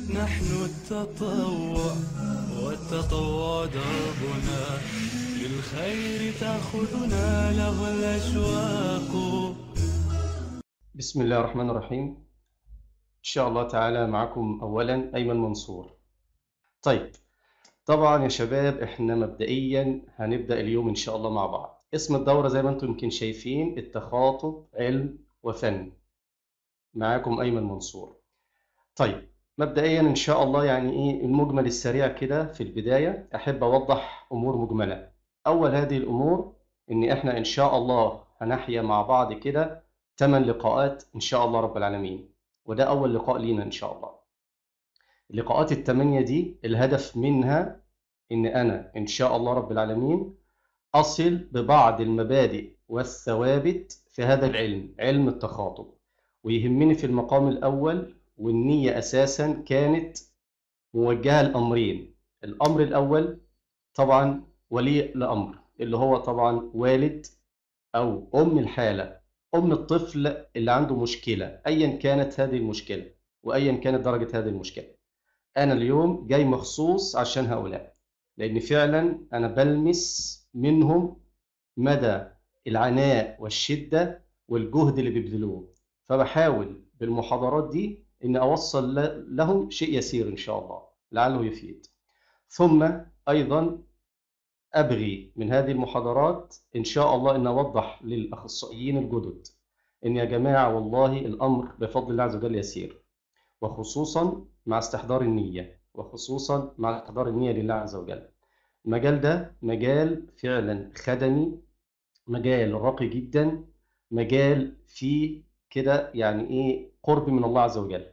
نحن التطوع والتطوع دربنا للخير تأخذنا له الأشواق بسم الله الرحمن الرحيم إن شاء الله تعالى معكم أولا أيمن منصور طيب طبعا يا شباب إحنا مبدئيا هنبدأ اليوم إن شاء الله مع بعض اسم الدورة زي ما أنتم يمكن شايفين التخاطب علم وفن معاكم أيمن منصور طيب مبدئيا إن شاء الله يعني إيه المجمل السريع كده في البداية أحب أوضح أمور مجملة أول هذه الأمور إن إحنا إن شاء الله هنحيا مع بعض كده ثمان لقاءات إن شاء الله رب العالمين وده أول لقاء لينا إن شاء الله اللقاءات الثمانية دي الهدف منها إن أنا إن شاء الله رب العالمين أصل ببعض المبادئ والثوابت في هذا العلم علم التخاطب ويهمني في المقام الأول والنية أساسا كانت موجهة لأمرين الأمر الأول طبعا ولي الأمر اللي هو طبعا والد أو أم الحالة أم الطفل اللي عنده مشكلة أيا كانت هذه المشكلة وأيا كانت درجة هذه المشكلة أنا اليوم جاي مخصوص عشان هؤلاء لأن فعلا أنا بلمس منهم مدى العناء والشدة والجهد اللي بيبذلوه فبحاول بالمحاضرات دي إن أوصل لهم شيء يسير إن شاء الله لعله يفيد ثم أيضا أبغي من هذه المحاضرات إن شاء الله أن أوضح للأخصائيين الجدد إن يا جماعة والله الأمر بفضل الله عز وجل يسير وخصوصا مع استحضار النية وخصوصا مع استحضار النية لله عز وجل المجال ده مجال فعلا خدمي مجال راقي جدا مجال فيه كده يعني ايه قرب من الله عز وجل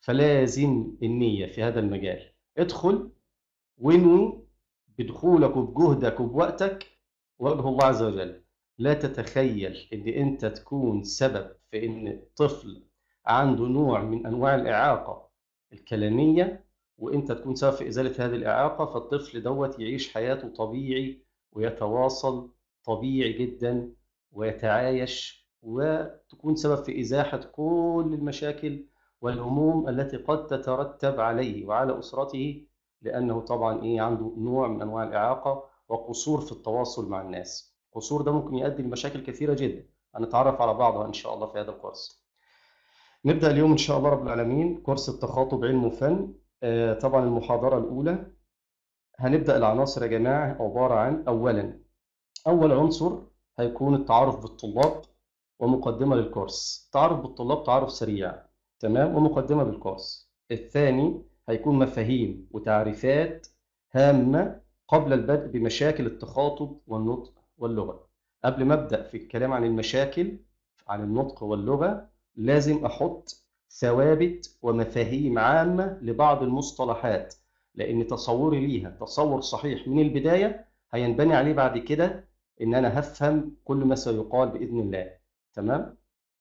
فلازم النية في هذا المجال ادخل وانوي بدخولك وبجهدك وبوقتك وجه الله عز وجل لا تتخيل ان انت تكون سبب في ان طفل عنده نوع من انواع الاعاقه الكلاميه وانت تكون سبب في ازاله هذه الاعاقه فالطفل دوت يعيش حياته طبيعي ويتواصل طبيعي جدا ويتعايش وتكون سبب في ازاحه كل المشاكل والهموم التي قد تترتب عليه وعلى اسرته لانه طبعا ايه عنده نوع من انواع الاعاقه وقصور في التواصل مع الناس القصور ده ممكن يؤدي لمشاكل كثيره جدا هنتعرف على بعضها ان شاء الله في هذا الكورس نبدا اليوم ان شاء الله رب العالمين كورس التخاطب علم وفن آه طبعا المحاضره الاولى هنبدا العناصر يا جماعه عباره عن اولا اول عنصر هيكون التعارف بالطلاب ومقدمه للكورس التعارف بالطلاب تعارف سريع تمام ومقدمه بالكورس الثاني هيكون مفاهيم وتعريفات هامه قبل البدء بمشاكل التخاطب والنطق واللغة قبل ما أبدأ في الكلام عن المشاكل عن النطق واللغة لازم أحط ثوابت ومفاهيم عامة لبعض المصطلحات لأن تصوري ليها تصور صحيح من البداية هينبني عليه بعد كده إن أنا هفهم كل ما سيقال بإذن الله تمام؟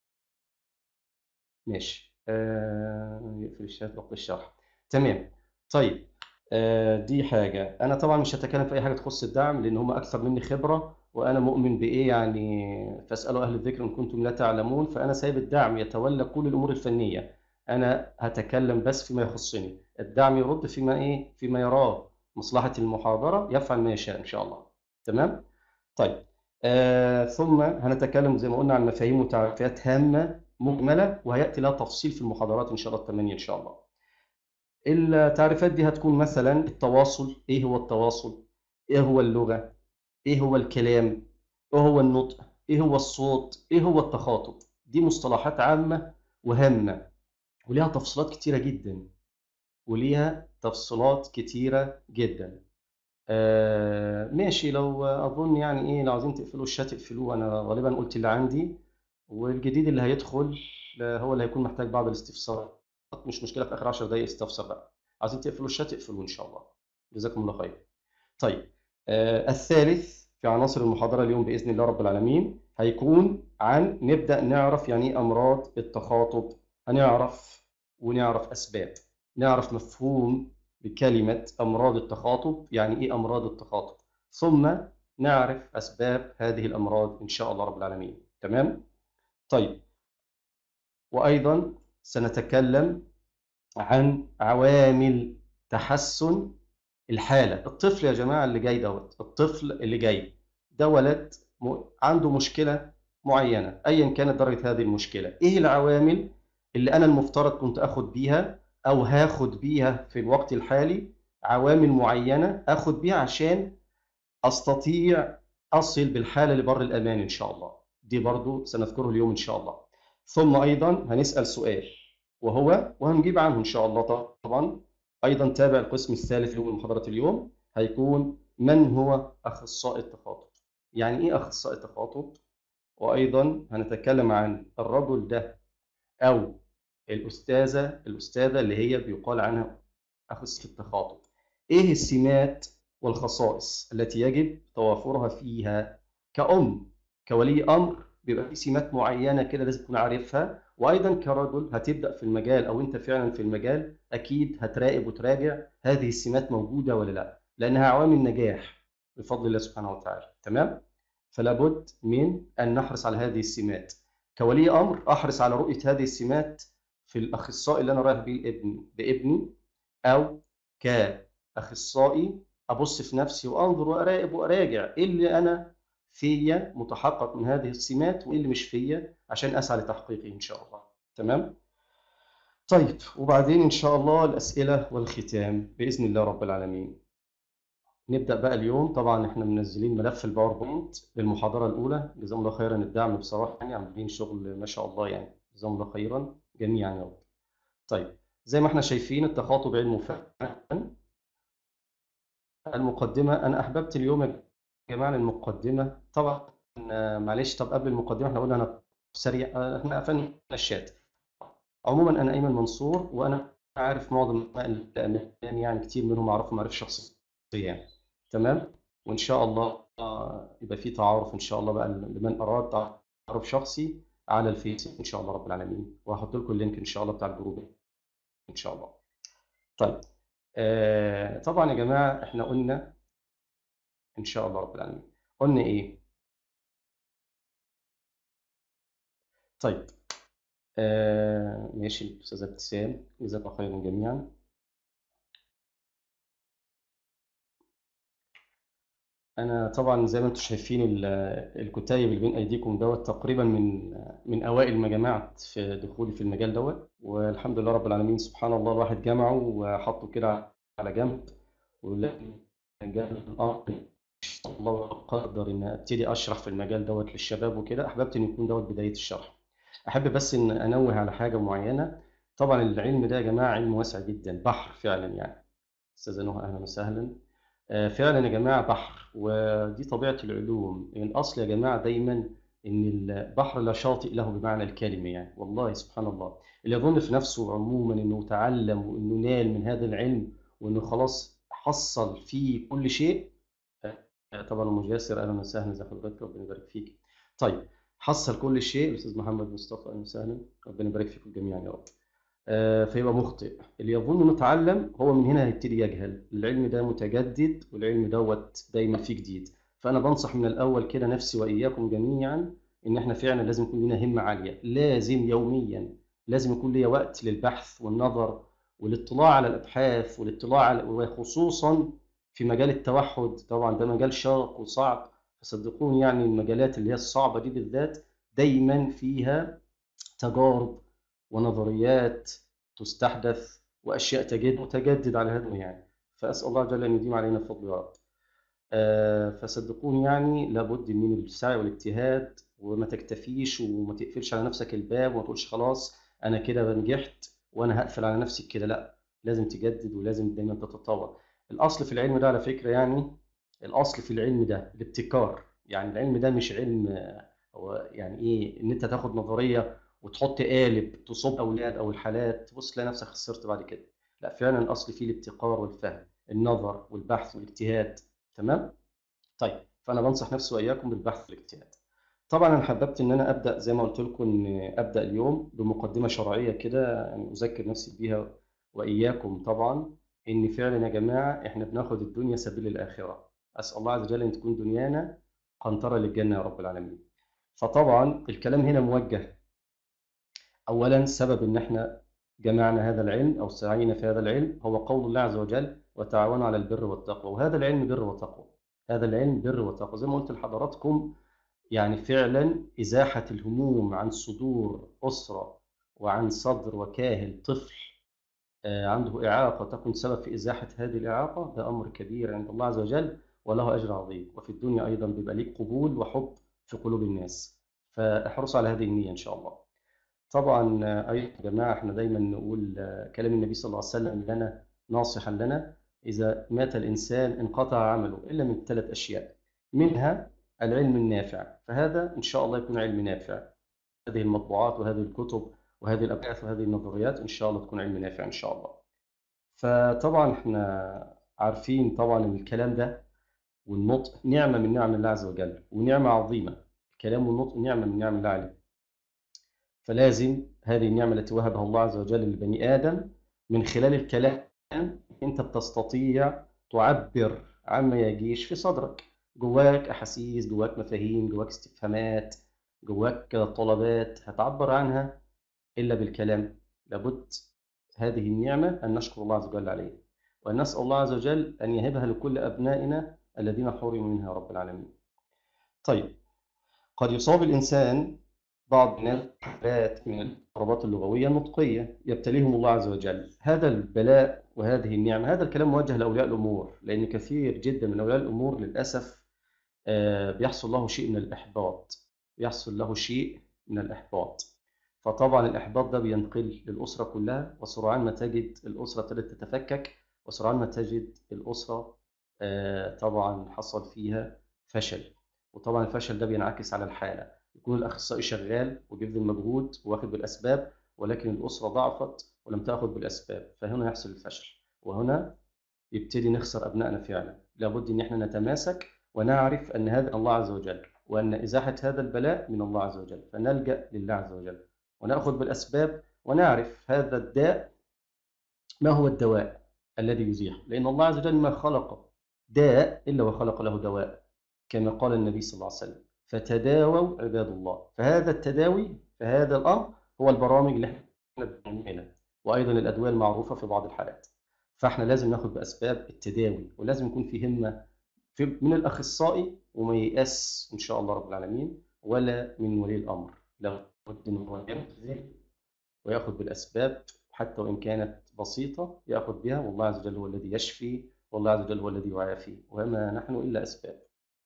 ماشي آه يقفل الشات وقت الشرح تمام طيب آه دي حاجة أنا طبعا مش هتكلم في أي حاجة تخص الدعم لأن هم أكثر مني خبرة وأنا مؤمن بإيه يعني فاسألوا أهل الذكر إن كنتم لا تعلمون فأنا سايب الدعم يتولى كل الأمور الفنية أنا هتكلم بس فيما يخصني الدعم يرد فيما إيه فيما يراه مصلحة المحاضرة يفعل ما يشاء إن شاء الله تمام طيب آه ثم هنتكلم زي ما قلنا عن مفاهيم وتعريفات هامة مجملة وهيأتي لها تفصيل في المحاضرات إن شاء الله الثمانية إن شاء الله التعريفات دي هتكون مثلا التواصل ايه هو التواصل ايه هو اللغة ايه هو الكلام ايه هو النطق ايه هو الصوت ايه هو التخاطب دي مصطلحات عامة وهامة وليها تفصيلات كتيرة جدا وليها تفصيلات كتيرة جدا آه ماشي لو اظن يعني ايه لو عايزين تقفلوا الشات اقفلوه انا غالبا قلت اللي عندي والجديد اللي هيدخل هو اللي هيكون محتاج بعض الاستفسار مش مشكله في اخر 10 دقائق استفسر بقى عايزين تقفلوا الشات اقفلوه ان شاء الله جزاكم الله خير طيب آه الثالث في عناصر المحاضره اليوم باذن الله رب العالمين هيكون عن نبدا نعرف يعني ايه امراض التخاطب هنعرف ونعرف اسباب نعرف مفهوم بكلمه امراض التخاطب يعني ايه امراض التخاطب ثم نعرف اسباب هذه الامراض ان شاء الله رب العالمين تمام طيب وايضا سنتكلم عن عوامل تحسن الحالة الطفل يا جماعة اللي جاي دوت الطفل اللي جاي ده ولد م- عنده مشكلة معينة أيا كانت درجة هذه المشكلة إيه العوامل اللي أنا المفترض كنت أخد بيها أو هاخد بيها في الوقت الحالي عوامل معينة أخد بيها عشان أستطيع أصل بالحالة لبر الأمان إن شاء الله دي برضو سنذكره اليوم إن شاء الله ثم أيضا هنسأل سؤال وهو وهنجيب عنه إن شاء الله طبعا أيضا تابع القسم الثالث من محاضرة اليوم هيكون من هو أخصائي التخاطب يعني إيه أخصائي التخاطب وأيضا هنتكلم عن الرجل ده أو الأستاذة الأستاذة اللي هي بيقال عنها أخصائي التخاطب إيه السمات والخصائص التي يجب توافرها فيها كأم كولي أمر بيبقى في سمات معينة كده لازم تكون عارفها وأيضا كرجل هتبدأ في المجال أو أنت فعلا في المجال أكيد هتراقب وتراجع هذه السمات موجودة ولا لا لأنها عوامل نجاح بفضل الله سبحانه وتعالى تمام فلا بد من أن نحرص على هذه السمات كولي أمر أحرص على رؤية هذه السمات في الأخصائي اللي أنا رايح بيه الابن بابني أو كأخصائي أبص في نفسي وأنظر وأراقب وأراجع إيه اللي أنا فيا متحقق من هذه السمات وإيه اللي مش فيا عشان أسعى لتحقيقه إن شاء الله تمام طيب وبعدين إن شاء الله الأسئلة والختام بإذن الله رب العالمين نبدأ بقى اليوم طبعا احنا منزلين ملف الباوربوينت للمحاضرة الأولى جزاهم الله خيرا الدعم بصراحة يعني عاملين شغل ما شاء الله يعني جزاهم الله خيرا جميعا يا رب طيب زي ما احنا شايفين التخاطب علم وفهم المقدمة أنا أحببت اليوم يا جماعة المقدمة طبعا آه، معلش طب قبل المقدمة احنا قلنا أنا سريع آه، احنا قفلنا الشات عموما أنا أيمن منصور وأنا عارف معظم الأمان يعني كتير منهم أعرفهم معرفة شخصية يعني تمام وإن شاء الله آه، يبقى في تعارف إن شاء الله بقى لمن أراد تعارف شخصي على الفيس إن شاء الله رب العالمين وهحط لكم اللينك إن شاء الله بتاع الجروب إن شاء الله طيب آه، طبعا يا جماعة احنا قلنا إن شاء الله رب العالمين قلنا إيه؟ طيب آه ماشي أستاذة ابتسام جزاك الله خيرا جميعا أنا طبعا زي ما أنتم شايفين ال- الكتيب اللي بين أيديكم دوت تقريبا من من أوائل ما جمعت في دخولي في المجال دوت والحمد لله رب العالمين سبحان الله الواحد جمعه وحطه كده على جنب ولما جاء الأمر الله قدر ان ابتدي اشرح في المجال دوت للشباب وكده احببت ان يكون دوت بدايه الشرح احب بس ان انوه على حاجه معينه طبعا العلم ده يا جماعه علم واسع جدا بحر فعلا يعني استاذه نهى اهلا وسهلا آه، فعلا يا جماعه بحر ودي طبيعه العلوم الاصل يا جماعه دايما ان البحر لا شاطئ له بمعنى الكلمه يعني والله سبحان الله اللي يظن في نفسه عموما انه تعلم وانه نال من هذا العلم وانه خلاص حصل فيه كل شيء طبعا ام ياسر اهلا وسهلا ازي حضرتك ربنا يبارك فيك طيب حصل كل شيء الاستاذ محمد مصطفى اهلا وسهلا ربنا يبارك فيكم جميعا يا رب آه، فيبقى مخطئ اللي يظن انه اتعلم هو من هنا هيبتدي يجهل العلم ده متجدد والعلم دوت دايما فيه جديد فانا بنصح من الاول كده نفسي واياكم جميعا ان احنا فعلا لازم يكون لنا همه عاليه لازم يوميا لازم يكون ليا وقت للبحث والنظر والاطلاع على الابحاث والاطلاع على وخصوصا في مجال التوحد طبعا ده مجال شاق وصعب فصدقوني يعني المجالات اللي هي الصعبة دي بالذات دايما فيها تجارب ونظريات تستحدث وأشياء تجد متجدد على هذا يعني فأسأل الله جل أن يديم علينا فضل يا رب آه، فصدقوني يعني لابد من السعي والاجتهاد وما تكتفيش وما تقفلش على نفسك الباب وما تقولش خلاص أنا كده نجحت وأنا هقفل على نفسي كده لا لازم تجدد ولازم دايما تتطور الأصل في العلم ده على فكرة يعني الأصل في العلم ده الابتكار يعني العلم ده مش علم آه، هو يعني إيه إن أنت تاخد نظرية وتحط قالب تصب أولاد أو الحالات تبص تلاقي نفسك خسرت بعد كده لا فعلا الأصل فيه الابتكار والفهم النظر والبحث والاجتهاد تمام طيب فأنا بنصح نفسي وإياكم بالبحث والاجتهاد طبعا أنا حببت إن أنا أبدأ زي ما قلت لكم إن أبدأ اليوم بمقدمة شرعية كده يعني أذكر نفسي بيها وإياكم طبعا إن فعلا يا جماعة إحنا بناخد الدنيا سبيل الآخرة أسأل الله عز وجل أن تكون دنيانا قنطرة للجنة يا رب العالمين فطبعا الكلام هنا موجه أولا سبب إن إحنا جمعنا هذا العلم أو سعينا في هذا العلم هو قول الله عز وجل وتعاونوا على البر والتقوى وهذا العلم بر وتقوى هذا العلم بر وتقوى زي ما قلت لحضراتكم يعني فعلا إزاحة الهموم عن صدور أسرة وعن صدر وكاهل طفل آه، عنده إعاقة تكون سبب في إزاحة هذه الإعاقة ده أمر كبير عند الله عز وجل وله أجر عظيم وفي الدنيا أيضا بيبقى ليه قبول وحب في قلوب الناس فاحرصوا على هذه النية إن شاء الله طبعا آه، أيضا يا جماعة احنا دايما نقول آه، كلام النبي صلى الله عليه وسلم لنا ناصحا لنا إذا مات الإنسان انقطع عمله إلا من ثلاث أشياء منها العلم النافع فهذا إن شاء الله يكون علم نافع هذه المطبوعات وهذه الكتب وهذه الأبحاث وهذه النظريات إن شاء الله تكون علم نافع إن شاء الله فطبعا احنا عارفين طبعا ان الكلام ده والنطق نعمة من نعم الله عز وجل ونعمة عظيمة الكلام والنطق نعمة من نعم الله عليه فلازم هذه النعمة التي وهبها الله عز وجل لبني آدم من خلال الكلام أنت بتستطيع تعبر عما يجيش في صدرك جواك أحاسيس جواك مفاهيم جواك استفهامات جواك طلبات هتعبر عنها إلا بالكلام لابد هذه النعمة أن نشكر الله عز وجل عليها وأن نسأل الله عز وجل أن يهبها لكل أبنائنا الذين حرموا منها رب العالمين طيب قد يصاب الإنسان بعض الناس حالات من الاضطرابات اللغوية النطقية يبتليهم الله عز وجل هذا البلاء وهذه النعمة هذا الكلام موجه لأولياء الأمور لأن كثير جدا من أولياء الأمور للأسف آه، بيحصل له شيء من الإحباط بيحصل له شيء من الإحباط فطبعا الإحباط ده بينقل للأسرة كلها وسرعان ما تجد الأسرة ابتدت تتفكك وسرعان ما تجد الأسرة آه، طبعا حصل فيها فشل وطبعا الفشل ده بينعكس على الحالة يكون الأخصائي شغال وبيبذل مجهود واخد بالأسباب ولكن الأسرة ضعفت ولم تأخذ بالأسباب فهنا يحصل الفشل وهنا يبتدي نخسر أبنائنا فعلا لابد إن احنا نتماسك ونعرف أن هذا الله عز وجل وأن إزاحة هذا البلاء من الله عز وجل فنلجأ لله عز وجل ونأخذ بالأسباب ونعرف هذا الداء ما هو الدواء الذي يزيح لأن الله عز وجل ما خلق داء إلا وخلق له دواء كما قال النبي صلى الله عليه وسلم فتداووا عباد الله فهذا التداوي فهذا الأمر هو البرامج اللي احنا بنعملها وأيضا الأدوية المعروفة في بعض الحالات فاحنا لازم ناخد بأسباب التداوي ولازم يكون في همة في من الأخصائي وما ييأس إن شاء الله رب العالمين ولا من ولي الأمر لابد إن هو يبذل ويأخذ بالأسباب حتى وإن كانت بسيطة يأخذ بها والله عز وجل هو الذي يشفي والله عز وجل هو الذي يعافي وما نحن إلا أسباب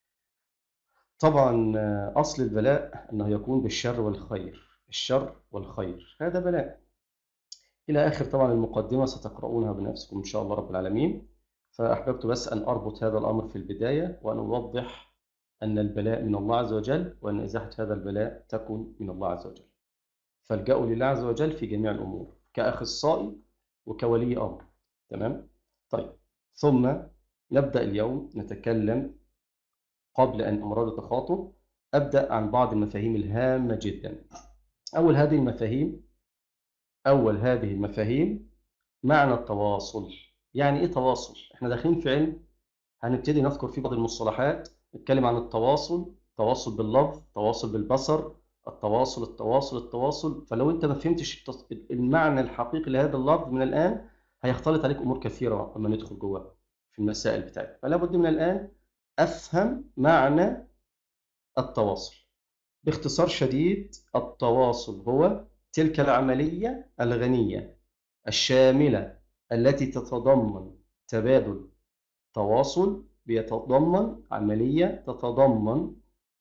طبعا أصل البلاء أنه يكون بالشر والخير الشر والخير هذا بلاء إلى آخر طبعا المقدمة ستقرؤونها بنفسكم إن شاء الله رب العالمين فأحببت بس أن أربط هذا الأمر في البداية وأن أوضح أن البلاء من الله عز وجل وأن إزاحة هذا البلاء تكون من الله عز وجل فالجأوا لله عز وجل في جميع الأمور كأخصائي وكولي أمر تمام؟ طيب ثم نبدأ اليوم نتكلم قبل أن أمرار التخاطب أبدأ عن بعض المفاهيم الهامة جدا أول هذه المفاهيم أول هذه المفاهيم معنى التواصل يعني إيه تواصل؟ إحنا داخلين في علم هنبتدي نذكر فيه بعض المصطلحات نتكلم عن التواصل تواصل باللفظ تواصل بالبصر التواصل التواصل التواصل فلو أنت ما فهمتش المعنى الحقيقي لهذا اللفظ من الآن هيختلط عليك أمور كثيرة لما ندخل جوه في المسائل بتاعتك فلا بد من الآن أفهم معنى التواصل باختصار شديد التواصل هو تلك العملية الغنية الشاملة التي تتضمن تبادل تواصل بيتضمن عملية تتضمن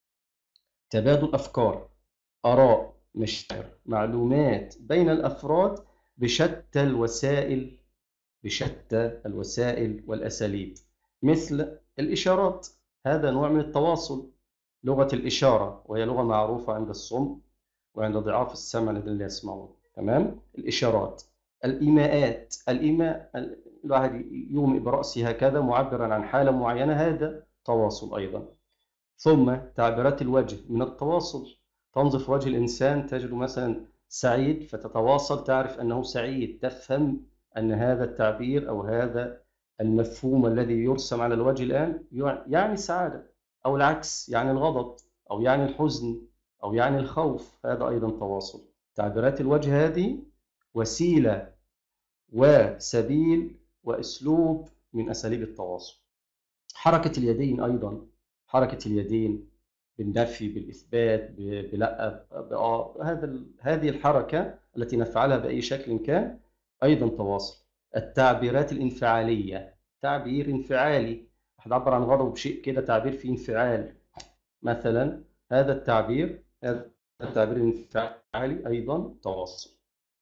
تبادل أفكار آراء مشاعر معلومات بين الأفراد بشتى الوسائل بشتى الوسائل والأساليب مثل الإشارات هذا نوع من التواصل لغة الإشارة وهي لغة معروفة عند الصم وعند ضعاف السمع الذين لا يسمعون تمام الإشارات الإيماءات الإيماء الواحد يومئ برأسه هكذا معبرا عن حالة معينة هذا تواصل أيضا ثم تعبيرات الوجه من التواصل تنظف وجه الإنسان تجد مثلا سعيد فتتواصل تعرف أنه سعيد تفهم أن هذا التعبير أو هذا المفهوم الذي يرسم على الوجه الآن يعني السعادة أو العكس يعني الغضب أو يعني الحزن أو يعني الخوف هذا أيضا تواصل تعبيرات الوجه هذه وسيلة وسبيل وأسلوب من أساليب التواصل حركة اليدين أيضا حركة اليدين بالنفي بالإثبات ب- بلا بآه هذا ال- هذه الحركة التي نفعلها بأي شكل كان أيضا تواصل التعبيرات الانفعالية تعبير انفعالي هتعبر عن غضب بشيء كده تعبير فيه انفعال مثلا هذا التعبير هذا التعبير الانفعالي أيضا تواصل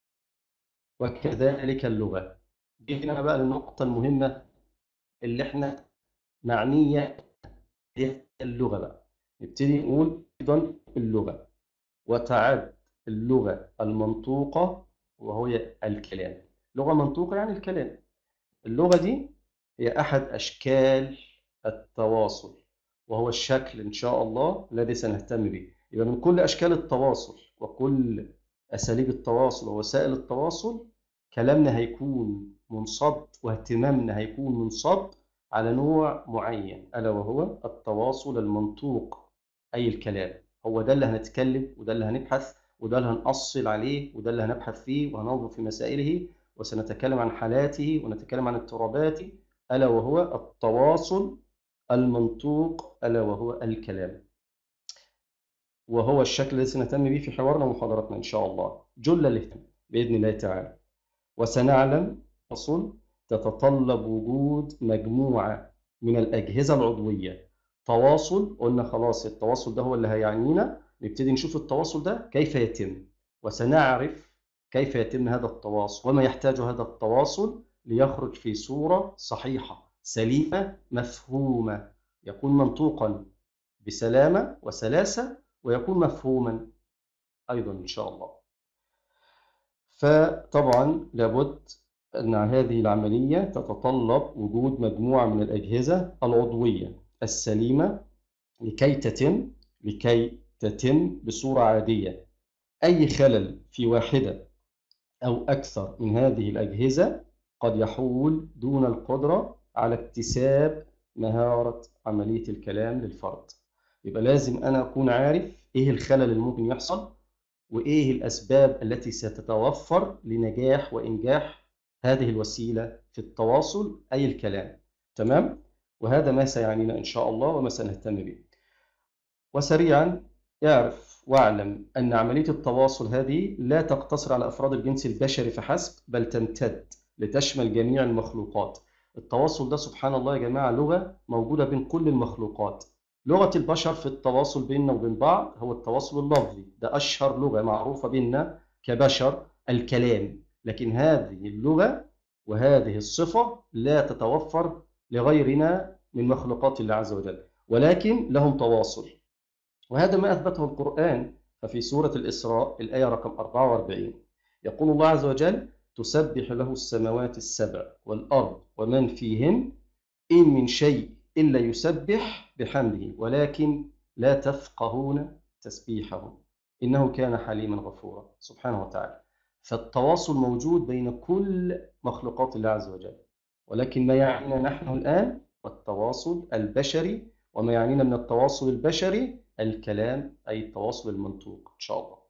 وكذلك اللغة جينا بقى للنقطة المهمة اللي احنا معنية هي اللغة بقى نبتدي نقول أيضا اللغة وتعد اللغة المنطوقة وهي الكلام لغة منطوقة يعني الكلام اللغة دي هي أحد أشكال التواصل وهو الشكل إن شاء الله الذي سنهتم به يبقى من كل أشكال التواصل وكل أساليب التواصل ووسائل التواصل كلامنا هيكون منصب واهتمامنا هيكون منصب على نوع معين ألا وهو التواصل المنطوق أي الكلام هو ده اللي هنتكلم وده اللي هنبحث وده اللي هنأصل عليه وده اللي هنبحث فيه وهننظر في مسائله وسنتكلم عن حالاته ونتكلم عن اضطراباته ألا وهو التواصل المنطوق ألا وهو الكلام وهو الشكل الذي سنهتم به في حوارنا ومحاضراتنا إن شاء الله جل الاهتمام بإذن الله تعالى وسنعلم أصل تتطلب وجود مجموعة من الأجهزة العضوية تواصل قلنا خلاص التواصل ده هو اللي هيعنينا نبتدي نشوف التواصل ده كيف يتم وسنعرف كيف يتم هذا التواصل وما يحتاج هذا التواصل ليخرج في صورة صحيحة سليمة مفهومة يكون منطوقا بسلامة وسلاسة ويكون مفهوما أيضا إن شاء الله فطبعا لابد أن هذه العملية تتطلب وجود مجموعة من الأجهزة العضوية السليمة لكي تتم لكي تتم بصورة عادية أي خلل في واحدة أو أكثر من هذه الأجهزة قد يحول دون القدرة على اكتساب مهارة عملية الكلام للفرد يبقى لازم أنا أكون عارف إيه الخلل اللي ممكن يحصل وإيه الأسباب التي ستتوفر لنجاح وإنجاح هذه الوسيلة في التواصل أي الكلام تمام؟ وهذا ما سيعنينا إن شاء الله وما سنهتم به وسريعا اعرف واعلم أن عملية التواصل هذه لا تقتصر على أفراد الجنس البشري فحسب بل تمتد لتشمل جميع المخلوقات التواصل ده سبحان الله يا جماعة لغة موجودة بين كل المخلوقات لغة البشر في التواصل بيننا وبين بعض هو التواصل اللفظي ده أشهر لغة معروفة بيننا كبشر الكلام لكن هذه اللغة وهذه الصفة لا تتوفر لغيرنا من مخلوقات الله عز وجل ولكن لهم تواصل وهذا ما أثبته القرآن ففي سورة الإسراء الآية رقم 44 يقول الله عز وجل تسبح له السماوات السبع والأرض ومن فيهن إن من شيء إلا يسبح بحمده ولكن لا تفقهون تسبيحهم إنه كان حليما غفورا سبحانه وتعالى فالتواصل موجود بين كل مخلوقات الله عز وجل ولكن ما يعنينا نحن الآن والتواصل البشري وما يعنينا من التواصل البشري الكلام أي التواصل المنطوق إن شاء الله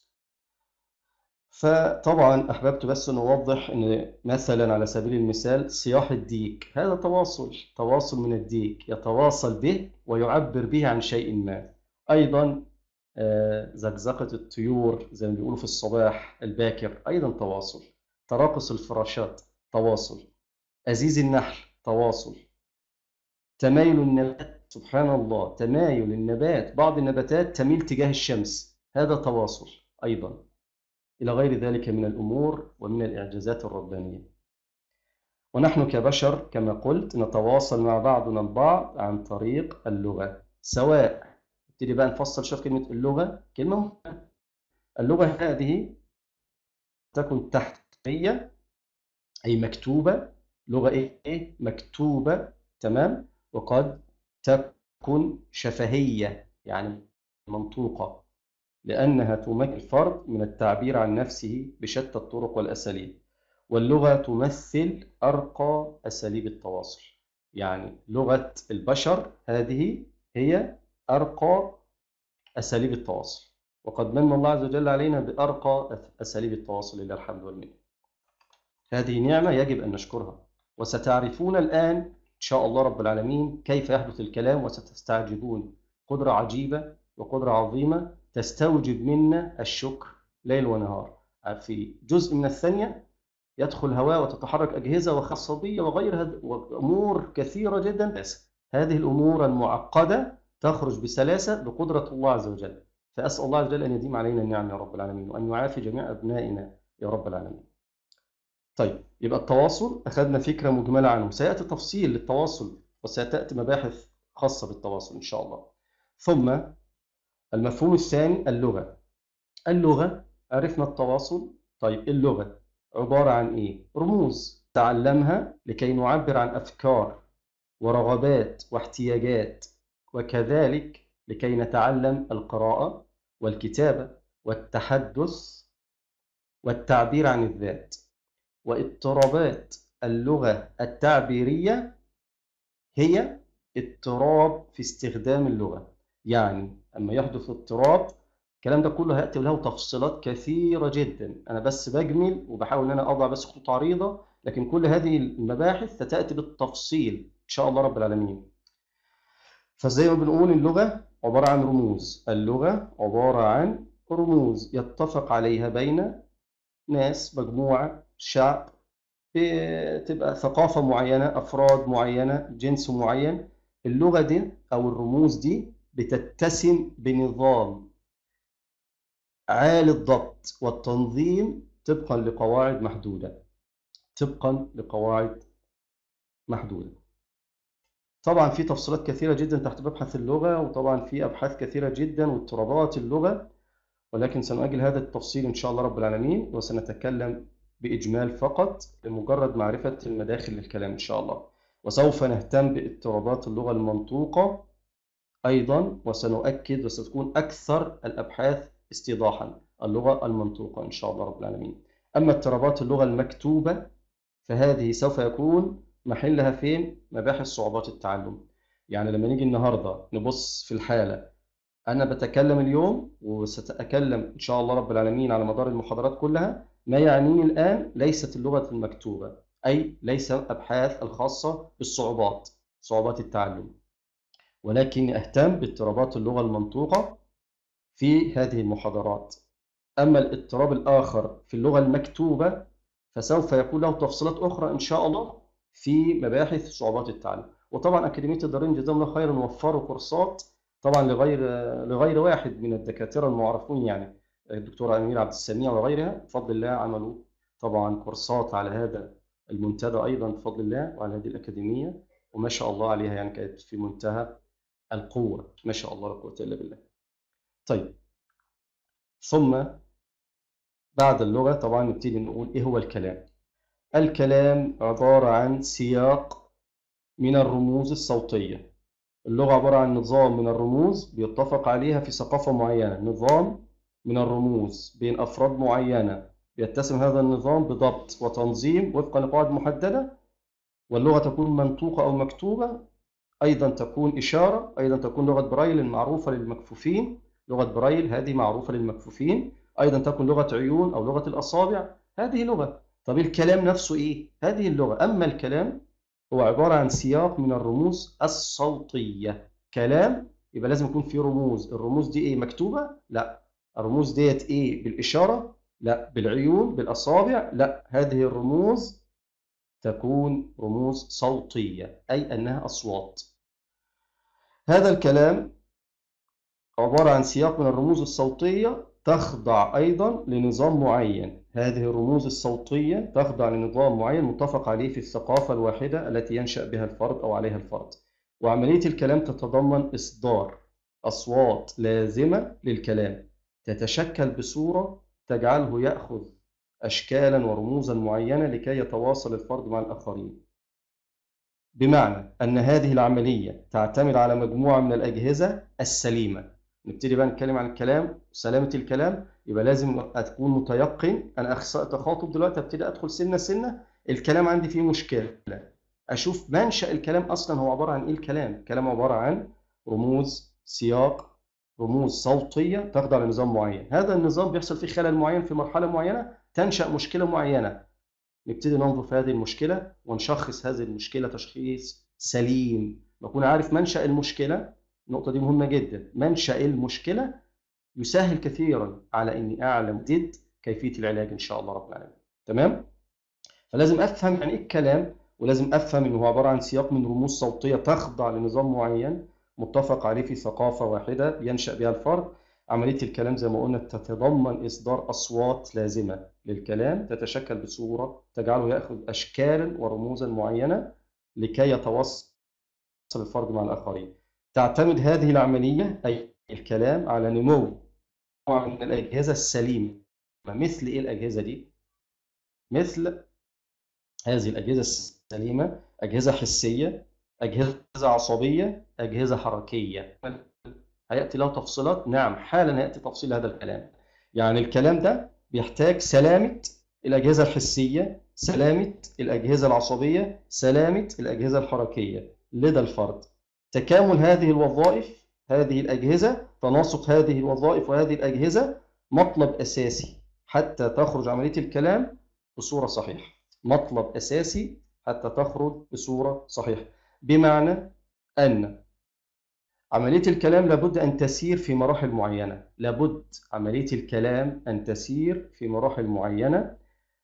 فطبعا أحببت بس نوضح أن مثلا على سبيل المثال صياح الديك هذا تواصل تواصل من الديك يتواصل به ويعبر به عن شيء ما أيضا زقزقة الطيور زي ما بيقولوا في الصباح الباكر أيضا تواصل تراقص الفراشات تواصل أزيز النحل تواصل تمايل النبات سبحان الله تمايل النبات بعض النباتات تميل تجاه الشمس هذا تواصل أيضا إلى غير ذلك من الأمور ومن الإعجازات الربانية ونحن كبشر كما قلت نتواصل مع بعضنا البعض عن طريق اللغة سواء نبتدي بقى نفصل شوف كلمة اللغة كلمة مهمة اللغة هذه تكون تحتية أي مكتوبة لغة إيه؟ مكتوبة تمام وقد تكون شفهية يعني منطوقة لأنها تمكن الفرد من التعبير عن نفسه بشتى الطرق والأساليب واللغة تمثل أرقى أساليب التواصل يعني لغة البشر هذه هي أرقى أساليب التواصل وقد من الله عز وجل علينا بأرقى أساليب التواصل لله الحمد والمنة هذه نعمة يجب أن نشكرها وستعرفون الآن إن شاء الله رب العالمين كيف يحدث الكلام وستستعجبون قدرة عجيبة وقدرة عظيمة تستوجب منا الشكر ليل ونهار في جزء من الثانية يدخل هواء وتتحرك أجهزة وخاصبية وغيرها وأمور كثيرة جدا هذه الأمور المعقدة تخرج بسلاسة بقدرة الله عز وجل فأسأل الله عز وجل أن يديم علينا النعم يا رب العالمين وأن يعافي جميع أبنائنا يا رب العالمين طيب يبقى التواصل أخذنا فكرة مجملة عنه سيأتي تفصيل للتواصل وستأتي مباحث خاصة بالتواصل إن شاء الله ثم المفهوم الثاني اللغة اللغة عرفنا التواصل طيب اللغة عبارة عن إيه؟ رموز تعلمها لكي نعبر عن أفكار ورغبات واحتياجات وكذلك لكي نتعلم القراءة والكتابة والتحدث والتعبير عن الذات واضطرابات اللغة التعبيرية هي اضطراب في استخدام اللغة يعني أما يحدث اضطراب الكلام ده كله هيأتي له تفصيلات كثيرة جدا أنا بس بجمل وبحاول إن أنا أضع بس خطوط عريضة لكن كل هذه المباحث ستأتي بالتفصيل إن شاء الله رب العالمين فزي ما بنقول اللغة عبارة عن رموز اللغة عبارة عن رموز يتفق عليها بين ناس مجموعة شعب بتبقى ثقافة معينة أفراد معينة جنس معين اللغة دي أو الرموز دي بتتسم بنظام عالي الضبط والتنظيم طبقا لقواعد محدودة طبقا لقواعد محدودة طبعا في تفصيلات كثيرة جدا تحت مبحث اللغة وطبعا في أبحاث كثيرة جدا واضطرابات اللغة ولكن سنؤجل هذا التفصيل إن شاء الله رب العالمين وسنتكلم بإجمال فقط لمجرد معرفة المداخل للكلام إن شاء الله وسوف نهتم باضطرابات اللغة المنطوقة أيضا وسنؤكد وستكون أكثر الأبحاث استيضاحا اللغة المنطوقة إن شاء الله رب العالمين أما اضطرابات اللغة المكتوبة فهذه سوف يكون محلها فين؟ مباحث صعوبات التعلم يعني لما نيجي النهاردة نبص في الحالة أنا بتكلم اليوم وستتكلم إن شاء الله رب العالمين على مدار المحاضرات كلها ما يعنيه الآن ليست اللغة المكتوبة أي ليس أبحاث الخاصة بالصعوبات صعوبات التعلم ولكن أهتم باضطرابات اللغة المنطوقة في هذه المحاضرات أما الاضطراب الآخر في اللغة المكتوبة فسوف يكون له تفصيلات أخرى إن شاء الله في مباحث صعوبات التعلم وطبعا أكاديمية الدارين جزاهم الله خيرا وفروا كورسات طبعا لغير لغير واحد من الدكاترة المعرفون يعني الدكتورة أمير عبد السميع وغيرها بفضل الله عملوا طبعا كورسات على هذا المنتدى أيضا بفضل الله وعلى هذه الأكاديمية وما شاء الله عليها يعني كانت في منتهى القوة ما شاء الله لا قوة إلا بالله طيب ثم بعد اللغة طبعا نبتدي نقول إيه هو الكلام الكلام عبارة عن سياق من الرموز الصوتية اللغة عبارة عن نظام من الرموز بيتفق عليها في ثقافة معينة نظام من الرموز بين أفراد معينة يتسم هذا النظام بضبط وتنظيم وفقا لقواعد محددة واللغة تكون منطوقة أو مكتوبة أيضا تكون إشارة أيضا تكون لغة برايل المعروفة للمكفوفين لغة برايل هذه معروفة للمكفوفين أيضا تكون لغة عيون أو لغة الأصابع هذه لغة طب الكلام نفسه إيه؟ هذه اللغة أما الكلام هو عبارة عن سياق من الرموز الصوتية كلام يبقى لازم يكون فيه رموز الرموز دي إيه مكتوبة؟ لا الرموز ديت إيه بالإشارة؟ لا بالعيون بالأصابع لا هذه الرموز تكون رموز صوتية أي أنها أصوات هذا الكلام عبارة عن سياق من الرموز الصوتية تخضع أيضا لنظام معين هذه الرموز الصوتية تخضع لنظام معين متفق عليه في الثقافة الواحدة التي ينشأ بها الفرد أو عليها الفرد وعملية الكلام تتضمن إصدار أصوات لازمة للكلام تتشكل بصورة تجعله يأخذ أشكالا ورموزا معينة لكي يتواصل الفرد مع الآخرين بمعنى أن هذه العملية تعتمد على مجموعة من الأجهزة السليمة نبتدي بقى نتكلم عن الكلام سلامة الكلام يبقى لازم أكون متيقن أنا أخصائي تخاطب دلوقتي أبتدي أدخل سنة سنة الكلام عندي فيه مشكلة أشوف منشأ الكلام أصلا هو عبارة عن إيه الكلام الكلام عبارة عن رموز سياق رموز صوتية تخضع لنظام معين هذا النظام بيحصل فيه خلل معين في مرحلة معينة تنشأ مشكلة معينة نبتدي ننظر في هذه المشكلة ونشخص هذه المشكلة تشخيص سليم بكون عارف منشأ المشكلة النقطة دي مهمة جدا منشأ المشكلة يسهل كثيرا على إني أعلم ضد كيفية العلاج إن شاء الله رب العالمين تمام؟ فلازم أفهم يعني إيه الكلام ولازم أفهم إنه هو عبارة عن سياق من رموز صوتية تخضع لنظام معين متفق عليه في ثقافة واحدة ينشأ بها الفرد عملية الكلام زي ما قلنا تتضمن إصدار أصوات لازمة للكلام تتشكل بصورة تجعله يأخذ أشكالا ورموزا معينة لكي يتوصل الفرد مع الآخرين تعتمد هذه العملية أي الكلام على نمو من الأجهزة السليمة مثل إيه الأجهزة دي؟ مثل هذه الأجهزة السليمة أجهزة حسية أجهزة عصبية أجهزة حركية هيأتي له تفصيلات نعم حالا يأتي تفصيل هذا الكلام يعني الكلام ده بيحتاج سلامة الأجهزة الحسية سلامة الأجهزة العصبية سلامة الأجهزة الحركية لدى الفرد تكامل هذه الوظائف هذه الأجهزة تناسق هذه الوظائف وهذه الأجهزة مطلب أساسي حتى تخرج عملية الكلام بصورة صحيحة مطلب أساسي حتى تخرج بصورة صحيحة بمعنى أن عملية الكلام لابد أن تسير في مراحل معينة لابد عملية الكلام أن تسير في مراحل معينة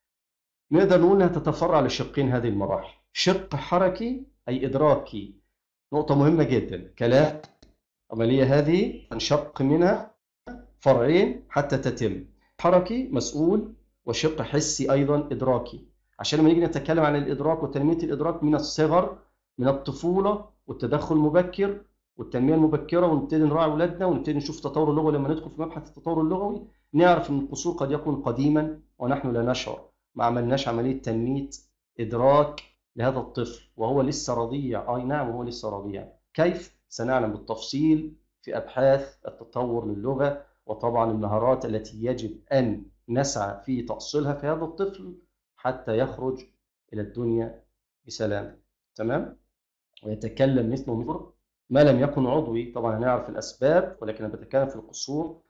نقدر نقول أنها تتفرع لشقين هذه المراحل شق حركي أي إدراكي نقطة مهمة جدا كلام عملية هذه تنشق منها فرعين حتى تتم حركي مسؤول وشق حسي أيضا إدراكي عشان لما نيجي نتكلم عن الإدراك وتنمية الإدراك من الصغر من الطفولة والتدخل المبكر والتنمية المبكرة ونبتدي نراعي أولادنا ونبتدي نشوف تطور اللغوي لما ندخل في مبحث التطور اللغوي نعرف إن القصور قد يكون قديما ونحن لا نشعر ما عملناش عملية تنمية إدراك لهذا الطفل وهو لسه رضيع أي نعم هو لسه رضيع كيف؟ سنعلم بالتفصيل في أبحاث التطور للغة وطبعا المهارات التي يجب أن نسعى في تأصيلها في هذا الطفل حتى يخرج إلى الدنيا بسلام تمام؟ ويتكلم مثله مثل ما لم يكن عضوي طبعا هنعرف الأسباب ولكن أنا بتكلم في القصور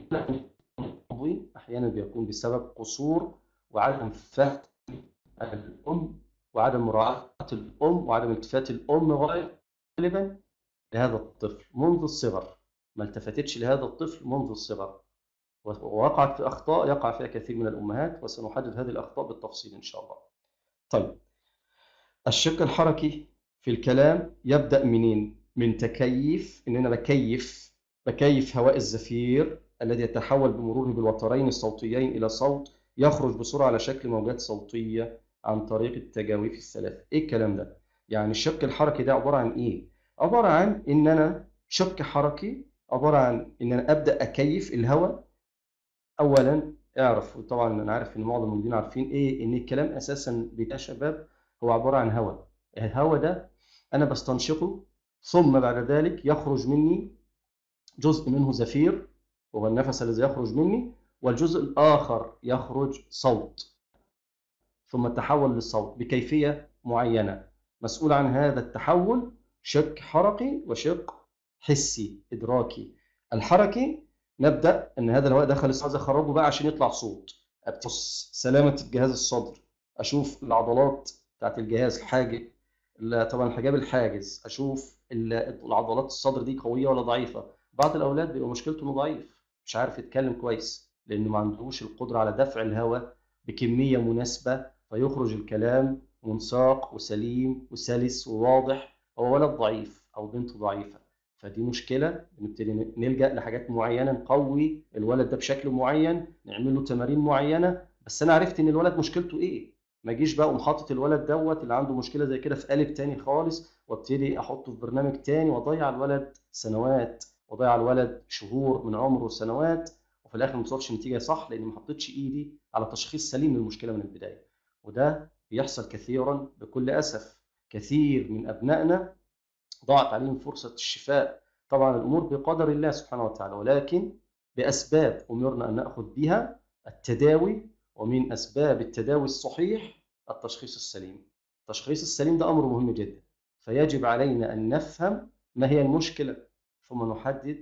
عضوي أحيانا بيكون بسبب قصور وعدم فهم الأم وعدم مراعاة الأم وعدم التفات الأم غالبا لهذا الطفل منذ الصغر ما التفتتش لهذا الطفل منذ الصغر ووقعت في أخطاء يقع فيها كثير من الأمهات وسنحدد هذه الأخطاء بالتفصيل إن شاء الله طيب الشق الحركي في الكلام يبدأ منين؟ من تكيف إن أنا بكيف بكيف هواء الزفير الذي يتحول بمروره بالوترين الصوتيين إلى صوت يخرج بسرعة على شكل موجات صوتية عن طريق التجاويف الثلاثة إيه الكلام ده؟ يعني الشق الحركي ده عبارة عن إيه؟ عبارة عن إن أنا شق حركي عبارة عن إن أنا أبدأ أكيف الهواء أولا اعرف وطبعا أنا عارف إن معظم الموجودين عارفين إيه إن الكلام أساسا بتاع شباب هو عبارة عن هواء الهواء ده أنا بستنشقه ثم بعد ذلك يخرج مني جزء منه زفير وهو النفس الذي يخرج مني والجزء الآخر يخرج صوت ثم التحول للصوت بكيفية معينة مسؤول عن هذا التحول شق حركي وشق حسي إدراكي الحركي نبدأ أن هذا الهواء دخل عايز أخرجه بقى عشان يطلع صوت أبص سلامة الجهاز الصدر أشوف العضلات بتاعت الجهاز الحاجب طبعا الحجاب الحاجز أشوف العضلات الصدر دي قوية ولا ضعيفة بعض الأولاد بيبقى مشكلته إنه ضعيف مش عارف يتكلم كويس لأنه ما عندهوش القدرة على دفع الهواء بكمية مناسبة فيخرج الكلام منساق وسليم وسلس وواضح هو ولد ضعيف أو بنت ضعيفة فدي مشكلة نبتدي نلجأ لحاجات معينة نقوي الولد ده بشكل معين نعمل له تمارين معينة بس أنا عرفت إن الولد مشكلته إيه ما اجيش بقى اقوم حاطط الولد دوت اللي عنده مشكله زي كده في قالب تاني خالص وابتدي احطه في برنامج تاني واضيع الولد سنوات واضيع الولد شهور من عمره وسنوات وفي الاخر ما توصلش نتيجه صح لان ما حطيتش ايدي على تشخيص سليم للمشكله من البدايه وده بيحصل كثيرا بكل اسف كثير من ابنائنا ضاعت عليهم فرصه الشفاء طبعا الامور بقدر الله سبحانه وتعالى ولكن باسباب امرنا ان ناخذ بها التداوي ومن اسباب التداوي الصحيح التشخيص السليم التشخيص السليم ده امر مهم جدا فيجب علينا ان نفهم ما هي المشكله ثم نحدد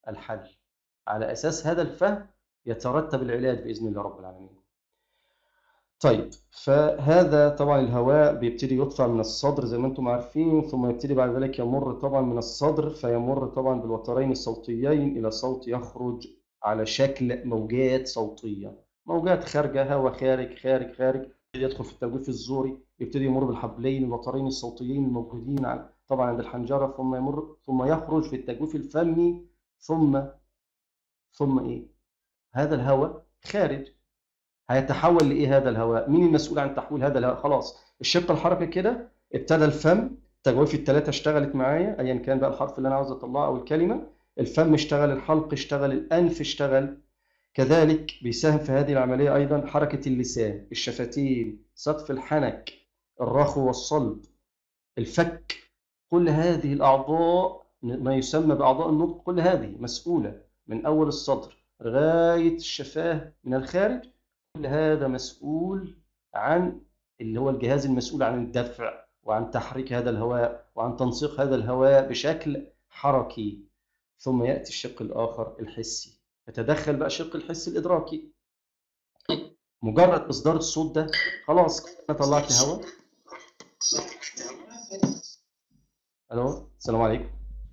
الحل على أساس هذا الفهم يترتب العلاج بإذن الله رب العالمين طيب فهذا طبعا الهواء بيبتدي يطلع من الصدر زي ما انتم عارفين ثم يبتدي بعد ذلك يمر طبعا من الصدر فيمر طبعا بالوترين الصوتيين إلى صوت يخرج على شكل موجات صوتية موجات خارجة هواء خارج خارج خارج يبتدي يدخل في التجويف الزوري يبتدي يمر بالحبلين الوترين الصوتيين الموجودين طبعا عند الحنجرة ثم يمر ثم يخرج في التجويف الفمي ثم ثم ايه هذا الهواء خارج هيتحول لايه هذا الهواء مين المسؤول عن تحويل هذا الهواء خلاص الشق الحركي كده ابتدى الفم التجويف الثلاثه اشتغلت معايا ايا كان بقى الحرف اللي انا عاوز اطلعه او الكلمه الفم اشتغل الحلق اشتغل الانف اشتغل كذلك بيساهم في هذه العمليه ايضا حركه اللسان الشفتين سقف الحنك الرخو والصلب الفك كل هذه الاعضاء ما يسمى باعضاء النطق كل هذه مسؤوله من اول الصدر لغايه الشفاه من الخارج كل هذا مسؤول عن اللي هو الجهاز المسؤول عن الدفع وعن تحريك هذا الهواء وعن تنسيق هذا الهواء بشكل حركي ثم يأتي الشق الآخر الحسي يتدخل بقى الشق الحسي الإدراكي مجرد إصدار الصوت ده خلاص أنا طلعت هواء ألو السلام عليكم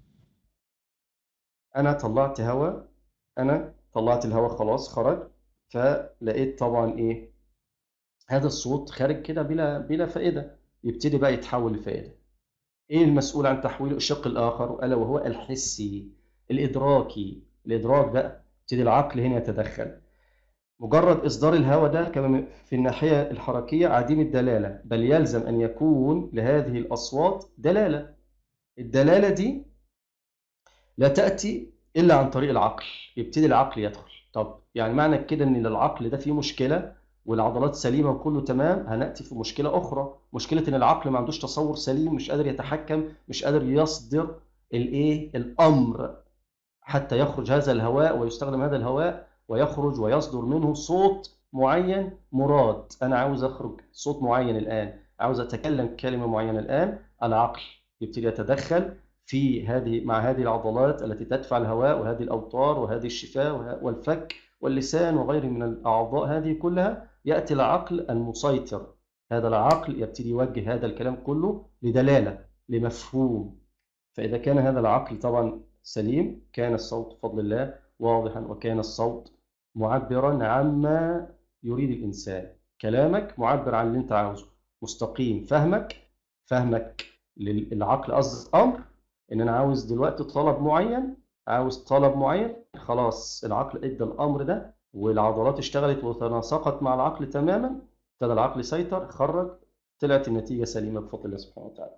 أنا طلعت هواء أنا طلعت الهواء خلاص خرج فلقيت طبعا ايه هذا الصوت خارج كده بلا بلا فائده يبتدي بقى يتحول لفائده ايه المسؤول عن تحويله الشق الاخر الا وهو الحسي الادراكي الادراك بقى يبتدي العقل هنا يتدخل مجرد اصدار الهواء ده كما في الناحيه الحركيه عديم الدلاله بل يلزم ان يكون لهذه الاصوات دلاله الدلاله دي لا تاتي الا عن طريق العقل يبتدي العقل يدخل طب يعني معنى كده ان العقل ده فيه مشكله والعضلات سليمه وكله تمام هناتي في مشكله اخرى مشكله ان العقل ما عندوش تصور سليم مش قادر يتحكم مش قادر يصدر الايه الامر حتى يخرج هذا الهواء ويستخدم هذا الهواء ويخرج ويصدر منه صوت معين مراد انا عاوز اخرج صوت معين الان عاوز اتكلم كلمه معينه الان العقل يبتدي يتدخل في هذه مع هذه العضلات التي تدفع الهواء وهذه الأوتار وهذه الشفاه والفك واللسان وغيره من الأعضاء هذه كلها يأتي العقل المسيطر هذا العقل يبتدي يوجه هذا الكلام كله لدلالة لمفهوم فإذا كان هذا العقل طبعا سليم كان الصوت بفضل الله واضحا وكان الصوت معبرا عما يريد الإنسان كلامك معبر عن اللي أنت عاوزه مستقيم فهمك فهمك للعقل قصد أمر ان انا عاوز دلوقتي طلب معين عاوز طلب معين خلاص العقل ادى الامر ده والعضلات اشتغلت وتناسقت مع العقل تماما ابتدى العقل يسيطر خرج طلعت النتيجه سليمه بفضل الله سبحانه وتعالى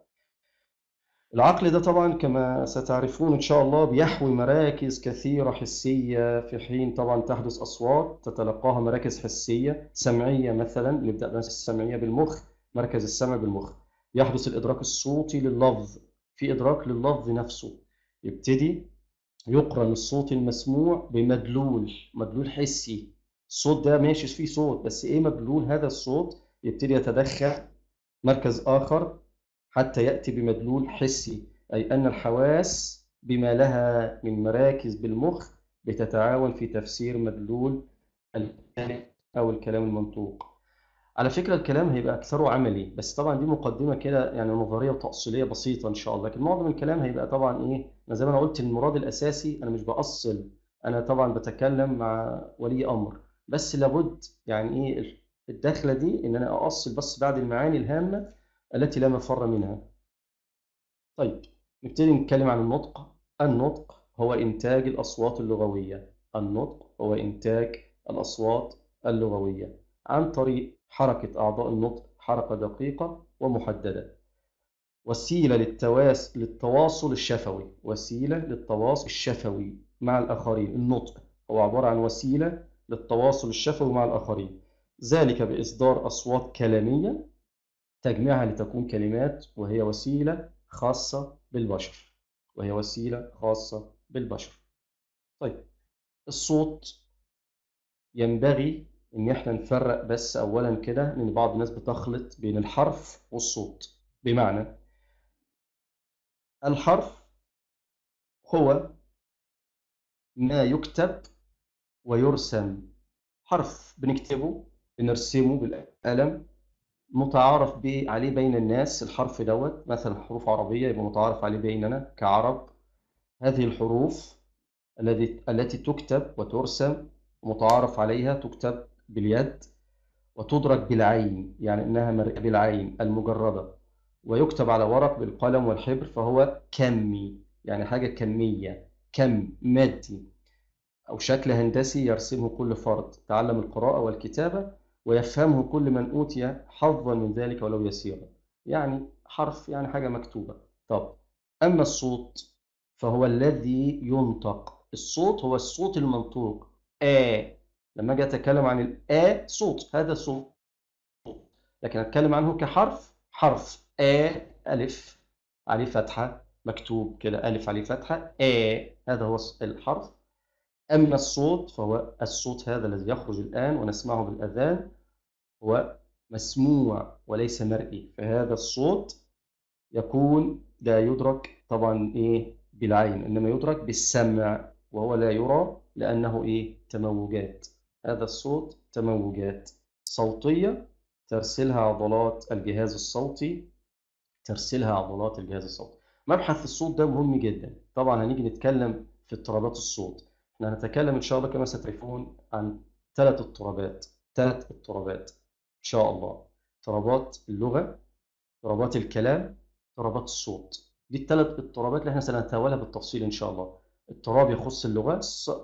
العقل ده طبعا كما ستعرفون ان شاء الله بيحوي مراكز كثيره حسيه في حين طبعا تحدث اصوات تتلقاها مراكز حسيه سمعيه مثلا نبدا بس السمعيه بالمخ مركز السمع بالمخ يحدث الادراك الصوتي لللفظ في إدراك لللفظ نفسه يبتدي يقرن الصوت المسموع بمدلول مدلول حسي الصوت ده ماشي فيه صوت بس ايه مدلول هذا الصوت يبتدي يتدخل مركز آخر حتى يأتي بمدلول حسي أي أن الحواس بما لها من مراكز بالمخ بتتعاون في تفسير مدلول الكلام أو الكلام المنطوق على فكرة الكلام هيبقى أكثره عملي بس طبعا دي مقدمة كده يعني نظرية وتأصيلية بسيطة إن شاء الله لكن معظم الكلام هيبقى طبعا إيه زي ما أنا قلت المراد الأساسي أنا مش بأصل أنا طبعا بتكلم مع ولي أمر بس لابد يعني إيه الدخلة دي إن أنا أأصل بس بعد المعاني الهامة التي لا مفر منها طيب نبتدي نتكلم عن النطق النطق هو إنتاج الأصوات اللغوية النطق هو إنتاج الأصوات اللغوية عن طريق حركة أعضاء النطق حركة دقيقة ومحددة وسيلة للتواس... للتواصل الشفوي وسيلة للتواصل الشفوي مع الآخرين النطق هو عبارة عن وسيلة للتواصل الشفوي مع الآخرين ذلك بإصدار أصوات كلامية تجميعها لتكون كلمات وهي وسيلة خاصة بالبشر وهي وسيلة خاصة بالبشر طيب الصوت ينبغي ان احنا نفرق بس اولا كده ان بعض الناس بتخلط بين الحرف والصوت بمعنى الحرف هو ما يكتب ويرسم حرف بنكتبه بنرسمه بالقلم متعارف به عليه بين الناس الحرف دوت مثلا حروف عربية يبقى متعارف عليه بيننا كعرب هذه الحروف التي التي تكتب وترسم متعارف عليها تكتب باليد وتدرك بالعين يعني انها مرئية بالعين المجردة ويكتب على ورق بالقلم والحبر فهو كمي يعني حاجة كمية كم مادي أو شكل هندسي يرسمه كل فرد تعلم القراءة والكتابة ويفهمه كل من أوتي حظا من ذلك ولو يسيرا يعني حرف يعني حاجة مكتوبة طب أما الصوت فهو الذي ينطق الصوت هو الصوت المنطوق آ لما أجي أتكلم عن الآ صوت هذا صوت لكن أتكلم عنه كحرف حرف آ ألف عليه فتحة مكتوب كده ألف عليه فتحة آ هذا هو الحرف أما الصوت فهو الصوت هذا الذي يخرج الآن ونسمعه بالأذان هو مسموع وليس مرئي فهذا الصوت يكون لا يدرك طبعا إيه بالعين إنما يدرك بالسمع وهو لا يرى لأنه إيه تموجات هذا الصوت تموجات صوتية ترسلها عضلات الجهاز الصوتي ترسلها عضلات الجهاز الصوتي مبحث الصوت ده مهم جدا طبعا هنيجي نتكلم في اضطرابات الصوت احنا هنتكلم ان شاء الله كما ستعرفون عن ثلاث اضطرابات ثلاث اضطرابات ان شاء الله اضطرابات اللغه اضطرابات الكلام اضطرابات الصوت دي الثلاث اضطرابات اللي احنا سنتناولها بالتفصيل ان شاء الله اضطراب يخص اللغه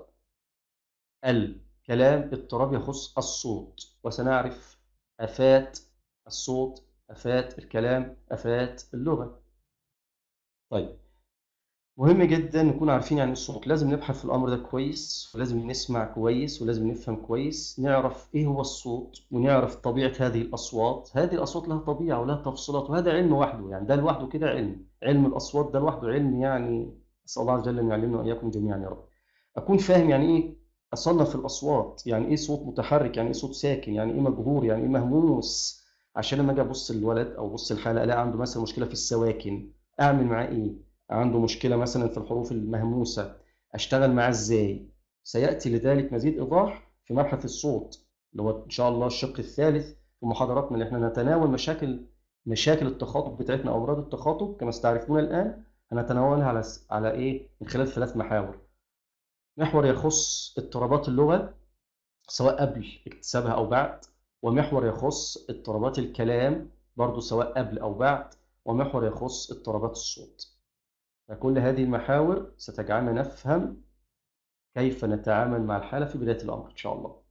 الكلام اضطراب يخص الصوت وسنعرف افات الصوت افات الكلام افات اللغه طيب مهم جدا نكون عارفين يعني الصوت لازم نبحث في الامر ده كويس ولازم نسمع كويس ولازم نفهم كويس نعرف ايه هو الصوت ونعرف طبيعه هذه الاصوات هذه الاصوات لها طبيعه ولها تفصيلات وهذا علم وحده يعني ده لوحده كده علم علم الاصوات ده لوحده علم يعني اسال الله عز وجل ان يعلمنا واياكم جميعا يا رب اكون فاهم يعني ايه اصنف الاصوات يعني ايه صوت متحرك يعني ايه صوت ساكن يعني ايه مجهور يعني ايه مهموس عشان لما اجي ابص للولد او ابص الحلقه الاقي عنده مثلا مشكله في السواكن اعمل معاه ايه عنده مشكلة مثلا في الحروف المهموسة أشتغل معاه إزاي سيأتي لذلك مزيد إيضاح في مبحث الصوت اللي هو إن شاء الله الشق الثالث في محاضراتنا اللي إحنا نتناول مشاكل مشاكل التخاطب بتاعتنا أو أمراض التخاطب كما ستعرفون الآن هنتناولها على على إيه من خلال ثلاث محاور محور يخص اضطرابات اللغة سواء قبل اكتسابها أو بعد ومحور يخص اضطرابات الكلام برضو سواء قبل أو بعد ومحور يخص اضطرابات الصوت فكل هذه المحاور ستجعلنا نفهم كيف نتعامل مع الحالة في بداية الأمر إن شاء الله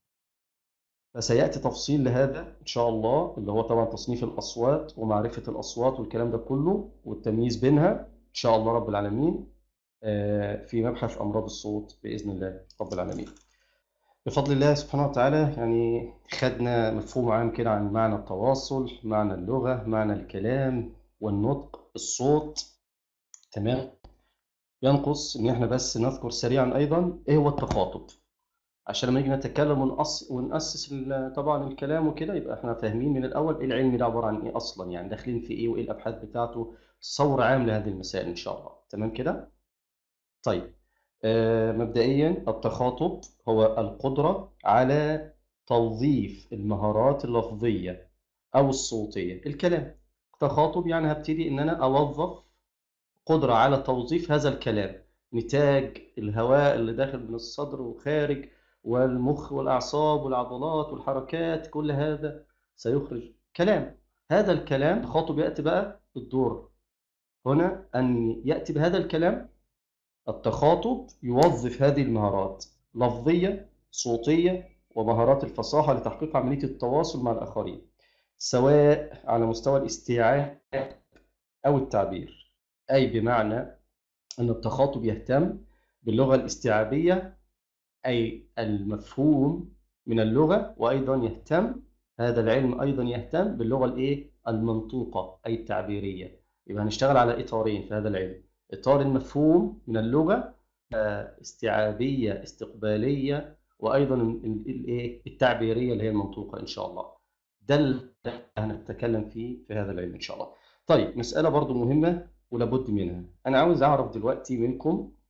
فسيأتي تفصيل لهذا إن شاء الله اللي هو طبعا تصنيف الأصوات ومعرفة الأصوات والكلام ده كله والتمييز بينها إن شاء الله رب العالمين في مبحث أمراض الصوت بإذن الله رب العالمين بفضل الله سبحانه وتعالى يعني خدنا مفهوم عام كده عن معنى التواصل معنى اللغة معنى الكلام والنطق الصوت تمام ينقص ان احنا بس نذكر سريعا ايضا ايه هو التخاطب عشان لما نيجي نتكلم ونقص ونأسس طبعا الكلام وكده يبقى احنا فاهمين من الاول ايه العلم ده عباره عن ايه اصلا يعني داخلين في ايه وايه الابحاث بتاعته تصور عام لهذه المسائل ان شاء الله تمام كده طيب آه مبدئيا التخاطب هو القدره على توظيف المهارات اللفظيه او الصوتيه الكلام تخاطب يعني هبتدي ان انا اوظف قدرة على توظيف هذا الكلام نتاج الهواء اللي داخل من الصدر وخارج والمخ والأعصاب والعضلات والحركات كل هذا سيخرج كلام هذا الكلام الخاطب يأتي بقى بالدور هنا أن يأتي بهذا الكلام التخاطب يوظف هذه المهارات لفظية صوتية ومهارات الفصاحة لتحقيق عملية التواصل مع الآخرين سواء على مستوى الاستيعاب أو التعبير أي بمعنى أن التخاطب يهتم باللغة الاستيعابية أي المفهوم من اللغة وأيضا يهتم هذا العلم أيضا يهتم باللغة الإيه؟ المنطوقة أي التعبيرية يبقى هنشتغل على إطارين في هذا العلم إطار المفهوم من اللغة استيعابية استقبالية وأيضا الإيه؟ التعبيرية اللي هي المنطوقة إن شاء الله ده اللي هنتكلم فيه في هذا العلم إن شاء الله طيب مسألة برضو مهمة ولابد منها أنا عاوز أعرف دلوقتي منكم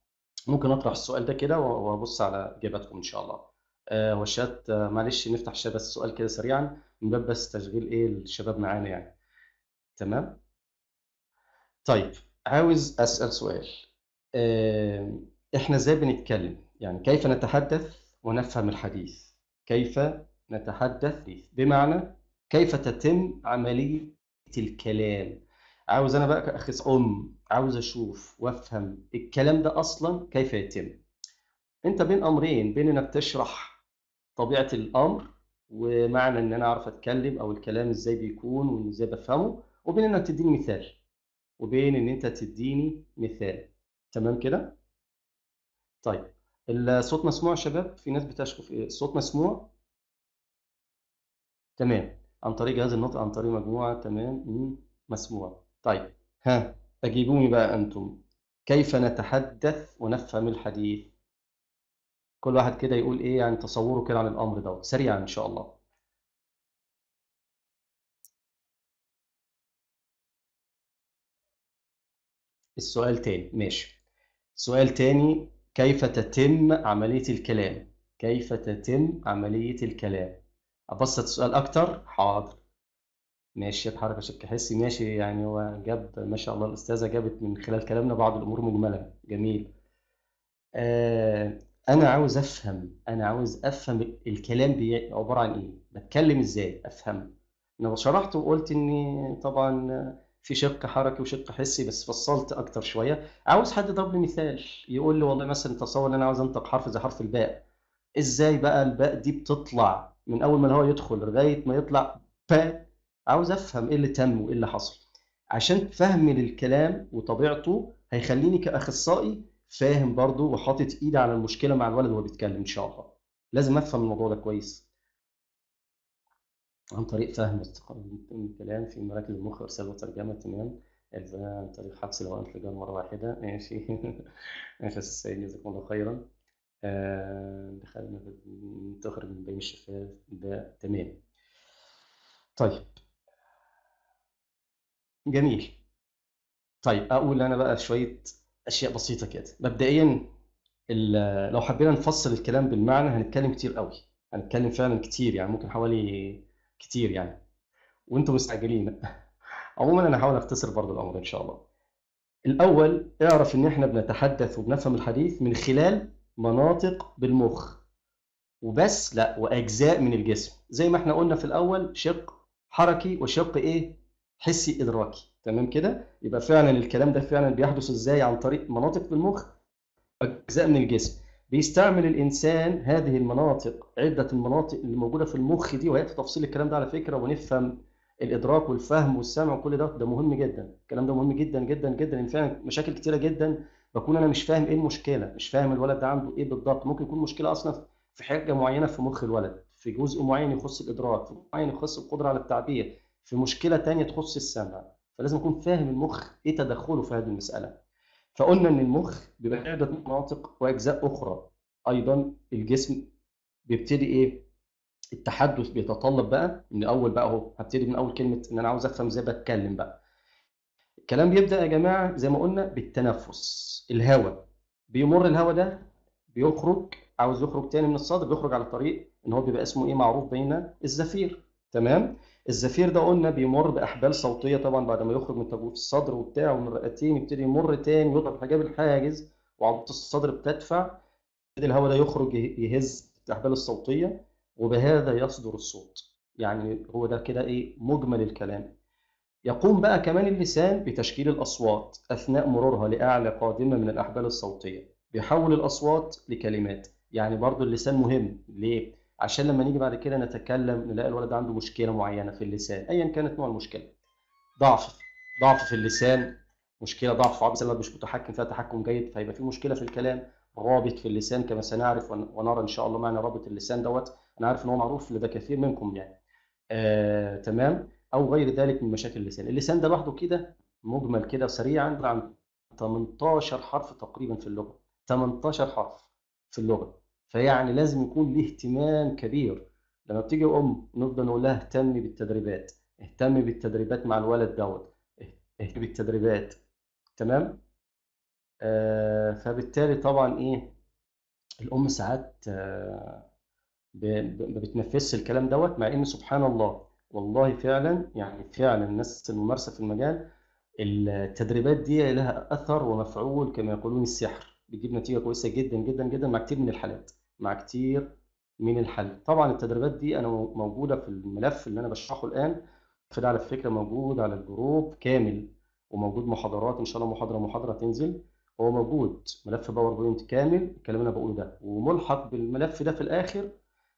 ممكن اطرح السؤال ده كده وابص على اجاباتكم ان شاء الله آه والشات آه معلش نفتح الشات بس السؤال كده سريعا من باب بس تشغيل ايه الشباب معانا يعني تمام طيب عاوز اسال سؤال آه احنا ازاي بنتكلم يعني كيف نتحدث ونفهم الحديث كيف نتحدث بمعنى كيف تتم عملية الكلام عاوز انا بقى كأخص ام عاوز اشوف وافهم الكلام ده اصلا كيف يتم انت بين امرين بين انك تشرح طبيعة الامر ومعنى ان انا اعرف اتكلم او الكلام ازاي بيكون وازاي بفهمه وبين انك تديني مثال وبين ان انت تديني مثال تمام كده طيب الصوت مسموع يا شباب في ناس بتشكو في إيه؟ الصوت مسموع تمام عن طريق جهاز النطق عن طريق مجموعة تمام مم. مسموع طيب ها أجيبوني بقى أنتم كيف نتحدث ونفهم الحديث كل واحد كده يقول إيه يعني تصوره كده عن الأمر ده سريعا إن شاء الله السؤال تاني ماشي سؤال تاني كيف تتم عملية الكلام كيف تتم عملية الكلام أبسط السؤال أكتر حاضر ماشي بحركة شك حسي ماشي يعني هو جاب ما شاء الله الأستاذة جابت من خلال كلامنا بعض الأمور مجملة جميل آه أنا عاوز أفهم أنا عاوز أفهم الكلام بي- عبارة عن إيه بتكلم إزاي أفهم أنا شرحت وقلت إن طبعا في شق حركي وشق حسي بس فصلت أكتر شوية عاوز حد يضرب لي مثال يقول لي والله مثلا تصور إن أنا عاوز أنطق حرف زي حرف الباء إزاي بقى الباء دي بتطلع من أول ما الهواء يدخل لغاية ما يطلع باء عاوز افهم ايه اللي تم وايه اللي حصل عشان فهمي للكلام وطبيعته هيخليني كاخصائي فاهم برضه وحاطط ايدي على المشكله مع الولد وهو بيتكلم ان شاء الله لازم افهم الموضوع ده كويس عن طريق فهم الكلام في مراكز المخ ارسال وترجمه تمام عن طريق حبس الهواء انفجار مره واحده ماشي ماشي السيد جزاكم الله خيرا آه دخلنا تخرج من بين الشفاف ده تمام طيب جميل طيب اقول انا بقى شويه اشياء بسيطه كده مبدئيا ال- لو حبينا نفصل الكلام بالمعنى هنتكلم كتير قوي هنتكلم فعلا كتير يعني ممكن حوالي كتير يعني وانتم مستعجلين عموما انا هحاول اختصر برضو الامر ان شاء الله الاول اعرف ان احنا بنتحدث وبنفهم الحديث من خلال مناطق بالمخ وبس لا واجزاء من الجسم زي ما احنا قلنا في الاول شق حركي وشق ايه حسي ادراكي تمام كده يبقى فعلا الكلام ده فعلا بيحدث ازاي عن طريق مناطق في المخ اجزاء من الجسم بيستعمل الانسان هذه المناطق عده المناطق اللي موجوده في المخ دي وهياتي تفصيل الكلام ده على فكره ونفهم الادراك والفهم والسمع وكل ده ده مهم جدا الكلام ده مهم جدا جدا جدا لان فعلا مشاكل كتيره جدا بكون انا مش فاهم ايه المشكله مش فاهم الولد ده عنده ايه بالضبط ممكن يكون مشكله اصلا في حاجه معينه في مخ الولد في جزء معين يخص الادراك في معين يخص القدره على التعبير في مشكله تانية تخص السمع فلازم اكون فاهم المخ ايه تدخله في هذه المساله فقلنا ان المخ بيبقى عده مناطق واجزاء اخرى ايضا الجسم بيبتدي ايه التحدث بيتطلب بقى من اول بقى اهو هبتدي من اول كلمه ان انا عاوز افهم ازاي بتكلم بقى الكلام بيبدا يا جماعه زي ما قلنا بالتنفس الهواء بيمر الهواء ده بيخرج عاوز يخرج تاني من الصدر بيخرج على طريق ان هو بيبقى اسمه ايه معروف بين الزفير تمام الزفير ده قلنا بيمر باحبال صوتيه طبعا بعد ما يخرج من تجويف الصدر وبتاع ومن الرئتين يبتدي يمر تاني يضرب حجاب الحاجز وعضله الصدر بتدفع يبتدي الهواء ده يخرج يهز الاحبال الصوتيه وبهذا يصدر الصوت يعني هو ده كده ايه مجمل الكلام يقوم بقى كمان اللسان بتشكيل الاصوات اثناء مرورها لاعلى قادمه من الاحبال الصوتيه بيحول الاصوات لكلمات يعني برضو اللسان مهم ليه عشان لما نيجي بعد كده نتكلم نلاقي الولد عنده مشكله معينه في اللسان ايا كانت نوع المشكله ضعف ضعف في اللسان مشكله ضعف في عضله اللسان مش متحكم فيها تحكم جيد فهيبقى في مشكله في الكلام رابط في اللسان كما سنعرف ونرى ان شاء الله معنى رابط اللسان دوت انا عارف ان هو معروف لدى كثير منكم يعني آه، تمام او غير ذلك من مشاكل اللسان اللسان ده لوحده كده مجمل كده سريعا عن 18 حرف تقريبا في اللغه 18 حرف في اللغه فيعني لازم يكون ليه اهتمام كبير لما بتيجي ام نفضل نقول لها اهتمي بالتدريبات اهتمي بالتدريبات مع الولد دوت اهتمي بالتدريبات تمام آه، فبالتالي طبعا ايه الام ساعات آه، ب- ب- ما بتنفذش الكلام دوت مع ان سبحان الله والله فعلا يعني فعلا الناس الممارسه في المجال التدريبات دي لها اثر ومفعول كما يقولون السحر بيجيب نتيجه كويسه جدا جدا جدا مع كتير من الحالات مع كتير من الحالات طبعا التدريبات دي انا مو- موجوده في الملف اللي انا بشرحه الان فده على فكره موجود على الجروب كامل وموجود محاضرات ان شاء الله محاضره محاضره تنزل هو موجود ملف باوربوينت كامل الكلام اللي انا بقوله ده وملحق بالملف ده في الاخر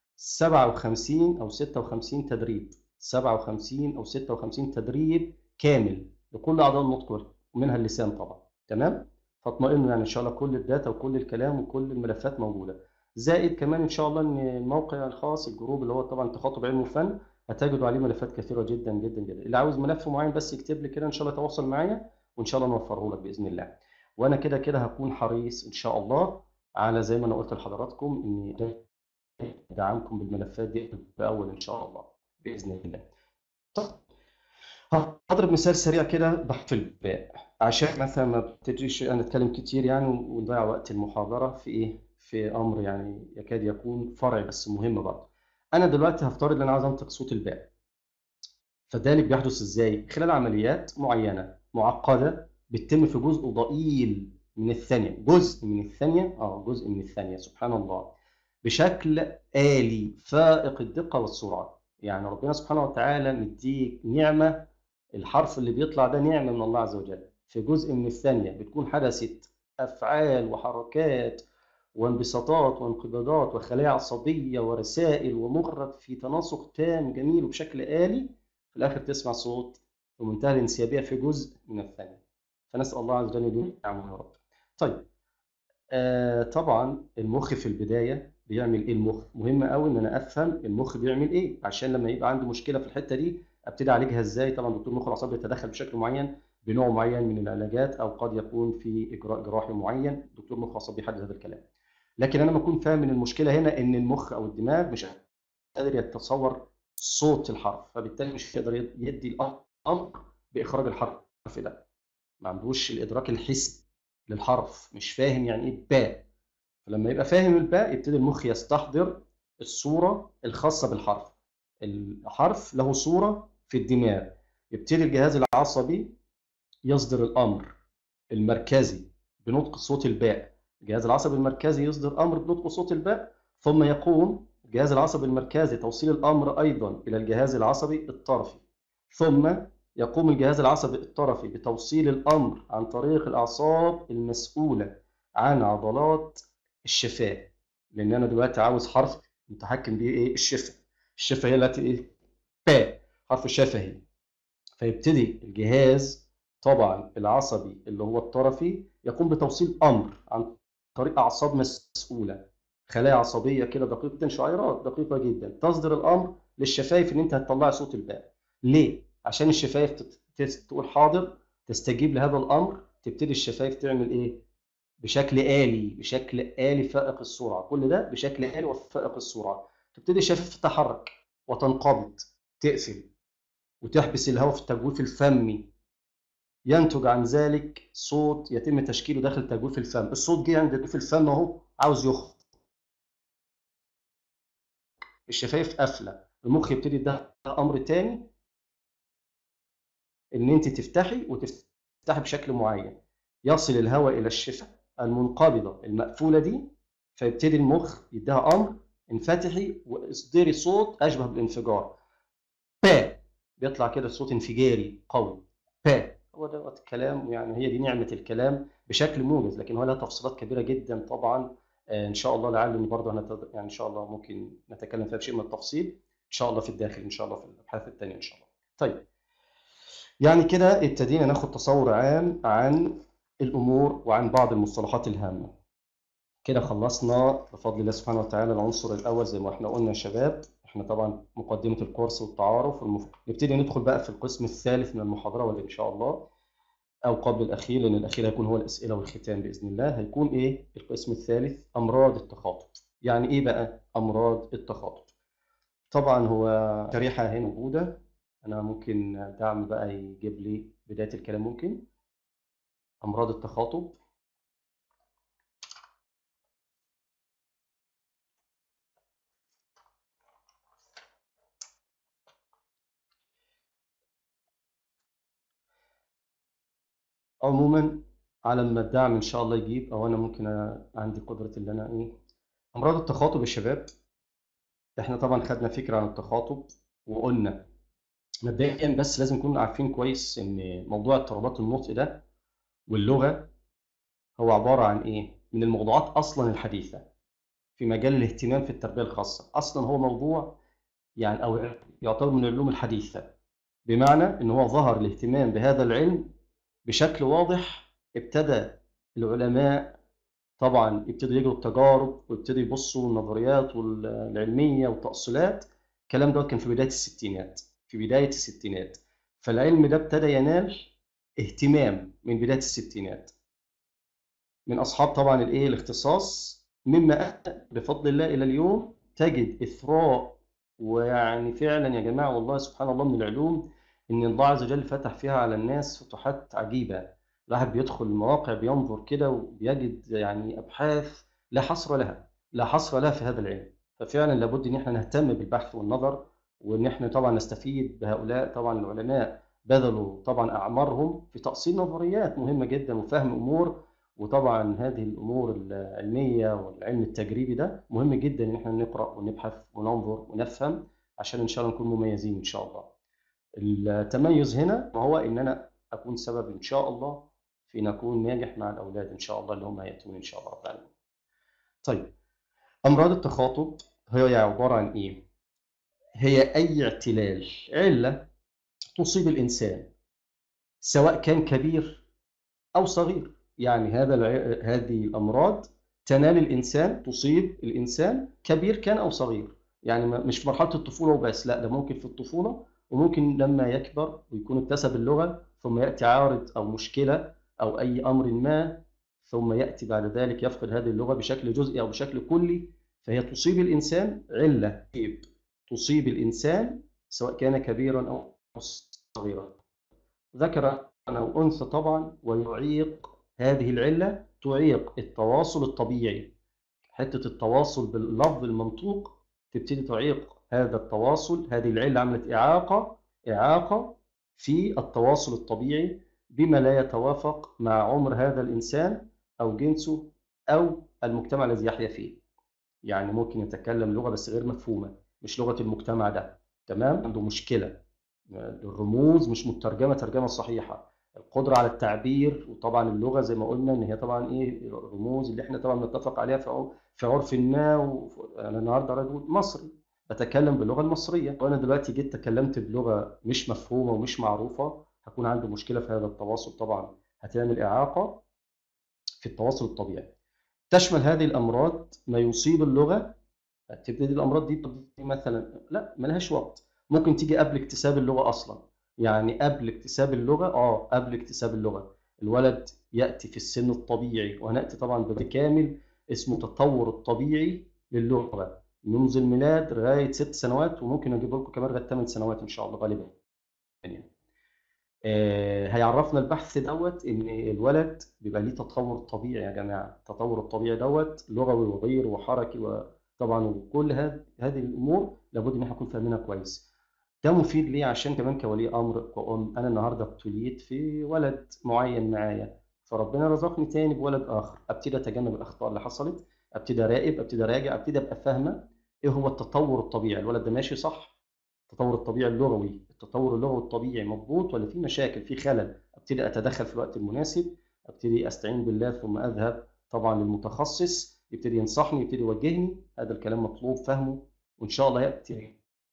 57 او 56 تدريب 57 او 56 تدريب كامل لكل اعضاء النطق ومنها اللسان طبعا تمام فاطمئنوا يعني ان شاء الله كل الداتا وكل الكلام وكل الملفات موجوده زائد كمان ان شاء الله ان الموقع الخاص الجروب اللي هو طبعا تخاطب علم وفن هتجدوا عليه ملفات كثيره جدا جدا جدا اللي عاوز ملف معين بس يكتب لي كده ان شاء الله يتواصل معايا وان شاء الله نوفره لك باذن الله وانا كده كده هكون حريص ان شاء الله على زي ما انا قلت لحضراتكم اني دعمكم بالملفات دي باول ان شاء الله باذن الله طيب هضرب مثال سريع كده بحث الباء عشان مثلا ما بتجيش انا اتكلم كتير يعني ونضيع وقت المحاضره في ايه في امر يعني يكاد يكون فرعي بس مهم برضه انا دلوقتي هفترض ان انا عايز انطق صوت الباء فذلك بيحدث ازاي خلال عمليات معينه معقده بتتم في جزء ضئيل من الثانيه جزء من الثانيه اه جزء من الثانيه سبحان الله بشكل آلي فائق الدقة والسرعة يعني ربنا سبحانه وتعالى مديك نعمة الحرف اللي بيطلع ده نعمة من الله عز وجل في جزء من الثانية بتكون حدثت أفعال وحركات وانبساطات وانقباضات وخلايا عصبية ورسائل ومخرج في تناسق تام جميل وبشكل آلي في الآخر تسمع صوت في منتهى الانسيابية في جزء من الثانية فنسأل الله عز وجل يدوم نعمه يا رب طيب آه طبعا المخ في البدايه بيعمل ايه المخ مهم قوي ان انا افهم المخ بيعمل ايه عشان لما يبقى عندي مشكله في الحته دي ابتدي اعالجها ازاي طبعا دكتور المخ والاعصاب بيتدخل بشكل معين بنوع معين من العلاجات او قد يكون في اجراء جراحي معين دكتور مخ واعصاب بيحدد هذا الكلام لكن انا لما اكون فاهم ان المشكله هنا ان المخ او الدماغ مش قادر يتصور صوت الحرف فبالتالي مش هيقدر يدي الامر باخراج الحرف ده ما عندوش الادراك الحسي للحرف مش فاهم يعني ايه باء فلما يبقى فاهم الباء يبتدي المخ يستحضر الصورة الخاصة بالحرف الحرف له صورة في الدماغ يبتدي الجهاز العصبي يصدر الأمر المركزي بنطق صوت الباء الجهاز العصبي المركزي يصدر أمر بنطق صوت الباء ثم يقوم الجهاز العصبي المركزي توصيل الأمر أيضا إلى الجهاز العصبي الطرفي ثم يقوم الجهاز العصبي الطرفي بتوصيل الأمر عن طريق الأعصاب المسؤولة عن عضلات الشفاه لأن أنا دلوقتي عاوز حرف متحكم بيه إيه الشفة الشفة هي التي إيه باء حرف الشفهي فيبتدي الجهاز طبعا العصبي اللي هو الطرفي يقوم بتوصيل أمر عن طريق أعصاب مسؤولة خلايا عصبية كده دقيقة شعيرات دقيقة جدا تصدر الأمر للشفايف إن أنت هتطلعي صوت الباء ليه؟ عشان الشفايف تقول حاضر تستجيب لهذا الامر تبتدي الشفايف تعمل ايه بشكل آلي بشكل آلي فائق السرعة كل ده بشكل آلي وفائق السرعة تبتدي الشفايف تتحرك وتنقبض تقفل وتحبس الهواء في التجويف الفمي ينتج عن ذلك صوت يتم تشكيله داخل تجويف الفم الصوت جه عند تجويف الفم اهو عاوز يخرج الشفايف قافله المخ يبتدي ده امر تاني ان انت تفتحي وتفتحي بشكل معين يصل الهواء الى الشفه المنقبضه المقفوله دي فيبتدي المخ يديها امر انفتحي واصدري صوت اشبه بالانفجار با بيطلع كده صوت انفجاري قوي با هو ده الكلام يعني هي دي نعمه الكلام بشكل موجز لكن هو لها تفصيلات كبيره جدا طبعا ان شاء الله لعل ان برضه هنت... يعني ان شاء الله ممكن نتكلم فيها بشيء من التفصيل ان شاء الله في الداخل ان شاء الله في الابحاث الثانيه ان شاء الله طيب يعني كده ابتدينا ناخد تصور عام عن الامور وعن بعض المصطلحات الهامه كده خلصنا بفضل الله سبحانه وتعالى العنصر الاول زي ما احنا قلنا يا شباب احنا طبعا مقدمه الكورس والتعارف والمف... نبتدي ندخل بقى في القسم الثالث من المحاضره واللي ان شاء الله او قبل الاخير لان الاخير هيكون هو الاسئله والختام باذن الله هيكون ايه القسم الثالث امراض التخاطب يعني ايه بقى امراض التخاطب طبعا هو شريحه هنا موجوده انا ممكن دعم بقى يجيب لي بدايه الكلام ممكن امراض التخاطب عموما على ما الدعم ان شاء الله يجيب او انا ممكن أ- عندي قدره ان انا ايه امراض التخاطب يا شباب احنا طبعا خدنا فكره عن التخاطب وقلنا مبدئيا بس لازم نكون عارفين كويس ان موضوع اضطرابات النطق ده واللغه هو عباره عن ايه من الموضوعات اصلا الحديثه في مجال الاهتمام في التربيه الخاصه اصلا هو موضوع يعني او يعتبر من العلوم الحديثه بمعنى ان هو ظهر الاهتمام بهذا العلم بشكل واضح ابتدى العلماء طبعا يبتدوا يجروا التجارب ويبتدوا يبصوا النظريات العلميه والتأصيلات الكلام ده كان في بدايه الستينات في بدايه الستينات فالعلم ده ابتدى ينال اهتمام من بدايه الستينات من اصحاب طبعا الايه الاختصاص مما ادى بفضل الله الى اليوم تجد اثراء ويعني فعلا يا جماعه والله سبحان الله من العلوم ان الله عز وجل فتح فيها على الناس فتوحات عجيبه الواحد بيدخل المواقع بينظر كده وبيجد يعني ابحاث لا حصر لها لا حصر لها في هذا العلم ففعلا لابد ان احنا نهتم بالبحث والنظر وان احنا طبعا نستفيد بهؤلاء طبعا العلماء بذلوا طبعا اعمارهم في تاصيل نظريات مهمه جدا وفهم امور وطبعا هذه الامور العلميه والعلم التجريبي ده مهم جدا ان احنا نقرا ونبحث وننظر ونفهم عشان ان شاء الله نكون مميزين ان شاء الله. التميز هنا وهو ان انا اكون سبب ان شاء الله في ان اكون ناجح مع الاولاد ان شاء الله اللي هم هياتون ان شاء الله رب العالمين. طيب امراض التخاطب هي عباره عن ايه؟ هي اي اعتلال عله تصيب الانسان سواء كان كبير او صغير يعني هذا الع- هذه الامراض تنال الانسان تصيب الانسان كبير كان او صغير يعني ما- مش في مرحله الطفوله وبس لا ده ممكن في الطفوله وممكن لما يكبر ويكون اكتسب اللغه ثم ياتي عارض او مشكله او اي امر ما ثم ياتي بعد ذلك يفقد هذه اللغه بشكل جزئي او بشكل كلي فهي تصيب الانسان عله عيب تصيب الانسان سواء كان كبيرا او صغيرا ذكر أو أنثى طبعا ويعيق هذه العلة تعيق التواصل الطبيعي حتة التواصل باللفظ المنطوق تبتدي تعيق هذا التواصل هذه العلة عملت إعاقة إعاقة في التواصل الطبيعي بما لا يتوافق مع عمر هذا الإنسان أو جنسه أو المجتمع الذي يحيا فيه يعني ممكن يتكلم لغة بس غير مفهومة مش لغة المجتمع ده تمام عنده مشكلة الرموز مش مترجمة ترجمة صحيحة القدرة على التعبير وطبعا اللغة زي ما قلنا ان هي طبعا ايه الرموز اللي احنا طبعا نتفق عليها في عرف في عرف ما وف- انا النهارده رجل مصري بتكلم باللغة المصرية وانا دلوقتي جيت تكلمت بلغة مش مفهومة ومش معروفة هكون عنده مشكلة في هذا التواصل طبعا هتعمل إعاقة في التواصل الطبيعي تشمل هذه الأمراض ما يصيب اللغة تبتدي الامراض دي تبتدي مثلا لا ملهاش وقت ممكن تيجي قبل اكتساب اللغه اصلا يعني قبل اكتساب اللغه اه قبل اكتساب اللغه الولد ياتي في السن الطبيعي وهناتي طبعا بكامل اسمه تطور الطبيعي للغه منذ الميلاد لغايه ست سنوات وممكن اجيب لكم كمان لغايه ثمان سنوات ان شاء الله غالبا يعني آه، هيعرفنا البحث دوت ان الولد بيبقى ليه تطور طبيعي يا جماعه التطور الطبيعي دوت لغوي وغير وحركي وطبعا وكل هذه هذه الامور لابد ان احنا نكون فاهمينها كويس ده مفيد ليه عشان كمان كولي امر كأم انا النهارده ابتليت في ولد معين معايا فربنا رزقني تاني بولد اخر ابتدي اتجنب الاخطاء اللي حصلت ابتدي اراقب ابتدي اراجع ابتدي ابقى فاهمه ايه هو التطور الطبيعي الولد ده ماشي صح التطور الطبيعي اللغوي التطور اللغوي الطبيعي مضبوط ولا في مشاكل في خلل ابتدي اتدخل في الوقت المناسب ابتدي استعين بالله ثم اذهب طبعا للمتخصص يبتدي ينصحني يبتدي يوجهني هذا الكلام مطلوب فهمه وان شاء الله ياتي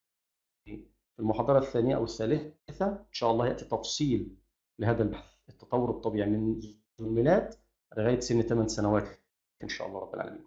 في المحاضره الثانيه او الثالثه ان شاء الله ياتي تفصيل لهذا البحث التطور الطبيعي من الميلاد لغايه سن 8 سنوات ان شاء الله رب العالمين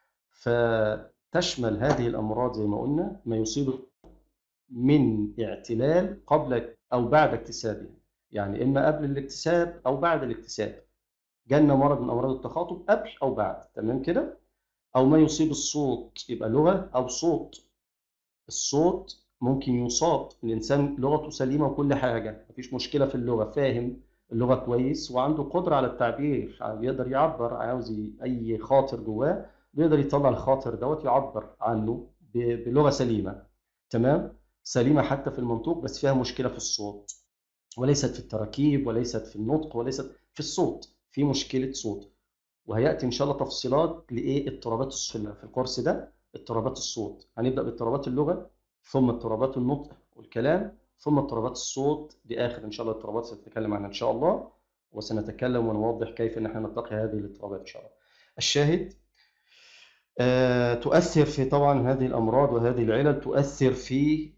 فتشمل هذه الامراض زي ما قلنا ما يصيب من اعتلال قبل او بعد اكتسابه يعني اما قبل الاكتساب او بعد الاكتساب جالنا مرض من امراض التخاطب قبل او بعد تمام كده او ما يصيب الصوت يبقى لغه او صوت الصوت ممكن يصاب الانسان لغته سليمه وكل حاجه مفيش مشكله في اللغه فاهم اللغه كويس وعنده قدره على التعبير بيقدر يعبر عاوز ي- اي خاطر جواه بيقدر يطلع الخاطر دوت يعبر عنه ب- بلغه سليمه تمام سليمه حتى في المنطوق بس فيها مشكله في الصوت وليست في التراكيب وليست في النطق وليست في الصوت في مشكلة صوت وهيأتي إن شاء الله تفصيلات لإيه اضطرابات الصوت في الكورس ده اضطرابات الصوت هنبدأ باضطرابات اللغة ثم اضطرابات النطق والكلام ثم اضطرابات الصوت دي آخر إن شاء الله اضطرابات سنتكلم عنها إن شاء الله وسنتكلم ونوضح كيف ان احنا نتقي هذه الاضطرابات ان شاء الله. الشاهد آه، تؤثر في طبعا هذه الامراض وهذه العلل تؤثر في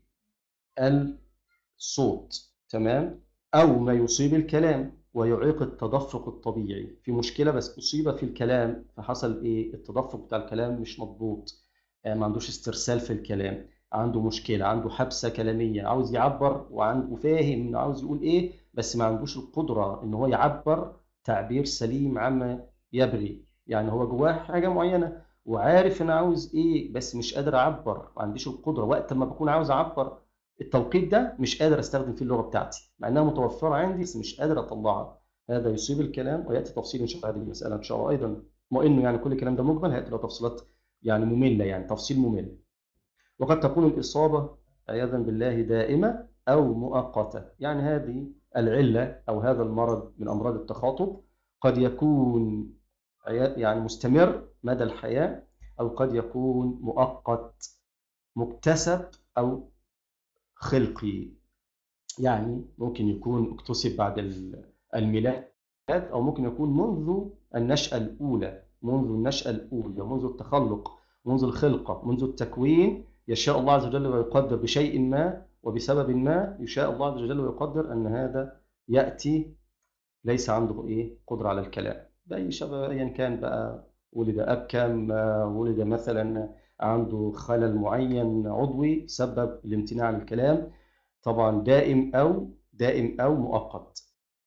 الصوت تمام او ما يصيب الكلام ويعيق التدفق الطبيعي في مشكله بس اصيب في الكلام فحصل ايه التدفق بتاع الكلام مش مضبوط آه، ما عندوش استرسال في الكلام عنده مشكله عنده حبسه كلاميه عاوز يعبر وعنده فاهم انه عاوز يقول ايه بس ما عندوش القدره ان هو يعبر تعبير سليم عما يبغي يعني هو جواه حاجه معينه وعارف انا عاوز ايه بس مش قادر اعبر ما عنديش القدره وقت ما بكون عاوز اعبر التوقيت ده مش قادر استخدم فيه اللغه بتاعتي مع انها متوفره عندي بس مش قادر اطلعها هذا يصيب الكلام وياتي تفصيل ان شاء الله هذه المساله ان شاء الله ايضا ما انه يعني كل الكلام ده مجمل هياتي له تفصيلات يعني ممله يعني تفصيل ممل وقد تكون الاصابه عياذا بالله دائمه او مؤقته يعني هذه العله او هذا المرض من امراض التخاطب قد يكون يعني مستمر مدى الحياه او قد يكون مؤقت مكتسب او خلقي يعني ممكن يكون اكتسب بعد الميلاد أو ممكن يكون منذ النشأة الأولى منذ النشأة الأولى منذ التخلق منذ الخلقة منذ التكوين يشاء الله عز وجل ويقدر بشيء ما وبسبب ما يشاء الله عز وجل ويقدر أن هذا يأتي ليس عنده إيه قدرة على الكلام بأي شبه أيا كان بقى ولد أبكم ولد مثلا عنده خلل معين عضوي سبب الامتناع عن الكلام طبعا دائم أو دائم أو مؤقت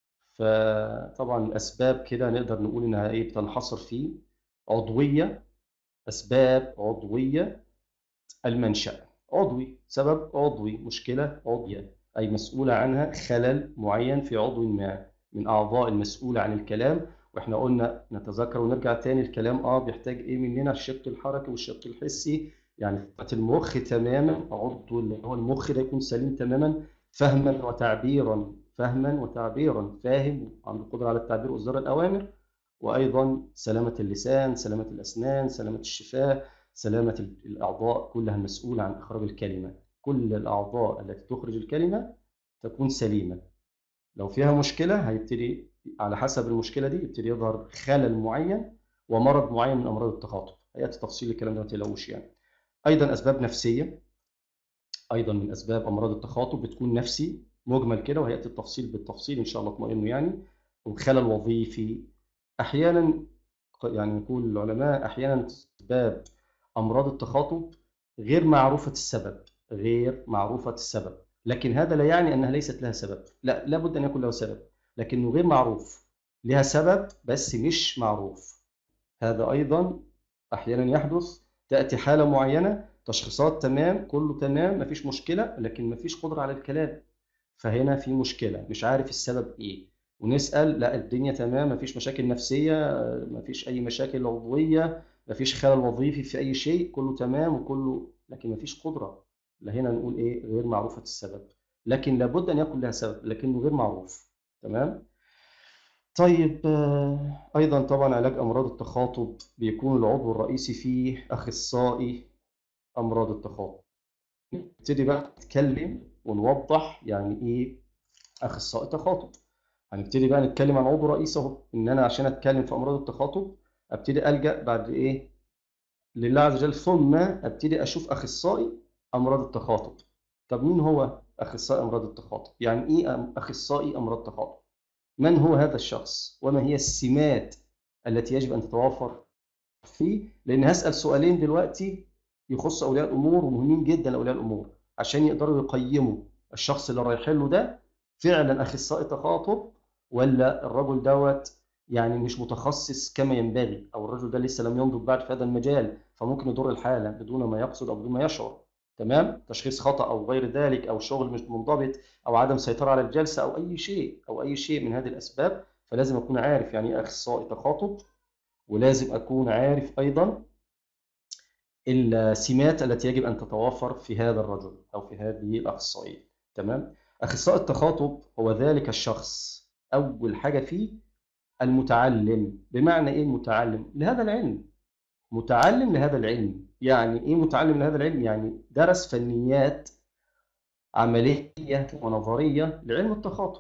فطبعا الأسباب كده نقدر نقول إنها إيه بتنحصر في عضوية أسباب عضوية المنشأ عضوي سبب عضوي مشكلة عضوية أي مسؤولة عنها خلل معين في عضو ما من أعضاء المسؤولة عن الكلام واحنا قلنا نتذكر ونرجع تاني الكلام اه بيحتاج ايه مننا الشق الحركي والشق الحسي يعني المخ تماما عضو اللي هو المخ ده يكون سليم تماما فهما وتعبيرا فهما وتعبيرا فاهم عنده قدره على التعبير واصدار الاوامر وايضا سلامه اللسان سلامه الاسنان سلامه الشفاه سلامه الاعضاء كلها مسؤوله عن اخراج الكلمه كل الاعضاء التي تخرج الكلمه تكون سليمه لو فيها مشكله هيبتدي على حسب المشكله دي يبتدي يظهر خلل معين ومرض معين من امراض التخاطب هياتي تفصيل الكلام ده ما تقلقوش يعني ايضا اسباب نفسيه ايضا من اسباب امراض التخاطب بتكون نفسي مجمل كده وهياتي التفصيل بالتفصيل ان شاء الله اطمئنوا يعني وخلل وظيفي احيانا يعني يقول العلماء احيانا اسباب امراض التخاطب غير معروفه السبب غير معروفه السبب لكن هذا لا يعني انها ليست لها سبب لا لابد ان يكون له سبب لكنه غير معروف لها سبب بس مش معروف هذا ايضا احيانا يحدث تاتي حاله معينه تشخيصات تمام كله تمام مفيش مشكله لكن مفيش قدره على الكلام فهنا في مشكله مش عارف السبب ايه ونسال لا الدنيا تمام مفيش مشاكل نفسيه مفيش اي مشاكل عضويه مفيش خلل وظيفي في اي شيء كله تمام وكله لكن مفيش قدره هنا نقول ايه غير معروفه السبب لكن لابد ان يكون لها سبب لكنه غير معروف تمام طيب ايضا طبعا علاج امراض التخاطب بيكون العضو الرئيسي فيه اخصائي امراض التخاطب نبتدي بقى نتكلم ونوضح يعني ايه اخصائي تخاطب هنبتدي بقى نتكلم عن عضو رئيسي اهو ان انا عشان اتكلم في امراض التخاطب ابتدي الجا بعد ايه لله عز وجل ثم ابتدي اشوف اخصائي امراض التخاطب طب مين هو اخصائي امراض التخاطب يعني ايه اخصائي امراض التخاطب من هو هذا الشخص وما هي السمات التي يجب ان تتوفر فيه لان هسال سؤالين دلوقتي يخص اولياء الامور ومهمين جدا لاولياء الامور عشان يقدروا يقيموا الشخص اللي رايحين له ده فعلا اخصائي تخاطب ولا الرجل دوت يعني مش متخصص كما ينبغي او الرجل ده لسه لم ينضج بعد في هذا المجال فممكن يضر الحاله بدون ما يقصد او بدون ما يشعر تمام تشخيص خطا او غير ذلك او شغل مش منضبط او عدم سيطره على الجلسه او اي شيء او اي شيء من هذه الاسباب فلازم اكون عارف يعني ايه اخصائي تخاطب ولازم اكون عارف ايضا السمات التي يجب ان تتوافر في هذا الرجل او في هذه الاخصائيه تمام أخصائي التخاطب هو ذلك الشخص أول حاجة فيه المتعلم بمعنى إيه المتعلم؟ لهذا العلم متعلم لهذا العلم يعني إيه متعلم لهذا العلم؟ يعني درس فنيات عملية ونظرية لعلم التخاطب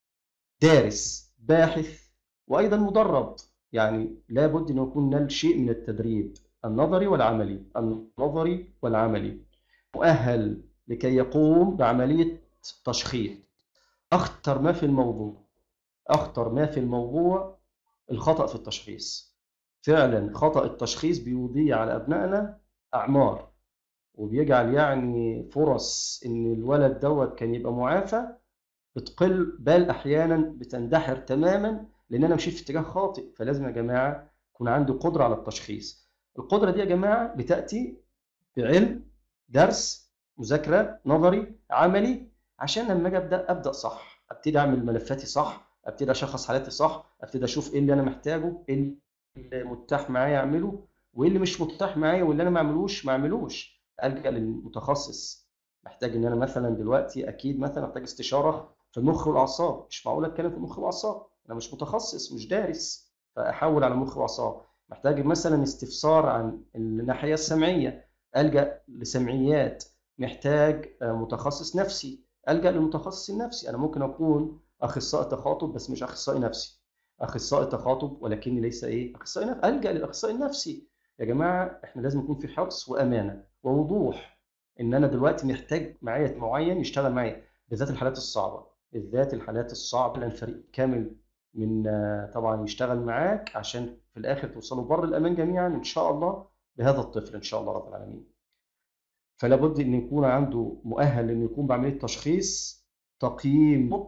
دارس باحث وأيضا مدرب يعني لابد أن يكون نال شيء من التدريب النظري والعملي النظري والعملي مؤهل لكي يقوم بعملية تشخيص أخطر ما في الموضوع أخطر ما في الموضوع الخطأ في التشخيص فعلا خطأ التشخيص بيضيع على أبنائنا أعمار وبيجعل يعني فرص إن الولد دوت كان يبقى معافى بتقل بل أحيانا بتندحر تماما لأن أنا مشيت في اتجاه خاطئ فلازم يا جماعة يكون عندي قدرة على التشخيص القدرة دي يا جماعة بتأتي بعلم درس مذاكرة نظري عملي عشان لما اجي ابدا ابدا صح ابتدي اعمل ملفاتي صح ابتدي اشخص حالاتي صح ابتدي اشوف ايه اللي انا محتاجه ايه اللي متاح معايا اعمله وايه اللي مش متاح معايا واللي انا ما اعملوش ما اعملوش الجا للمتخصص محتاج ان انا مثلا دلوقتي اكيد مثلا محتاج استشاره في المخ والاعصاب مش معقول اتكلم في المخ والاعصاب انا مش متخصص مش دارس فاحول على المخ والاعصاب محتاج مثلا استفسار عن الناحيه السمعيه الجا لسمعيات محتاج متخصص نفسي الجا للمتخصص النفسي انا ممكن اكون اخصائي تخاطب بس مش اخصائي نفسي اخصائي تخاطب ولكني ليس ايه اخصائي نفسي الجا للاخصائي النفسي يا جماعه احنا لازم يكون في حرص وامانه ووضوح ان انا دلوقتي محتاج معايا معين يشتغل معايا بالذات الحالات الصعبه بالذات الحالات الصعبه لان فريق كامل من طبعا يشتغل معاك عشان في الاخر توصلوا بر الامان جميعا ان شاء الله بهذا الطفل ان شاء الله رب العالمين فلا بد ان يكون عنده مؤهل انه يقوم بعمليه تشخيص تقييم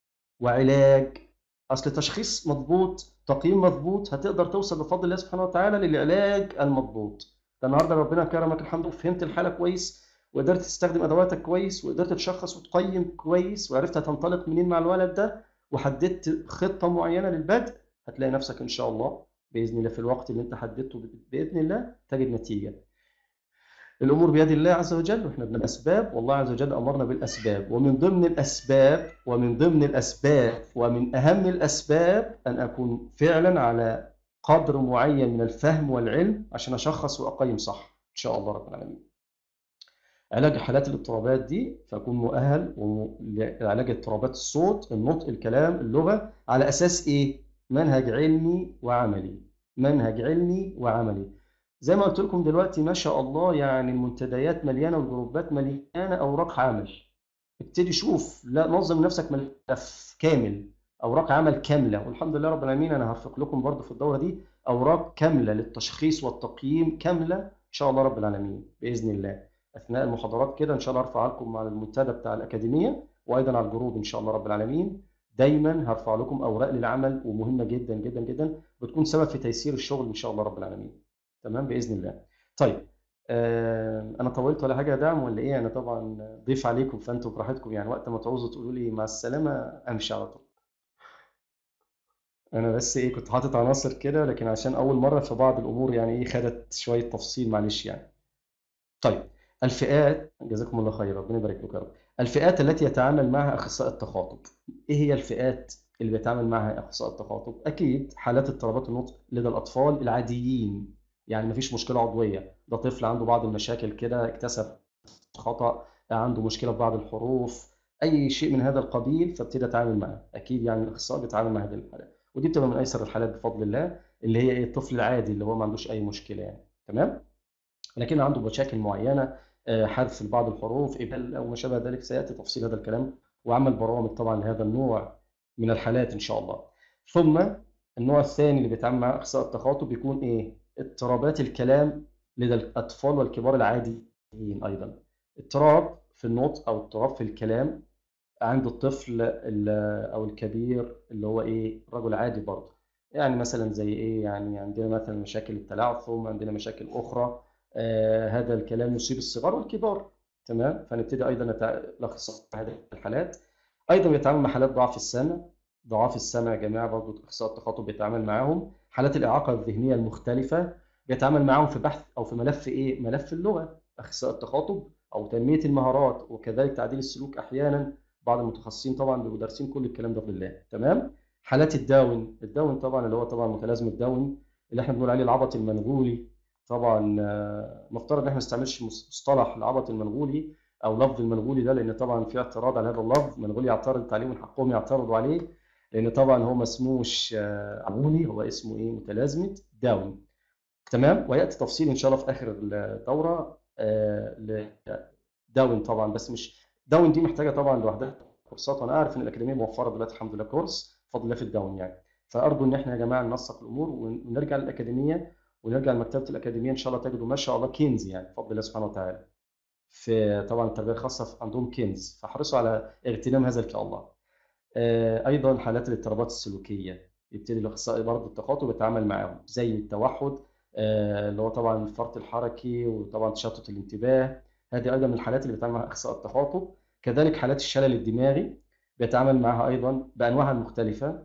وعلاج اصل تشخيص مضبوط تقييم مضبوط هتقدر توصل بفضل الله سبحانه وتعالى للعلاج المضبوط ده النهارده ربنا كرمك الحمد لله فهمت الحاله كويس وقدرت تستخدم ادواتك كويس وقدرت تشخص وتقيم كويس وعرفت هتنطلق منين مع الولد ده وحددت خطه معينه للبدء هتلاقي نفسك ان شاء الله باذن الله في الوقت اللي انت حددته باذن الله تجد نتيجه الامور بيد الله عز وجل واحنا ابن الاسباب والله عز وجل امرنا بالاسباب ومن ضمن الاسباب ومن ضمن الاسباب ومن اهم الاسباب ان اكون فعلا على قدر معين من الفهم والعلم عشان اشخص واقيم صح ان شاء الله رب العالمين علاج حالات الاضطرابات دي فاكون مؤهل لعلاج اضطرابات الصوت النطق الكلام اللغه على اساس ايه منهج علمي وعملي منهج علمي وعملي زي ما قلت لكم دلوقتي ما شاء الله يعني المنتديات مليانه والجروبات مليانه اوراق عمل ابتدي شوف لا نظم لنفسك ملف كامل اوراق عمل كامله والحمد لله رب العالمين انا هرفق لكم برضو في الدوره دي اوراق كامله للتشخيص والتقييم كامله ان شاء الله رب العالمين باذن الله اثناء المحاضرات كده ان شاء الله هرفع لكم على المنتدى بتاع الاكاديميه وايضا على الجروب ان شاء الله رب العالمين دايما هرفع لكم اوراق للعمل ومهمه جدا جدا جدا بتكون سبب في تيسير الشغل ان شاء الله رب العالمين تمام باذن الله طيب آه انا طولت ولا حاجه يا دعم ولا ايه انا طبعا ضيف عليكم فانتوا براحتكم يعني وقت ما تعوزوا تقولوا لي مع السلامه امشي على طول انا بس ايه كنت حاطط عناصر كده لكن عشان اول مره في بعض الامور يعني ايه خدت شويه تفصيل معلش يعني طيب الفئات جزاكم الله خير ربنا يبارك لكم يا رب الفئات التي يتعامل معها اخصائي التخاطب ايه هي الفئات اللي بيتعامل معها اخصائي التخاطب اكيد حالات اضطرابات النطق لدى الاطفال العاديين يعني مفيش مشكله عضويه ده طفل عنده بعض المشاكل كده اكتسب خطا عنده مشكله في بعض الحروف اي شيء من هذا القبيل فابتدي اتعامل معاه اكيد يعني الاخصائي بيتعامل مع هذه الحالات ودي بتبقى من ايسر الحالات بفضل الله اللي هي ايه الطفل العادي اللي هو ما عندوش اي مشكله يعني تمام لكن عنده مشاكل معينه حذف بعض الحروف ابل او ما شابه ذلك سياتي تفصيل هذا الكلام وعمل برامج طبعا لهذا النوع من الحالات ان شاء الله ثم النوع الثاني اللي بيتعامل مع اخصائي التخاطب بيكون ايه اضطرابات الكلام لدى الأطفال والكبار العاديين أيضا اضطراب في النطق أو اضطراب في الكلام عند الطفل أو الكبير اللي هو إيه رجل عادي برضه يعني مثلا زي إيه يعني عندنا مثلا مشاكل التلعثم عندنا مشاكل أخرى آه هذا الكلام يصيب الصغار والكبار تمام فنبتدي أيضا نلخص هذه الحالات أيضا بيتعامل مع حالات ضعف السمع ضعاف السمع يا جماعة برضه أخصائي التخاطب بيتعامل معاهم حالات الإعاقة الذهنية المختلفة بيتعامل معاهم في بحث أو في ملف إيه؟ ملف اللغة أخصائي التخاطب أو تنمية المهارات وكذلك تعديل السلوك أحيانا بعض المتخصصين طبعا بيبقوا دارسين كل الكلام ده بالله تمام حالات الداون الداون طبعا اللي هو طبعا متلازمه الداون اللي احنا بنقول عليه العبط المنغولي طبعا آه، مفترض ان احنا ما نستعملش مصطلح العبط المنغولي او لفظ المنغولي ده لان طبعا في اعتراض على هذا اللفظ المنغولي يعترض عليه من حقهم يعترضوا عليه لان طبعا هو ما اسموش آه، منغولي هو اسمه ايه متلازمه داون تمام وياتي تفصيل ان شاء الله في اخر الدوره آه، داون طبعا بس مش داون دي محتاجه طبعا لوحدها كورسات وانا عارف ان الاكاديميه موفره دلوقتي الحمد لله كورس بفضل الله في الداون يعني فارجو ان احنا يا جماعه ننسق الامور ونرجع للاكاديميه ونرجع لمكتبه الاكاديميه ان شاء الله تجدوا ما شاء الله كنز يعني بفضل الله سبحانه وتعالى في طبعا التربيه الخاصه عندهم كنز فاحرصوا على اغتنام هذا ان شاء الله آه، ايضا حالات الاضطرابات السلوكيه يبتدي الاخصائي برضه التخاطب يتعامل معاهم زي التوحد آه، اللي هو طبعا الفرط الحركي وطبعا تشتت الانتباه هذه ايضا من الحالات اللي بيتعامل معها اخصائي التخاطب كذلك حالات الشلل الدماغي بيتعامل معها ايضا بانواعها المختلفه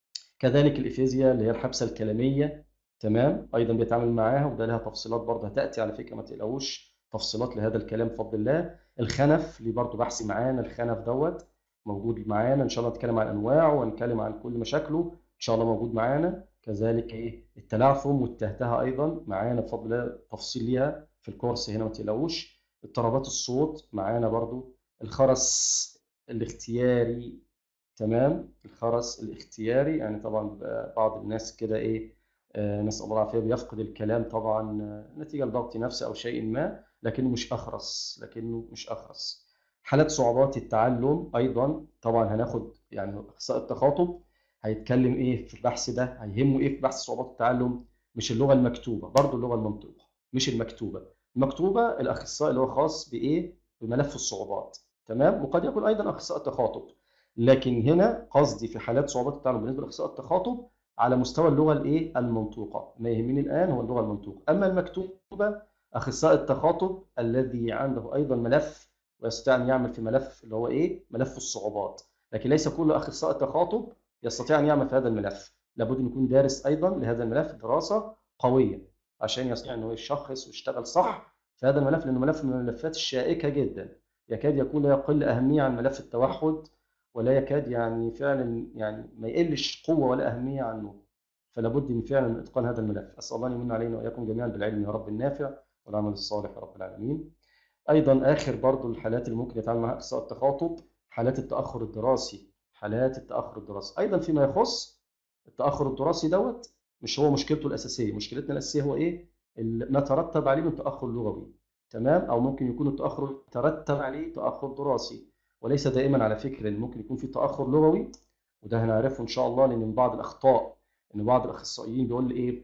كذلك الافيزيا اللي هي الحبسه الكلاميه تمام ايضا بيتعامل معاها وده لها تفصيلات برضه هتاتي على فكره ما تقلقوش تفصيلات لهذا الكلام بفضل الله الخنف اللي برضه بحثي معانا الخنف دوت موجود معانا ان شاء الله نتكلم عن انواعه ونتكلم عن كل مشاكله ان شاء الله موجود معانا كذلك ايه التلعثم والتهتهه ايضا معانا بفضل الله تفصيل ليها في الكورس هنا ما تقلقوش اضطرابات الصوت معانا برضو الخرس الاختياري تمام الخرس الاختياري يعني طبعا بعض الناس كده ايه آه نسال الله العافيه بيفقد الكلام طبعا آه، نتيجه لضغط نفسي او شيء ما لكنه مش اخرس لكنه مش اخرس حالات صعوبات التعلم ايضا طبعا هناخد يعني اخصائي التخاطب هيتكلم ايه في البحث ده هيهمه ايه في بحث صعوبات التعلم مش اللغه المكتوبه برضه اللغه المنطوقه مش المكتوبه المكتوبه الاخصائي اللي هو خاص بايه بملف الصعوبات تمام وقد يكون ايضا اخصائي التخاطب لكن هنا قصدي في حالات صعوبات التعلم بالنسبه لاخصائي التخاطب على مستوى اللغه الايه المنطوقه ما يهمني الان هو اللغه المنطوقه اما المكتوبه اخصائي التخاطب الذي عنده ايضا ملف ويستطيع ان يعمل في ملف اللي هو ايه ملف الصعوبات لكن ليس كل اخصائي تخاطب يستطيع ان يعمل في هذا الملف لابد ان يكون دارس ايضا لهذا الملف دراسه قويه عشان يستطيع ان هو يشخص ويشتغل صح في هذا الملف لانه ملف من الملفات الشائكه جدا يكاد يكون لا يقل اهميه عن ملف التوحد ولا يكاد يعني فعلا يعني ما يقلش قوه ولا اهميه عنه فلا بد من فعلا من اتقان هذا الملف اسال الله ان يمن علينا واياكم جميعا بالعلم يا رب النافع والعمل الصالح يا رب العالمين ايضا اخر برضو الحالات اللي ممكن يتعامل معها اخصائي التخاطب حالات التاخر الدراسي حالات التاخر الدراسي ايضا فيما يخص التاخر الدراسي دوت مش هو مشكلته الاساسيه مشكلتنا الاساسيه هو ايه ما ترتب عليه من تاخر لغوي تمام او ممكن يكون التاخر ترتب عليه تاخر دراسي وليس دائما على فكره ان ممكن يكون في تاخر لغوي وده هنعرفه ان شاء الله لان من بعض الاخطاء ان بعض الاخصائيين بيقول لي ايه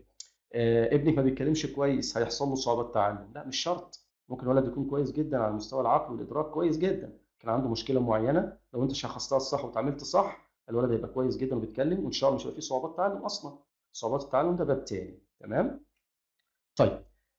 آه ابنك ما بيتكلمش كويس هيحصل له صعوبات تعلم لا مش شرط ممكن الولد يكون كويس جدا على مستوى العقل والادراك كويس جدا كان عنده مشكله معينه لو انت شخصتها الصح وتعاملت صح الولد هيبقى كويس جدا وبيتكلم وان شاء الله مش هيبقى فيه صعوبات تعلم اصلا صعوبات التعلم ده باب تاني تمام طيب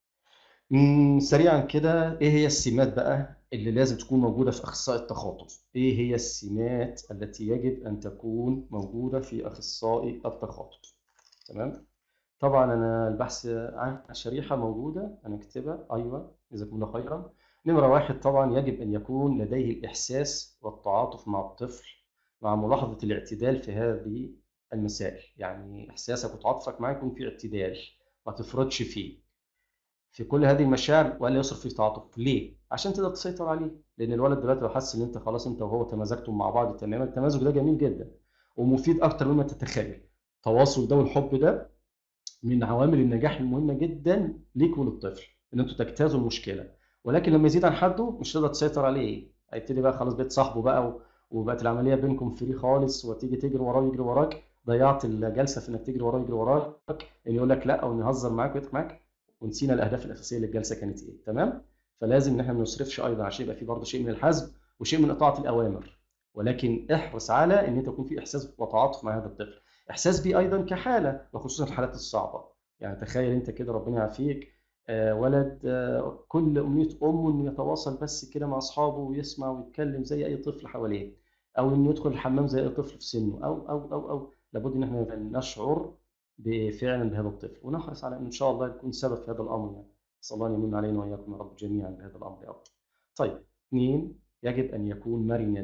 سريعا كده ايه هي السمات بقى اللي لازم تكون موجوده في اخصائي التخاطب ايه هي السمات التي يجب ان تكون موجوده في اخصائي التخاطب تمام طبعا انا البحث عن الشريحه موجوده انا اكتبها ايوه جزاكم الله خيرا نمره واحد طبعا يجب ان يكون لديه الاحساس والتعاطف مع الطفل مع ملاحظه الاعتدال في هذه المسائل يعني احساسك وتعاطفك معاه يكون في اعتدال ما تفرطش فيه في كل هذه المشاعر ولا يصرف فيه تعاطف ليه عشان تقدر تسيطر عليه لان الولد دلوقتي لو حس ان انت خلاص انت وهو تمازجتم مع بعض تماما التمازج ده جميل جدا ومفيد اكتر مما تتخيل التواصل ده والحب ده من عوامل النجاح المهمه جدا ليك وللطفل ان انتوا تجتازوا المشكله ولكن لما يزيد عن حده مش تقدر تسيطر عليه هيبتدي بقى خلاص بقيت صاحبه بقى وبقت العمليه بينكم فري خالص وتيجي تجري وراه ويجري وراك ضيعت الجلسه في انك تجري وراه ويجري وراك ان يقول لك لا او انه يهزر معاك ويضحك معاك ونسينا الاهداف الاساسيه للجلسه كانت ايه تمام فلازم ان احنا ما نصرفش ايضا عشان يبقى في برضه شيء من الحزم وشيء من اطاعه الاوامر ولكن احرص على ان انت يكون في احساس وتعاطف مع هذا الطفل احساس بيه ايضا كحاله وخصوصا الحالات الصعبه يعني تخيل انت كده ربنا يعافيك آه ولد آه كل امنيه امه انه يتواصل بس كده مع اصحابه ويسمع ويتكلم زي اي طفل حواليه او انه يدخل الحمام زي اي طفل في سنه او او او او لابد ان احنا نشعر فعلا بهذا الطفل ونحرص على ان شاء الله يكون سبب في هذا الامر يعني نسال الله ان يمن علينا واياكم يا رب جميعا بهذا الامر يا رب. طيب اثنين يجب ان يكون مرنا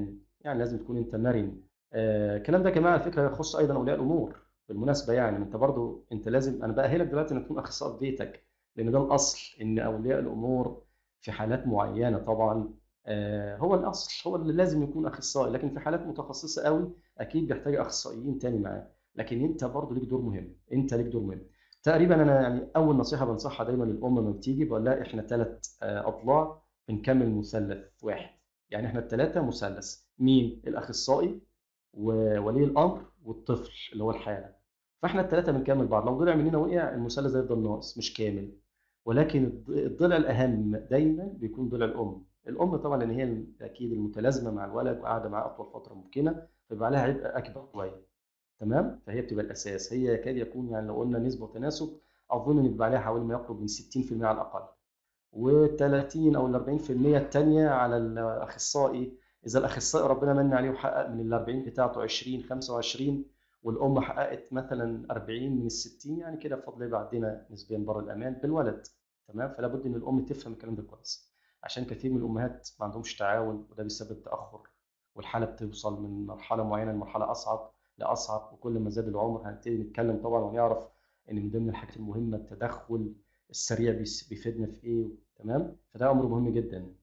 يعني لازم تكون انت مرن آه، الكلام ده يا جماعه على فكره يخص ايضا اولياء الامور بالمناسبه يعني انت برضو انت لازم انا باهلك دلوقتي انك تكون اخصائي في بيتك لان ده الاصل ان اولياء الامور في حالات معينه طبعا آه، هو الاصل هو اللي لازم يكون اخصائي لكن في حالات متخصصه قوي اكيد بيحتاج اخصائيين تاني معاه لكن انت برضو ليك دور مهم انت ليك دور مهم تقريبا انا يعني اول نصيحه بنصحها دايما للام لما بتيجي بقول لها احنا ثلاث اضلاع بنكمل مثلث واحد يعني احنا الثلاثه مثلث مين الاخصائي وولي الامر والطفل اللي هو الحاله فاحنا الثلاثه بنكمل بعض لو ضلع مننا وقع المثلث ده يفضل ناقص مش كامل ولكن الض- الضلع الاهم دايما بيكون ضلع الام الام طبعا لان هي ال- اكيد المتلازمه مع الولد وقاعده معاه اطول فتره ممكنه فبيبقى عليها عبء اكبر شويه تمام فهي بتبقى الاساس هي يكاد يكون يعني لو قلنا نسبه وتناسب اظن ان بيبقى عليها حوالي ما يقرب من 60% على الاقل و30 او ال 40% التانيه على الاخصائي اذا الاخصائي ربنا من عليه وحقق من ال 40 بتاعته 20 25 والام حققت مثلا 40 من ال 60 يعني كده بفضل الله عدينا نسبيا بره الامان بالولد تمام فلا بد ان الام تفهم الكلام ده كويس عشان كثير من الامهات ما عندهمش تعاون وده بيسبب تاخر والحاله بتوصل من مرحله معينه لمرحله اصعب لاصعب وكل ما زاد العمر هنبتدي نتكلم طبعا ونعرف ان من ضمن الحاجات المهمه التدخل السريع بيس- بيفيدنا في ايه تمام فده امر مهم جدا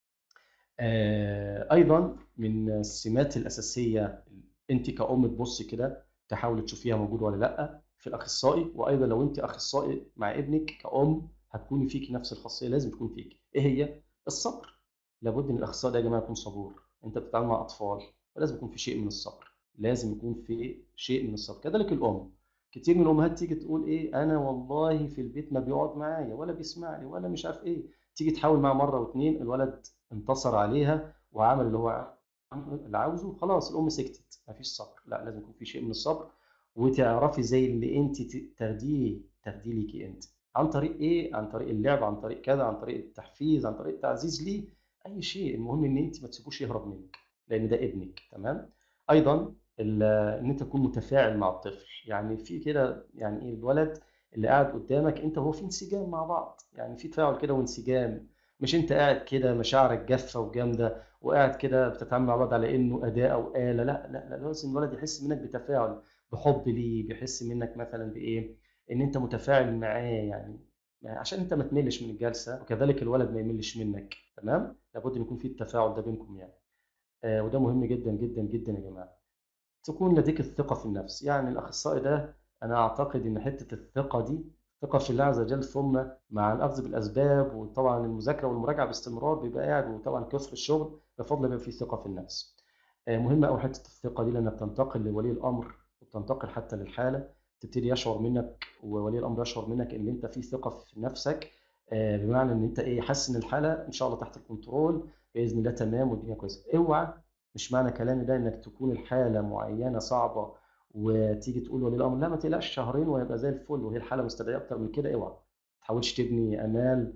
آه، ايضا من السمات الاساسيه انت كأم تبصي كده تحاولي تشوفيها موجوده ولا لا في الاخصائي وايضا لو انت اخصائي مع ابنك كأم هتكوني فيكي نفس الخاصيه لازم تكون فيكي ايه هي الصبر لابد ان الاخصائي ده يا جماعه يكون صبور انت بتتعامل مع اطفال فلازم يكون في شيء من الصبر لازم يكون في شيء من الصبر كذلك الام كتير من الامهات تيجي تقول ايه انا والله في البيت ما بيقعد معايا ولا بيسمعني ولا مش عارف ايه تيجي تحاول معاه مره واثنين الولد انتصر عليها وعمل اللي هو اللي عاوزه خلاص الام سكتت مفيش صبر لا لازم يكون في شيء من الصبر وتعرفي زي اللي انت ت- تاخديه تاخديه ليكي انت عن طريق ايه عن طريق اللعب عن طريق كذا عن طريق التحفيز عن طريق التعزيز ليه اي شيء المهم ان انت ما تسيبوش يهرب منك لان ده ابنك تمام ايضا ال- ان انت تكون متفاعل مع الطفل يعني في كده يعني ايه الولد اللي قاعد قدامك انت وهو في انسجام مع بعض يعني في تفاعل كده وانسجام مش انت قاعد كده مشاعرك جافه وجامده وقاعد كده بتتعامل مع بعض على انه اداه او اله لا لا لا لازم الولد يحس منك بتفاعل بحب ليه بيحس منك مثلا بايه ان انت متفاعل معاه يعني يعني عشان انت ما تملش من الجلسه وكذلك الولد ما يملش منك تمام لابد ان يكون في التفاعل ده بينكم يعني آه وده مهم جدا جدا جدا يا جماعه تكون لديك الثقة في النفس يعني الأخصائي ده أنا أعتقد إن حتة الثقة دي ثقة في الله عز وجل ثم مع الأخذ بالأسباب وطبعا المذاكرة والمراجعة باستمرار بيبقى قاعد وطبعا كثر الشغل بفضل الله في ثقة في النفس آه، مهمة أوي حتة الثقة دي لأنها بتنتقل لولي الأمر وبتنتقل حتى للحالة تبتدي يشعر منك وولي الأمر يشعر منك إن أنت في ثقة في نفسك آه، بمعنى إن أنت إيه حاسس إن الحالة إن شاء الله تحت الكنترول بإذن الله تمام والدنيا كويسة اوعى مش معنى كلامي ده انك تكون الحاله معينه صعبه وتيجي تقول ولي الامر لا ما تقلقش شهرين وهيبقى زي الفل وهي الحاله مستدعيه اكتر من كده اوعى ما تحاولش تبني امال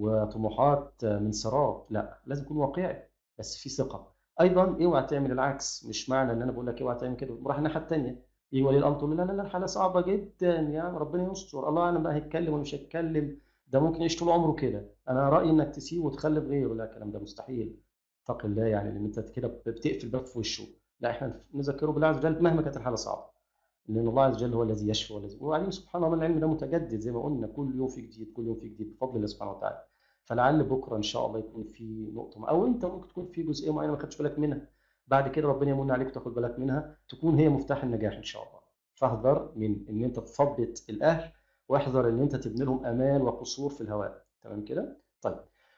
وطموحات من سراب لا لازم تكون واقعي بس في ثقه ايضا اوعى تعمل العكس مش معنى ان انا بقول لك اوعى تعمل كده راح الناحيه الثانيه يجي ولي الامر تقول له لا لا لا الحاله صعبه جدا يعني ربنا يستر الله اعلم بقى هيتكلم ولا مش هيتكلم ده ممكن يعيش طول عمره كده انا رايي انك تسيبه وتخلف غيره لا الكلام ده مستحيل اتق الله يعني لان انت كده بتقفل باب في وشه لا احنا نذكره بالله عز وجل مهما كانت الحاله صعبه لان الله عز وجل هو الذي يشفي والذي وبعدين سبحان الله العلم ده متجدد زي ما قلنا كل يوم في جديد كل يوم في جديد بفضل الله سبحانه وتعالى فلعل بكره ان شاء الله يكون في نقطه او انت ممكن تكون في جزئيه معينه ما خدتش بالك منها بعد كده ربنا يمن عليك وتاخد بالك منها تكون هي مفتاح النجاح ان شاء الله فاحذر من ان انت تثبط الاهل واحذر ان انت تبني لهم امال وقصور في الهواء تمام كده طيب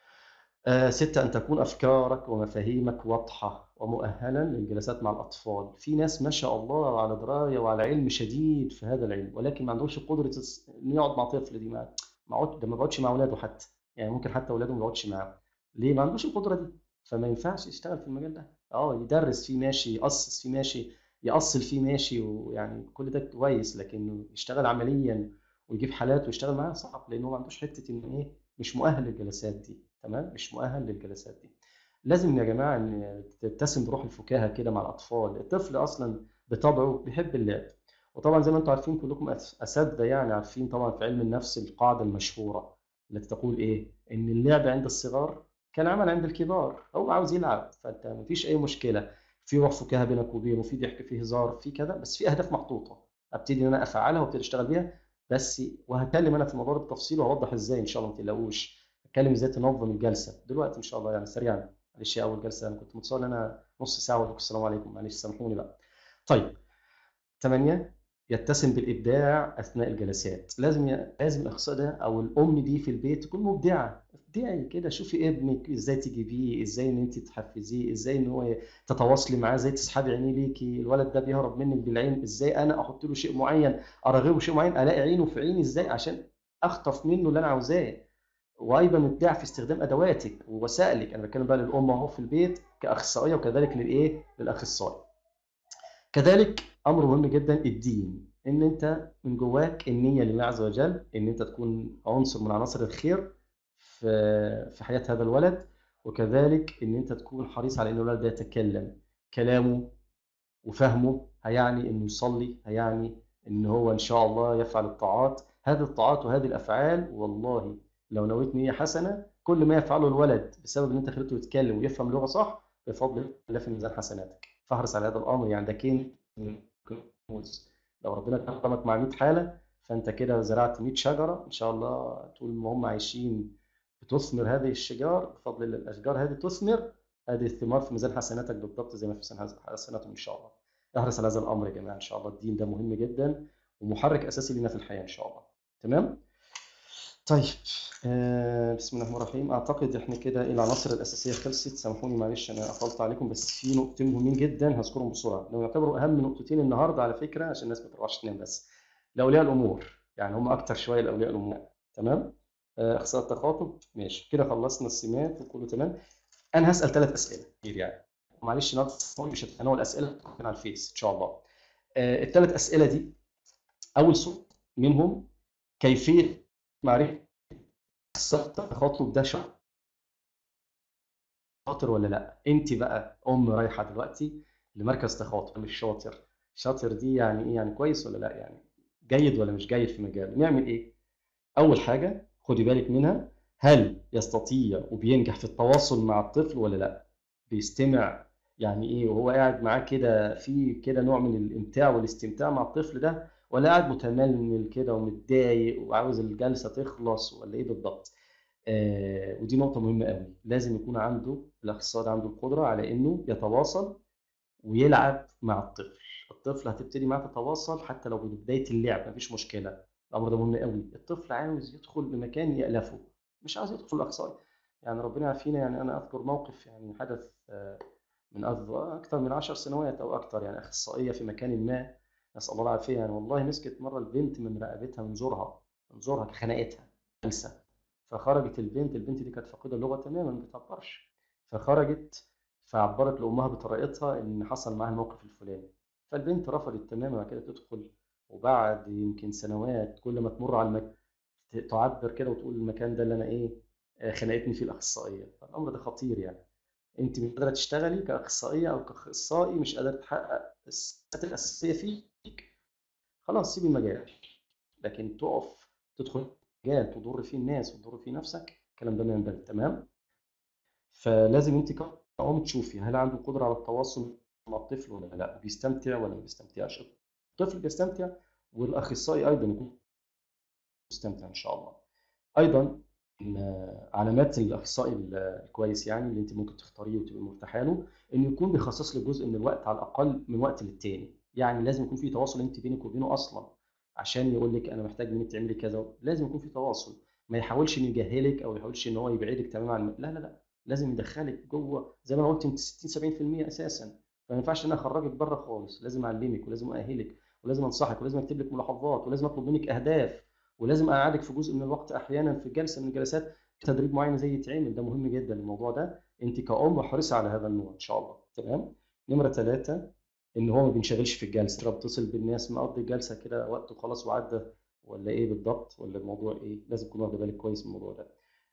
آه، ستة أن تكون أفكارك ومفاهيمك واضحة ومؤهلا للجلسات مع الأطفال في ناس ما شاء الله على دراية وعلى علم شديد في هذا العلم ولكن ما عندهمش قدرة الس- إنه يقعد مع طفل دي ما ما عود- ده ما بيقعدش مع أولاده حتى يعني ممكن حتى أولاده ما بيقعدش معاهم ليه ما عندوش القدرة دي فما ينفعش يشتغل في المجال ده اه يدرس فيه ماشي يأسس فيه ماشي يأصل فيه ماشي ويعني كل ده كويس لكنه يشتغل عمليا ويجيب حالات ويشتغل معاها صعب لأنه ما عندوش حتة إنه إيه مش مؤهل للجلسات دي تمام مش مؤهل للجلسات دي لازم يا جماعه ان تتسم بروح الفكاهه كده مع الاطفال الطفل اصلا بطبعه بيحب اللعب وطبعا زي ما انتم عارفين كلكم أس- اساتذه يعني عارفين طبعا في علم النفس القاعده المشهوره التي تقول ايه ان اللعب عند الصغار كالعمل عند الكبار هو عاوز يلعب فانت مفيش اي مشكله في روح فكاهه بينك وبينه في ضحك في هزار في كذا بس في اهداف محطوطه ابتدي ان انا افعلها وابتدي اشتغل بيها بس وهتكلم انا في الموضوع ده بالتفصيل وهوضح ازاي ان شاء الله ما تقلقوش هتكلم ازاي تنظم الجلسه دلوقتي ان شاء الله يعني سريعا معلش اول جلسه انا كنت متصور ان انا نص ساعه واقول لكم السلام عليكم معلش سامحوني بقى طيب ثمانية يتسم بالابداع اثناء الجلسات لازم ي... لازم الاخصائي ده او الام دي في البيت تكون مبدعه ابدعي كده شوفي ابنك ازاي تجيبيه ازاي ان انت تحفزيه ازاي ان هو تتواصلي معاه ازاي تسحبي عينيه ليكي الولد ده بيهرب منك بالعين ازاي انا احط له شيء معين ارغبه شيء معين الاقي عينه في عيني ازاي عشان اخطف منه اللي انا عاوزاه وايضا ابداع في استخدام ادواتك ووسائلك انا بتكلم بقى للام اهو في البيت كاخصائيه وكذلك للايه للاخصائي كذلك امر مهم جدا الدين ان انت من جواك النيه لله عز وجل ان انت تكون عنصر من عناصر الخير في في حياه هذا الولد وكذلك ان انت تكون حريص على ان الولد ده يتكلم كلامه وفهمه هيعني انه يصلي هيعني ان هو ان شاء الله يفعل الطاعات هذه الطاعات وهذه الافعال والله لو نويت نيه حسنه كل ما يفعله الولد بسبب ان انت خليته يتكلم ويفهم اللغه صح بفضل الله في ميزان حسناتك فاحرص على هذا الامر يعني ده كنز لو ربنا كرمك مع 100 حاله فانت كده زرعت 100 شجره ان شاء الله طول ما هم عايشين بتثمر هذه الشجار بفضل الله الاشجار هذه تثمر هذه الثمار في ميزان حسناتك بالضبط زي ما في ميزان حسناتهم ان شاء الله احرص على هذا الامر يا جماعه ان شاء الله الدين ده مهم جدا ومحرك اساسي لنا في الحياه ان شاء الله تمام طيب آه بسم الله الرحمن الرحيم اعتقد احنا كده العناصر الاساسيه خلصت سامحوني معلش انا اطلت عليكم بس في نقطتين مهمين جدا هذكرهم بسرعه لو يعتبروا اهم نقطتين النهارده على فكره عشان الناس ما تروحش تنام بس لاولياء الامور يعني هم اكتر شويه لاولياء الامور تمام آه اخصائي التخاطب ماشي كده خلصنا السمات وكله تمام انا هسال ثلاث اسئله كتير يعني معلش النهارده مش هتناول الاسئله على الفيس ان شاء الله آه الثلاث اسئله دي اول سؤال منهم كيفيه معرفه التخاطب ده شاطر ولا لا انت بقى ام رايحه دلوقتي لمركز تخاطب مش شاطر شاطر دي يعني ايه يعني كويس ولا لا يعني جيد ولا مش جيد في مجاله نعمل ايه اول حاجه خدي بالك منها هل يستطيع وبينجح في التواصل مع الطفل ولا لا بيستمع يعني ايه وهو قاعد معاه كده في كده نوع من الامتاع والاستمتاع مع الطفل ده ولا قاعد متململ كده ومتضايق وعاوز الجلسه تخلص ولا ايه بالضبط آه ودي نقطه مهمه قوي لازم يكون عنده الاخصائي ده عنده القدره على انه يتواصل ويلعب مع الطفل الطفل هتبتدي معاه تتواصل حتى لو بدايه اللعب مفيش مشكله الامر ده مهم قوي الطفل عاوز يدخل لمكان يالفه مش عاوز يدخل الاخصائي يعني ربنا يعافينا يعني انا اذكر موقف يعني حدث آه من اكثر من 10 سنوات او اكثر يعني اخصائيه في مكان ما نسال الله العافيه يعني والله مسكت مره البنت من رقبتها من زورها من زورها خنقتها جلسه فخرجت البنت البنت دي كانت فاقده اللغه تماما ما بتعبرش فخرجت فعبرت لامها بطريقتها ان حصل معاها الموقف الفلاني فالبنت رفضت تماما كده تدخل وبعد يمكن سنوات كل ما تمر على المكان تعبر كده وتقول المكان ده اللي انا ايه خنقتني فيه الاخصائيه فالامر ده خطير يعني انت مش قادره تشتغلي كاخصائيه او كاخصائي مش قادره تحقق الصفات الاساسيه فيك خلاص سيبي المجال لكن تقف تدخل مجال تضر فيه الناس وتضر فيه نفسك الكلام ده ما ينبغي تمام فلازم انت كأم تشوفي هل عنده قدره على التواصل مع الطفل ولا لا بيستمتع ولا ما بيستمتعش الطفل بيستمتع والاخصائي ايضا يكون مستمتع ان شاء الله ايضا علامات الاخصائي الكويس يعني اللي انت ممكن تختاريه وتبقي مرتاحه له انه يكون بيخصص لك جزء من الوقت على الاقل من وقت للتاني يعني لازم يكون في تواصل انت بينك وبينه اصلا عشان يقول لك انا محتاج منك تعملي كذا لازم يكون في تواصل ما يحاولش انه يجهلك او يحاولش ان هو يبعدك تماما عن لا لا لا لازم يدخلك جوه زي ما انا قلت انت 60 70% اساسا فما ينفعش ان انا اخرجك بره خالص لازم اعلمك ولازم ااهلك ولازم انصحك ولازم اكتب لك ملاحظات ولازم اطلب منك اهداف ولازم اقعدك في جزء من الوقت احيانا في جلسه من الجلسات تدريب معين زي يتعمل ده مهم جدا الموضوع ده انت كأم حريصه على هذا النوع ان شاء الله تمام نمره ثلاثة ان هو ما بينشغلش في الجلسه بتصل بالناس مقضي الجلسه كده وقته خلاص وعدى ولا ايه بالضبط ولا الموضوع ايه لازم تكون واخده بالك كويس من الموضوع ده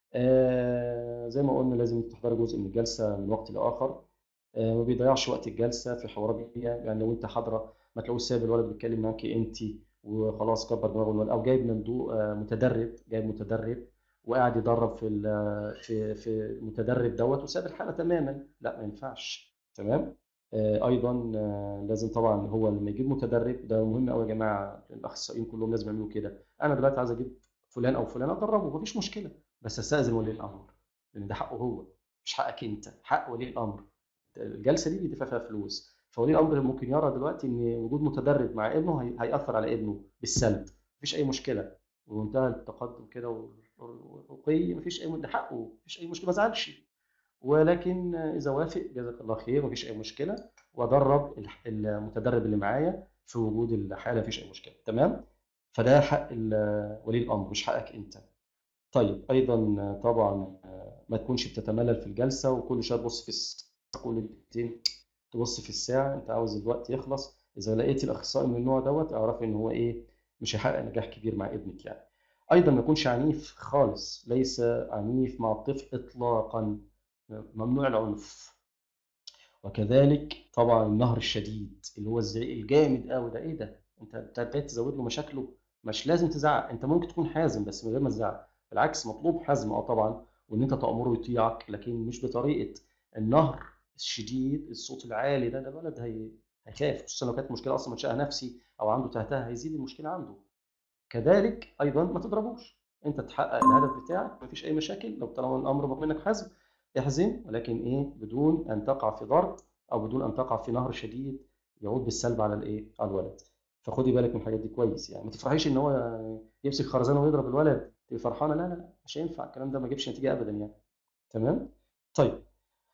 آه زي ما قلنا لازم تحضري جزء من الجلسه من وقت لاخر آه ما بيضيعش وقت الجلسه في حوارات يعني لو انت حاضره ما تلاقوش سايب الولد بيتكلم معاكي انت وخلاص كبر دماغه الولد او جايب مندوب آه متدرب جايب متدرب وقاعد يدرب في في في المتدرب دوت وساب الحاله تماما لا ما ينفعش تمام آه، ايضا آه، لازم طبعا هو لما يجيب متدرب ده مهم قوي يا جماعه الاخصائيين كلهم لازم يعملوا كده انا دلوقتي عايز اجيب فلان او فلان ادربه مفيش مشكله بس استاذن ولي الامر لان ده حقه هو مش حقك انت حق ولي الامر الجلسه دي بيدفع فيها فلوس فولي الامر ممكن يرى دلوقتي ان وجود متدرب مع ابنه هي- هياثر على ابنه بالسلب مفيش اي مشكله ومنتهى التقدم كده والرقي مفيش اي ده حقه مفيش اي مشكله ما زعلش ولكن اذا وافق جزاك الله خير مفيش اي مشكله وادرب الح- المتدرب اللي معايا في وجود الحاله مفيش اي مشكله تمام فده حق ال- ولي الامر مش حقك انت طيب ايضا طبعا ما تكونش بتتملل في الجلسه وكل شويه تبص في الساعه كل دقيقتين تبص في الساعه انت عاوز الوقت يخلص اذا لقيت الاخصائي من النوع دوت اعرف ان هو ايه مش هيحقق نجاح كبير مع ابنك يعني ايضا ما يكونش عنيف خالص ليس عنيف مع الطفل اطلاقا ممنوع العنف وكذلك طبعا النهر الشديد اللي هو الزعيق الجامد قوي ده ايه ده انت انت بقيت تزود له مشاكله مش لازم تزعق انت ممكن تكون حازم بس من غير ما تزعق بالعكس مطلوب حزم اه طبعا وان انت تامره يطيعك لكن مش بطريقه النهر الشديد الصوت العالي ده ده الولد هي هيخاف خصوصا لو كانت مشكله اصلا منشأها نفسي او عنده تهتها هيزيد المشكله عنده كذلك ايضا ما تضربوش انت تحقق الهدف بتاعك مفيش اي مشاكل لو طالما الامر مطلوب منك حزم احزم ولكن ايه بدون ان تقع في ضرب او بدون ان تقع في نهر شديد يعود بالسلب على الايه على الولد فخدي بالك من الحاجات دي كويس يعني ما تفرحيش ان هو يمسك خرزانه ويضرب الولد تبقي فرحانه لا لا لا مش هينفع الكلام ده ما يجيبش نتيجه ابدا يعني تمام طيب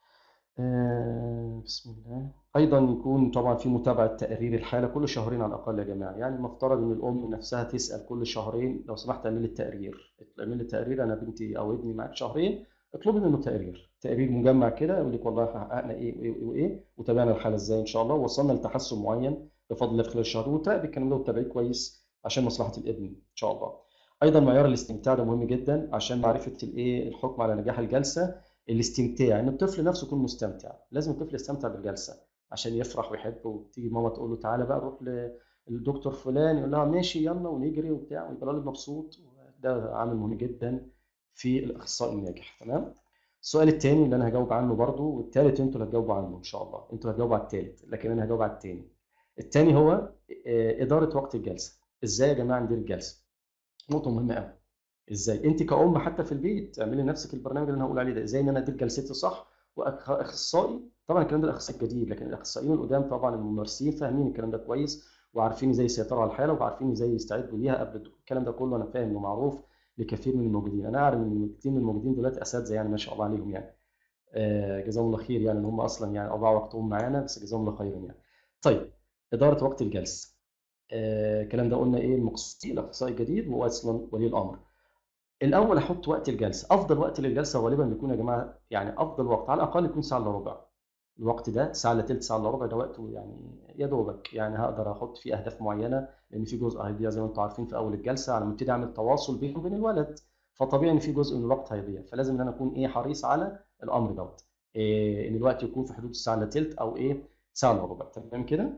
آه بسم الله ايضا يكون طبعا في متابعه تقرير الحاله كل شهرين على الاقل يا جماعه يعني المفترض ان الام نفسها تسال كل شهرين لو سمحت اعمل لي التقرير اعمل لي التقرير انا بنتي او ابني معاك شهرين اطلبي منه تقرير تقرير مجمع كده يقول لك والله حققنا ايه وايه وايه وتابعنا الحاله ازاي ان شاء الله ووصلنا لتحسن معين بفضل الله في خلال الشهر وتراقبي الكلام ده وتتابعيه كويس عشان مصلحه الابن ان شاء الله ايضا معيار الاستمتاع ده مهم جدا عشان معرفه الايه الحكم على نجاح الجلسه الاستمتاع ان الطفل نفسه يكون مستمتع لازم الطفل يستمتع بالجلسه عشان يفرح ويحب وتيجي ماما تقول له تعالى بقى نروح للدكتور فلان يقول لها ماشي يلا ونجري وبتاع ويبقى الولد مبسوط ده عامل مهم جدا في الاخصائي الناجح تمام السؤال الثاني اللي انا هجاوب عنه برضو والثالث انتوا اللي هتجاوبوا عنه ان شاء الله انتوا هتجاوبوا على الثالث لكن انا هجاوب على الثاني الثاني هو آه، اداره وقت الجلسه ازاي يا جماعه ندير الجلسه نقطه مهمه قوي ازاي انت كأم حتى في البيت اعملي لنفسك البرنامج اللي انا هقول عليه ده ازاي ان انا ادير جلستي صح واخصائي طبعا الكلام ده الاخصائي الجديد لكن الاخصائيين القدام طبعا الممارسين فاهمين الكلام ده كويس وعارفين ازاي يسيطروا على الحاله وعارفين ازاي يستعدوا ليها قبل الدخول. الكلام ده كله انا فاهم ومعروف لكثير من الموجودين انا اعلم ان كثير من الموجودين دلوقتي اساتذه يعني ما شاء الله عليهم يعني آه، جزاهم الله خير يعني ان هم اصلا يعني اضاعوا وقتهم معانا بس جزاهم الله خيرا يعني طيب اداره وقت الجلسه آه، الكلام ده قلنا ايه المقصود الاخصائي الجديد وهو اصلا ولي الامر الاول احط وقت الجلسه افضل وقت للجلسه غالبا بيكون يا جماعه يعني افضل وقت على الاقل يكون ساعه الا ربع الوقت ده ساعه الا ثلث ساعه الا ربع ده وقته يعني يا دوبك يعني هقدر احط فيه اهداف معينه لان في جزء هيضيع زي ما انتم عارفين في اول الجلسه على ما ابتدي اعمل تواصل بيني وبين الولد فطبيعي ان في جزء من الوقت هيضيع فلازم ان انا اكون ايه حريص على الامر دوت إيه ان الوقت يكون في حدود الساعه الا ثلث او ايه ساعه الا ربع تمام كده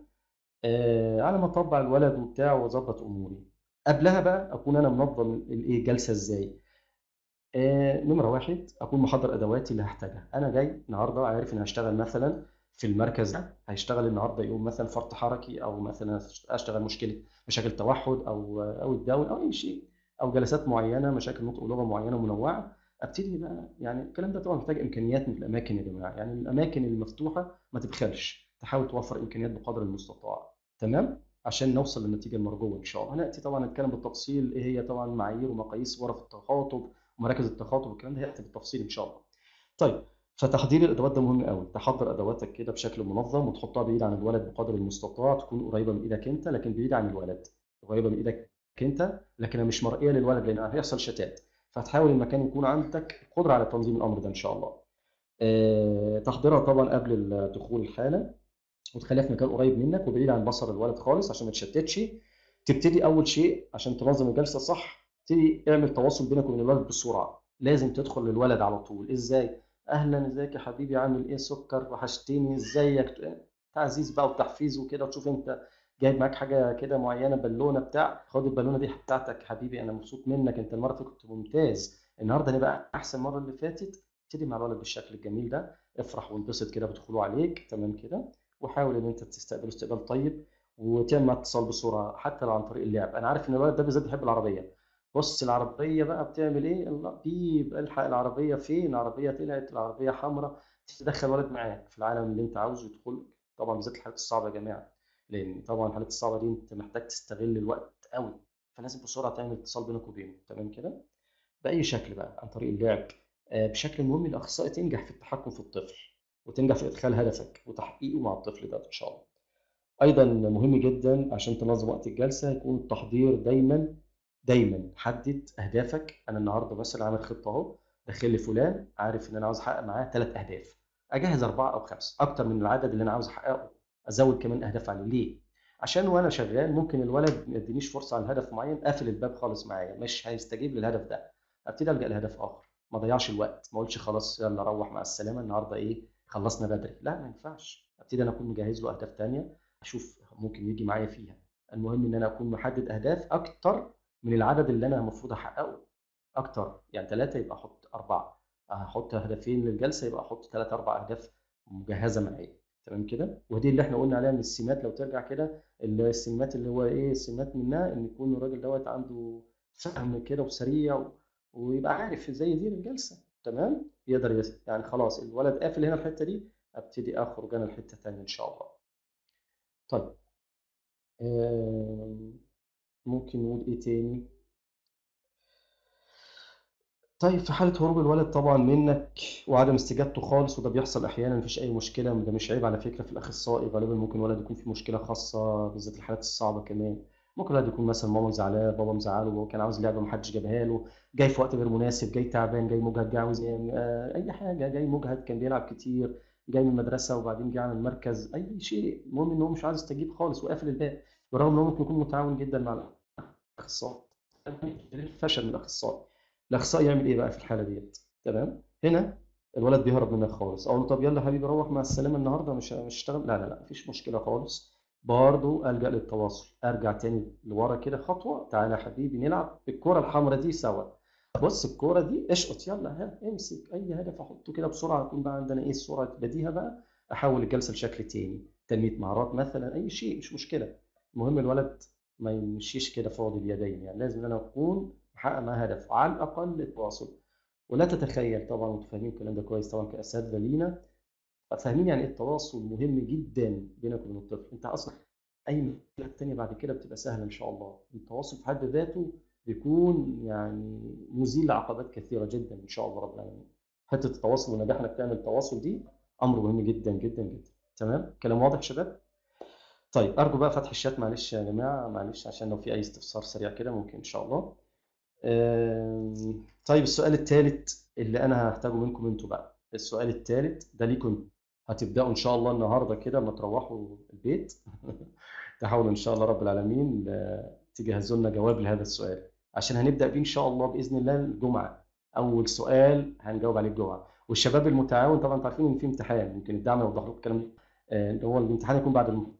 آه على ما اطبع الولد وبتاع واظبط اموري قبلها بقى اكون انا منظم الايه الجلسه ازاي آه، نمرة واحد أكون محضر أدواتي اللي هحتاجها، أنا جاي النهاردة عارف إن هشتغل مثلا في المركز ده، هيشتغل النهاردة يوم مثلا فرط حركي أو مثلا أشتغل مشكلة مشاكل توحد أو أو الداون أو أي شيء أو جلسات معينة مشاكل نطق ولغة معينة منوعة، أبتدي بقى يعني الكلام ده طبعا محتاج إمكانيات من الأماكن يا جماعة، يعني الأماكن المفتوحة ما تبخلش، تحاول توفر إمكانيات بقدر المستطاع، تمام؟ عشان نوصل للنتيجة المرجوة إن شاء الله، هنأتي طبعا نتكلم بالتفصيل إيه هي طبعا معايير ومقاييس غرف التخاطب ومراكز التخاطب والكلام ده هياتي بالتفصيل ان شاء الله. طيب فتحضير الادوات ده مهم قوي، تحضر ادواتك كده بشكل منظم وتحطها بعيد عن الولد بقدر المستطاع تكون قريبه من ايدك انت لكن بعيد عن الولد. قريبه من ايدك انت لكنها مش مرئيه للولد لان هيحصل شتات. فهتحاول المكان يكون عندك قدره على تنظيم الامر ده ان شاء الله. آه، تحضيرها طبعا قبل دخول الحاله وتخليها في مكان قريب منك وبعيد عن بصر الولد خالص عشان ما تشتتش. تبتدي اول شيء عشان تنظم الجلسه صح تبتدي اعمل تواصل بينك وبين الولد بسرعه لازم تدخل للولد على طول ازاي اهلا ازيك يا حبيبي عامل ايه سكر وحشتني ازيك تعزيز بقى وتحفيز وكده وتشوف انت جايب معاك حاجه كده معينه بالونه بتاع خد البالونه دي بتاعتك حبيبي انا مبسوط منك انت المره اللي كنت ممتاز النهارده هنبقى احسن مره اللي فاتت ابتدي مع الولد بالشكل الجميل ده افرح وانبسط كده بدخوله عليك تمام كده وحاول ان انت تستقبله استقبال طيب وتعمل معاه اتصال بسرعه حتى لو عن طريق اللعب انا عارف ان الولد ده بالذات بيحب العربيه بص العربيه بقى بتعمل ايه الله بيب الحق العربيه فين العربيه طلعت العربيه حمراء تدخل ولد معاك في العالم اللي انت عاوزه يدخل لك. طبعا بالذات الحالات الصعبه يا جماعه لان طبعا الحالات الصعبه دي انت محتاج تستغل الوقت قوي فلازم بسرعه تعمل اتصال بينك وبينه تمام كده باي شكل بقى عن طريق اللعب آه، بشكل مهم الاخصائي تنجح في التحكم في الطفل وتنجح في ادخال هدفك وتحقيقه مع الطفل ده ان شاء الله ايضا مهم جدا عشان تنظم وقت الجلسه يكون التحضير دايما دايما حدد اهدافك انا النهارده مثلا عامل خطه اهو داخل لي فلان عارف ان انا عاوز احقق معاه ثلاث اهداف اجهز اربعه او خمسه اكتر من العدد اللي انا عاوز احققه ازود كمان اهداف عليه ليه عشان وانا شغال ممكن الولد ما يدينيش فرصه على هدف معين قافل الباب خالص معايا مش هيستجيب للهدف ده ابتدي الجا لهدف اخر ما ضيعش الوقت ما اقولش خلاص يلا روح مع السلامه النهارده ايه خلصنا بدري لا ما ينفعش ابتدي انا اكون مجهز له اهداف تانية اشوف ممكن يجي معايا فيها المهم ان انا اكون محدد اهداف اكتر من العدد اللي انا المفروض احققه اكتر يعني ثلاثه يبقى احط اربعه هحط هدفين للجلسه يبقى احط ثلاث اربع اهداف مجهزه معايا تمام كده ودي اللي احنا قلنا عليها من السمات لو ترجع كده السمات اللي هو ايه السمات منها ان يكون الراجل دوت عنده فهم كده وسريع ويبقى عارف ازاي يدير الجلسه تمام يقدر يس... يعني خلاص الولد قافل هنا الحته دي ابتدي اخرج انا الحته الثانيه ان شاء الله طيب آم، ممكن نقول ايه تاني طيب في حالة هروب الولد طبعا منك وعدم استجابته خالص وده بيحصل أحيانا مفيش أي مشكلة ده مش عيب على فكرة في الأخصائي غالبا ممكن الولد يكون في مشكلة خاصة بالذات الحالات الصعبة كمان ممكن الولد يكون مثلا ماما مزعلاه بابا مزعله وهو كان عاوز لعبة محدش جابها له جاي في وقت غير مناسب جاي تعبان جاي مجهد جاي عاوز ينام آه، أي حاجة جاي مجهد كان بيلعب كتير جاي من المدرسة وبعدين جه على المركز أي شيء المهم إن هو مش عايز يستجيب خالص وقافل الباب برغم إن هو ممكن يكون متعاون جدا مع الأخصائي فشل من الأخصائي الاخصائي يعمل ايه بقى في الحاله ديت تمام هنا الولد بيهرب منك خالص اقول له طب يلا حبيبي روح مع السلامه النهارده مش مش هشتغل لا لا لا مفيش مشكله خالص برضه الجا للتواصل ارجع تاني لورا كده خطوه تعالى يا حبيبي نلعب الكره الحمراء دي سوا بص الكوره دي اشقط يلا ها امسك اي هدف احطه كده بسرعه يكون بقى عندنا ايه السرعه بديهه بقى احول الجلسه لشكل تاني تنميه مهارات مثلا اي شيء مش مشكله المهم الولد ما يمشيش كده فاضي اليدين يعني لازم انا اكون محقق معاه هدف على الاقل التواصل ولا تتخيل طبعا انتوا فاهمين الكلام ده كويس طبعا كاساتذه لينا فاهمين يعني ايه التواصل مهم جدا بينك وبين الطفل انت اصلا اي مشكله تانية بعد كده بتبقى سهله ان شاء الله التواصل في حد ذاته بيكون يعني مزيل لعقبات كثيره جدا ان شاء الله رب العالمين حته التواصل ونجاح انك تعمل تواصل دي امر مهم جدا جدا جدا تمام كلام واضح شباب طيب ارجو بقى فتح الشات معلش يا جماعه معلش عشان لو في اي استفسار سريع كده ممكن ان شاء الله آم، طيب السؤال الثالث اللي انا هحتاجه منكم انتوا بقى السؤال الثالث ده ليكم انتوا. هتبداوا ان شاء الله النهارده كده لما تروحوا البيت تحاولوا ان شاء الله رب العالمين آه، تجهزوا لنا جواب لهذا السؤال عشان هنبدا بيه ان شاء الله باذن الله الجمعه اول سؤال هنجاوب عليه الجمعه والشباب المتعاون طبعا انتوا عارفين ان في امتحان ممكن الدعم يوضح لكم الكلام ده آه، اللي هو الامتحان يكون بعد الم...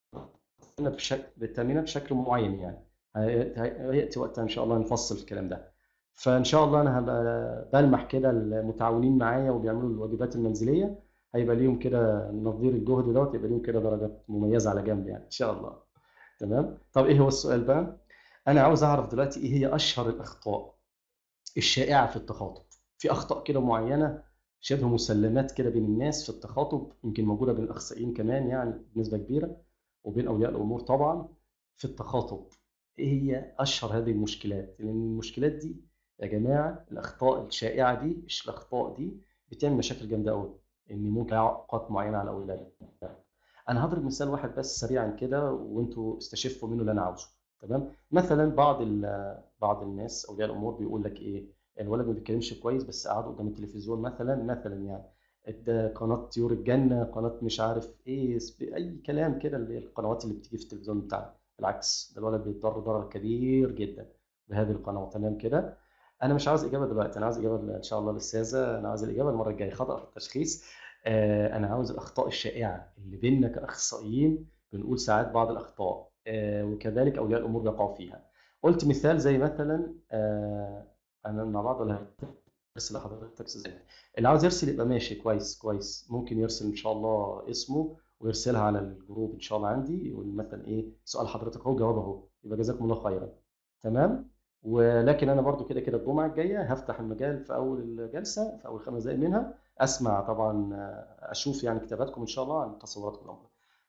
بشكل بالتمرين بشكل معين يعني هي- هي- هيأتي وقتها إن شاء الله نفصل الكلام ده فإن شاء الله أنا هبقى بلمح كده المتعاونين معايا وبيعملوا الواجبات المنزلية هيبقى ليهم كده نظير الجهد دوت يبقى ليهم كده درجات مميزة على جنب يعني إن شاء الله تمام طب إيه هو السؤال بقى؟ أنا عاوز أعرف دلوقتي إيه هي أشهر الأخطاء الشائعة في التخاطب في أخطاء كده معينة شبه مسلمات كده بين الناس في التخاطب يمكن موجودة بين الأخصائيين كمان يعني بنسبة كبيرة وبين أولياء الأمور طبعا في التخاطب ايه هي اشهر هذه المشكلات لان المشكلات دي يا جماعه الاخطاء الشائعه دي مش الاخطاء دي بتعمل مشاكل جامده قوي ان ممكن اعاقات معينه على اولادك انا هضرب مثال واحد بس سريعا كده وانتوا استشفوا منه اللي انا عاوزه تمام مثلا بعض ال- بعض الناس اولياء الامور بيقول لك ايه الولد ما بيتكلمش كويس بس قعد قدام التلفزيون مثلا مثلا يعني ادى قناه طيور الجنه قناه مش عارف ايه سب- اي كلام كده اللي هي القنوات اللي بتيجي في التلفزيون بتاعنا بالعكس ده الولد بيتضرر ضرر كبير جدا بهذه القناه تمام كده انا مش عاوز اجابه دلوقتي انا عاوز اجابه ان شاء الله للاستاذه انا عاوز الاجابه المره الجايه خطا في التشخيص آه انا عاوز الاخطاء الشائعه اللي بيننا كاخصائيين بنقول ساعات بعض الاخطاء آه وكذلك اولياء الامور بيقعوا فيها قلت مثال زي مثلا آه انا مع بعض ولا ارسل لحضرتك ازاي اللي عاوز يرسل يبقى ماشي كويس كويس ممكن يرسل ان شاء الله اسمه ويرسلها على الجروب ان شاء الله عندي يقول مثلا ايه سؤال حضرتك اهو جواب اهو يبقى جزاكم الله خيرا تمام ولكن انا برضو كده كده الجمعه الجايه هفتح المجال في اول الجلسه في اول خمس دقائق منها اسمع طبعا آه، اشوف يعني كتاباتكم ان شاء الله عن تصوراتكم الامر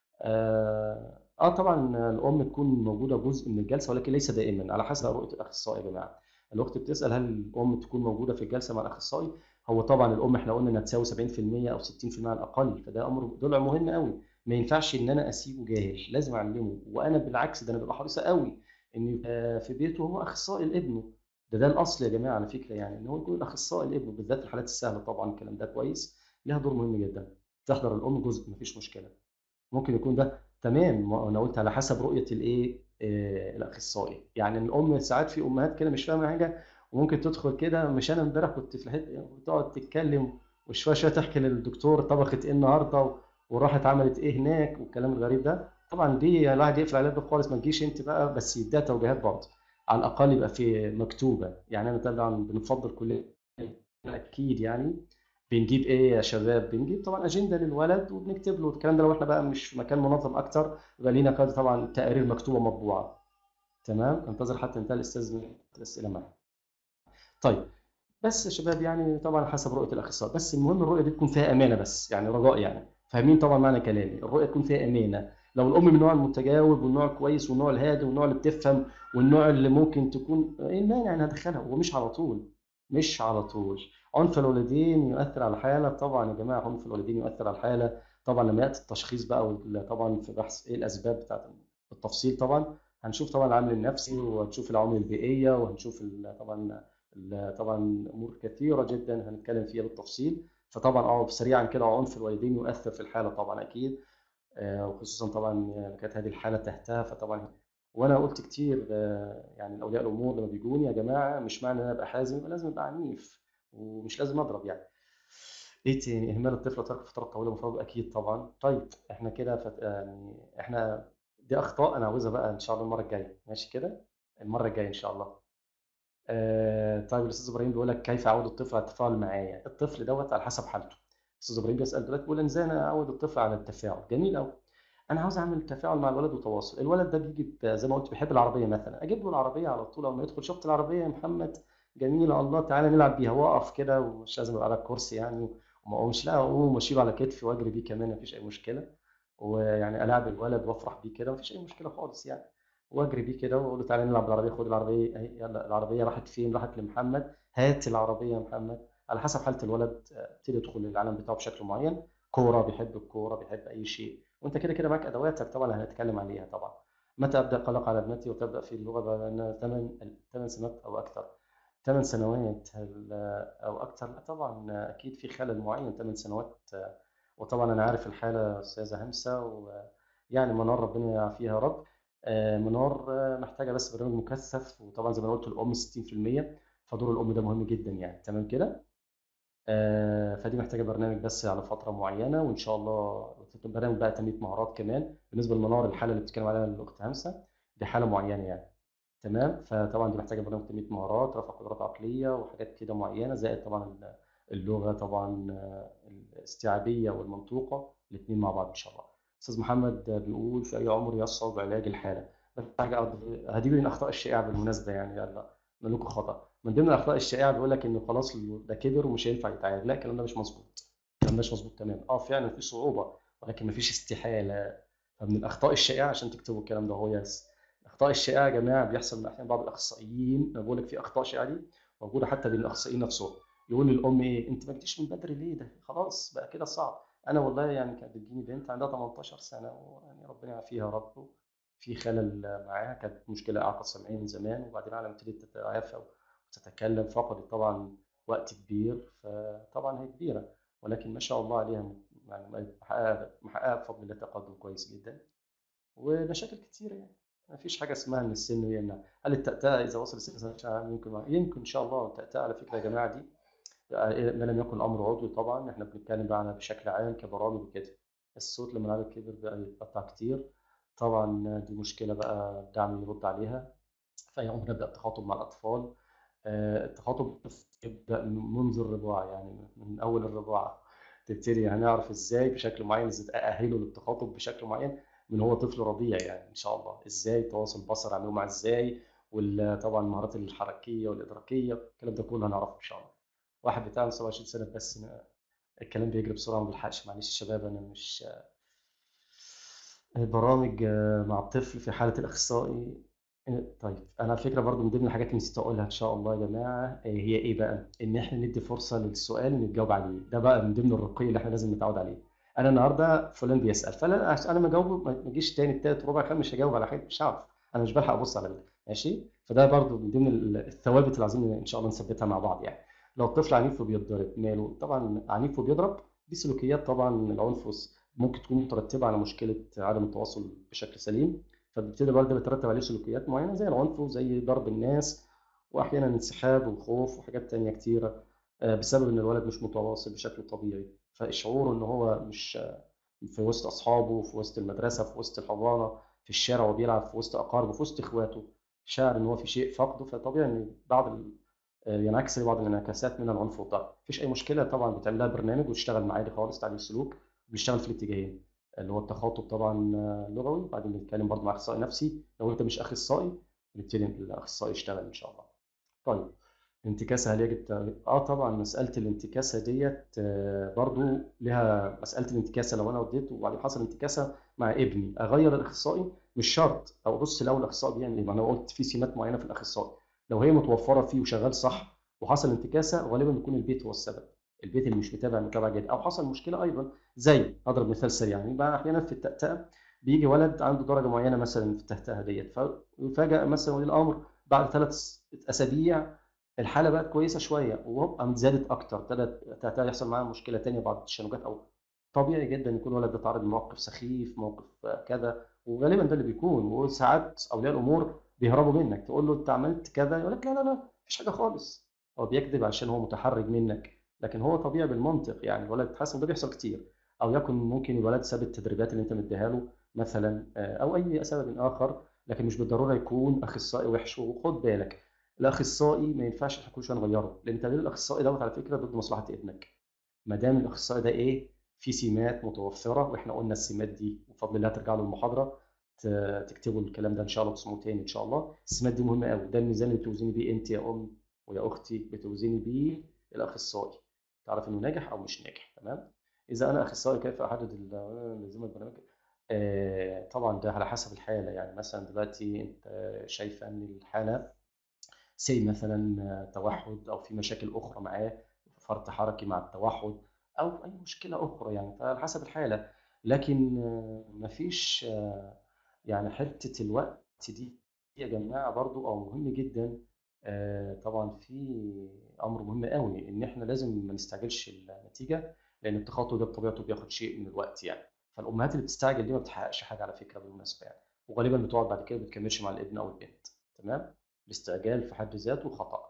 اه آه، طبعا الام تكون موجوده جزء من الجلسه ولكن ليس دائما على حسب رؤيه الاخصائي يا جماعه الاخت بتسال هل الام تكون موجوده في الجلسه مع الاخصائي هو طبعا الام احنا قلنا انها تساوي 70% او 60% على الاقل فده امر ضلع مهم قوي ما ينفعش ان انا اسيبه جاهل لازم اعلمه وانا بالعكس ده انا ببقى حريصه قوي ان يبقى في بيته هو اخصائي لابنه ده ده الاصل يا جماعه على فكره يعني ان هو يكون اخصائي لابنه بالذات الحالات السهله طبعا الكلام ده كويس ليها دور مهم جدا تحضر الام جزء مفيش مشكله ممكن يكون ده تمام ما انا قلت على حسب رؤيه الايه آه، الاخصائي يعني الام ساعات في امهات كده مش فاهمه حاجه وممكن تدخل كده مش انا امبارح كنت في الحته وتقعد تتكلم وشويه شويه تحكي للدكتور طبخت ايه النهارده و- وراحت عملت ايه هناك والكلام الغريب ده طبعا دي الواحد يقفل عليها الباب خالص ما تجيش انت بقى بس يديها توجيهات برضه على الاقل يبقى في مكتوبه يعني انا طبعا بنفضل كلنا اكيد يعني بنجيب ايه يا شباب بنجيب طبعا اجنده للولد وبنكتب له الكلام ده لو احنا بقى مش في مكان منظم اكتر يبقى لينا كده طبعا تقارير مكتوبه مطبوعه تمام انتظر حتى انتهى الاستاذ من الاسئله معاك طيب بس يا شباب يعني طبعا حسب رؤيه الاخصائي بس المهم الرؤيه دي تكون فيها امانه بس يعني رجاء يعني فاهمين طبعا معنى كلامي الرؤيه تكون فيها امانه لو الام من النوع المتجاوب والنوع الكويس والنوع الهادي والنوع اللي بتفهم والنوع اللي ممكن تكون ايه المانع ان هدخلها ومش على طول مش على طول عنف الوالدين يؤثر على الحاله طبعا يا جماعه عنف الوالدين يؤثر على الحاله طبعا لما ياتي التشخيص بقى وال- طبعا في بحث ايه الاسباب بتاعت بالتفصيل طبعا هنشوف طبعا العامل النفسي وهنشوف العوامل البيئيه وهنشوف ال- طبعا ال- طبعا امور كثيره جدا هنتكلم فيها بالتفصيل فطبعا اه سريعا كده عنف الوالدين يؤثر في الحاله طبعا اكيد آه، وخصوصا طبعا آه، كانت هذه الحاله تحتها فطبعا وانا قلت كتير آه، يعني اولياء الامور لما بيجوني يا جماعه مش معنى ان انا ابقى حازم يبقى لازم ابقى عنيف ومش لازم اضرب يعني ايه تاني اهمال الطفل وترك فترات طويله من الفراغ اكيد طبعا طيب احنا كده فت... يعني احنا دي اخطاء انا عاوزها بقى ان شاء الله المره الجايه ماشي كده المره الجايه ان شاء الله آه طيب الاستاذ ابراهيم بيقول لك كيف اعود الطفل على التفاعل معايا الطفل دوت على حسب حالته الاستاذ ابراهيم بيسال دلوقتي بيقول ازاي انا اعود الطفل على التفاعل جميل قوي انا عاوز اعمل تفاعل مع الولد وتواصل الولد ده بيجي ب- زي ما قلت بيحب العربيه مثلا اجيب له العربيه على طول اول ما يدخل شفت العربيه يا محمد جميله الله تعالى نلعب بيها واقف كده ومش لازم ابقى على الكرسي يعني وما اقومش لا اقوم واشيله على كتفي واجري بيه كمان مفيش اي مشكله ويعني العب الولد وافرح بيه كده مفيش اي مشكله خالص يعني واجري بيه كده واقول له تعالى نلعب بالعربيه خد العربيه اهي يلا العربيه راحت فين راحت لمحمد هات العربيه يا محمد على حسب حاله الولد آه، ابتدي يدخل العالم بتاعه بشكل معين كوره بيحب الكوره بيحب اي شيء وانت كده كده معاك ادواتك طبعا هنتكلم عليها طبعا متى ابدا قلق على ابنتي وتبدا في اللغه بقى ثمان ثمان سنوات او اكثر ثمان سنوات هل او اكثر لا طبعا اكيد في خلل معين ثمان سنوات آه، وطبعا انا عارف الحاله استاذه همسه ويعني منار ربنا يعافيها يا رب آه، منار آه، محتاجه بس برنامج مكثف وطبعا زي ما أنا قلت الام 60% فدور الام ده مهم جدا يعني تمام كده آه، فدي محتاجه برنامج بس على فتره معينه وان شاء الله برنامج بقى تنميه مهارات كمان بالنسبه لمنار الحاله اللي بتتكلم عليها الاخت همسه دي حاله معينه يعني تمام فطبعا دي محتاجه برنامج تنميه مهارات رفع قدرات عقليه وحاجات كده معينه زائد طبعا اللغه طبعا آه، الاستيعابيه والمنطوقه الاثنين مع بعض ان شاء الله استاذ محمد بيقول في اي عمر يصعب علاج الحاله بس حاجه أض- هدي من الاخطاء الشائعه بالمناسبه يعني يلا ملوك خطا من ضمن الاخطاء الشائعه بيقول لك انه خلاص ده كبر ومش هينفع يتعالج لا الكلام ده مش مظبوط الكلام ده مش مظبوط تماما اه فعلا في صعوبه ولكن مفيش استحاله فمن الاخطاء الشائعه عشان تكتبوا الكلام ده هو يس الاخطاء الشائعه يا جماعه بيحصل من احيانا بعض الاخصائيين انا بقول لك في اخطاء شائعه دي موجوده حتى بين الاخصائيين نفسهم يقول للام ايه انت ما جيتيش من بدري ليه ده خلاص بقى كده صعب انا والله يعني كانت بتجيني بنت عندها 18 سنه ويعني ربنا يعافيها يا رب في خلل معاها كانت مشكله اعاقه سمعيه من زمان وبعدين على ما ابتدت تتعافى وتتكلم فقدت طبعا وقت كبير فطبعا هي كبيره ولكن ما شاء الله عليها يعني محققه محققه بفضل الله تقدم كويس جدا ومشاكل كتيره يعني ما فيش حاجه اسمها ان السن يمنع هل التأتأة اذا وصل السن 19 عام يمكن يمكن ان شاء الله التأتأة على فكره يا جماعه دي ما لم يكن الامر عضوي طبعا احنا بنتكلم بقى عنها بشكل عام كبرامج وكده الصوت لما العدد كبر بقى يتقطع كتير طبعا دي مشكله بقى الدعم يرد عليها فأي عمر نبدأ التخاطب مع الأطفال آه، التخاطب يبدأ منذ الرضاعة يعني من أول الرضاعة تبتدي هنعرف ازاي بشكل معين ازاي اأهله للتخاطب بشكل معين من هو طفل رضيع يعني ان شاء الله ازاي تواصل بصر اعمله معاه ازاي وطبعا المهارات الحركيه والادراكيه الكلام ده كله هنعرفه ان شاء الله واحد بتاع 27 سنه بس أنا الكلام بيجري بسرعه ما بلحقش معلش يا شباب انا مش برامج مع الطفل في حاله الاخصائي طيب انا على فكره برضو من ضمن الحاجات اللي نسيت اقولها ان شاء الله يا جماعه هي ايه بقى ان احنا ندي فرصه للسؤال ونتجاوب عليه ده بقى من ضمن الرقي اللي احنا لازم نتعود عليه انا النهارده فلان بيسال فانا عشان انا ما اجاوبه ما اجيش تاني تالت ربع خامس مش هجاوب على حاجه مش هعرف انا مش بلحق ابص على ال- ماشي فده برضو من ضمن ال- الثوابت اللي عايزين ان شاء الله نثبتها مع بعض يعني لو الطفل عنيف وبيتضرب ماله طبعا عنيف وبيضرب دي سلوكيات طبعا العنف وس- ممكن تكون مترتبه على مشكله عدم التواصل بشكل سليم فبيبتدي الولد ده بيترتب عليه سلوكيات معينه زي العنف وزي ضرب الناس واحيانا انسحاب وخوف وحاجات تانية كتيره آه، بسبب ان الولد مش متواصل بشكل طبيعي فشعوره ان هو مش في وسط اصحابه في وسط المدرسه في وسط الحضانه في الشارع وبيلعب في وسط اقاربه في وسط اخواته شاعر ان هو في شيء فقده فطبيعي ان بعض ال- آه، ينعكس عليه بعض الانعكاسات من العنف والضرب مفيش اي مشكله طبعا بتعمل لها برنامج وتشتغل معاه عادي خالص تعديل السلوك بنشتغل في الاتجاهين اللي هو التخاطب طبعا آه، لغوي وبعدين بنتكلم برضه مع اخصائي نفسي لو انت مش اخصائي بنبتدي الاخصائي يشتغل ان شاء الله طيب الانتكاسة هل يجب تغيير؟ اه طبعا مسألة الانتكاسة ديت آه، برضو لها مسألة الانتكاسة لو انا وديت وبعدين حصل انتكاسة مع ابني اغير الاخصائي مش شرط او ابص الاول الاخصائي بيعمل ايه ما انا قلت في سمات معينة في الاخصائي لو هي متوفرة فيه وشغال صح وحصل انتكاسة غالبا بيكون البيت هو السبب البيت اللي مش متابع متابعة جيدة او حصل مشكلة ايضا زي اضرب مثال سريع يعني بقى احيانا في التأتأة بيجي ولد عنده درجة معينة مثلا في التأتأة ديت ففجأة مثلا ولي الامر بعد ثلاث اسابيع الحاله بقت كويسه شويه وهوب قامت زادت اكتر ابتدت ابتدى يحصل معاها مشكله تانية بعد التشنجات او طبيعي جدا يكون ولد بيتعرض لموقف سخيف موقف كذا وغالبا ده اللي بيكون وساعات اولياء الامور بيهربوا منك تقول له انت عملت كذا يقول لك لا لا لا مفيش حاجه خالص هو بيكذب عشان هو متحرج منك لكن هو طبيعي بالمنطق يعني الولد اتحسن وده بيحصل كتير او يكن ممكن الولد ساب التدريبات اللي انت مديها له مثلا آه، او اي سبب اخر لكن مش بالضروره يكون اخصائي وحش وخد بالك الاخصائي ما ينفعش احنا كل شويه نغيره لان تغيير الاخصائي دوت على فكره ضد مصلحه ابنك ما دام الاخصائي ده ايه في سمات متوفره واحنا قلنا السمات دي بفضل الله ترجعوا للمحاضره ت- تكتبوا الكلام ده ان شاء الله تسمعوه تاني ان شاء الله السمات دي مهمه قوي ده الميزان اللي بتوزني بيه انت يا ام ويا اختي بتوزني بيه الاخصائي تعرف انه ناجح او مش ناجح تمام اذا انا اخصائي كيف احدد ال- لزوم البرنامج آه، طبعا ده على حسب الحاله يعني مثلا دلوقتي انت شايفه ان الحاله سي مثلا آه، توحد او في مشاكل اخرى معاه فرط حركي مع التوحد او اي مشكله اخرى يعني فعلى حسب الحاله لكن آه، مفيش آه، يعني حته الوقت دي يا جماعه برضو او مهم جدا آه، طبعا في امر مهم قوي ان احنا لازم ما نستعجلش النتيجه لان التخاطب ده بطبيعته بياخد شيء من الوقت يعني فالامهات اللي بتستعجل دي ما بتحققش حاجه على فكره بالمناسبه يعني وغالبا بتقعد بعد كده ما بتكملش مع الابن او البنت تمام الاستعجال في حد ذاته خطأ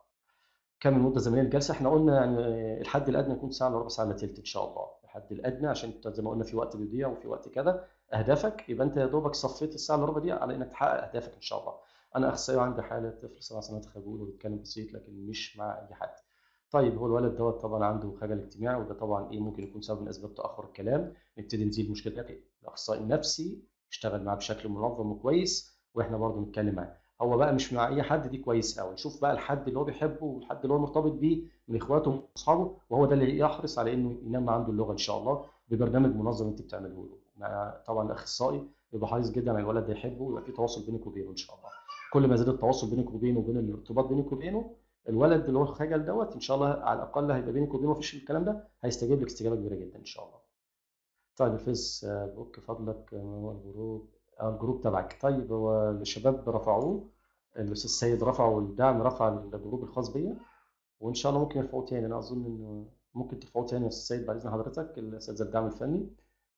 كم المده الزمنيه للجلسه احنا قلنا يعني الحد الادنى يكون ساعه الا ربع ساعه الا تلت ان شاء الله الحد الادنى عشان انت زي ما قلنا في وقت بيضيع وفي وقت كذا اهدافك يبقى انت يا دوبك صفيت الساعه الا ربع دي على انك تحقق اهدافك ان شاء الله انا اخصائي وعندي حاله طفل سبع سنوات خجول وبيتكلم بسيط لكن مش مع اي حد طيب هو الولد دوت طبعا عنده خجل اجتماعي وده طبعا ايه ممكن يكون سبب من اسباب تاخر الكلام نبتدي نزيل مشكله الاكل الاخصائي النفسي يشتغل معاه بشكل منظم وكويس واحنا برضه نتكلم معاه هو بقى مش مع اي حد دي كويس قوي شوف بقى الحد اللي هو بيحبه والحد اللي هو مرتبط بيه من اخواته واصحابه وهو ده اللي يحرص على انه ينمى عنده اللغه ان شاء الله ببرنامج منظم انت بتعمله له مع طبعا الاخصائي يبقى حريص جدا على الولد ده يحبه ويبقى في تواصل بينك وبينه ان شاء الله كل ما زاد التواصل بينك وبينه وبين الارتباط بينك وبينه الولد اللي هو الخجل دوت ان شاء الله على الاقل هيبقى بينك وبينه مفيش الكلام ده هيستجيب لك استجابه كبيره جدا ان شاء الله طيب الفيس بوك فضلك آه، هو الجروب آه، الجروب تبعك طيب هو الشباب رفعوه الاستاذ سيد رفعوا الدعم رفع الجروب الخاص بيا وان شاء الله ممكن يرفعوه تاني انا اظن انه ممكن ترفعوه تاني يا استاذ سيد بعد اذن حضرتك الاستاذ الدعم الفني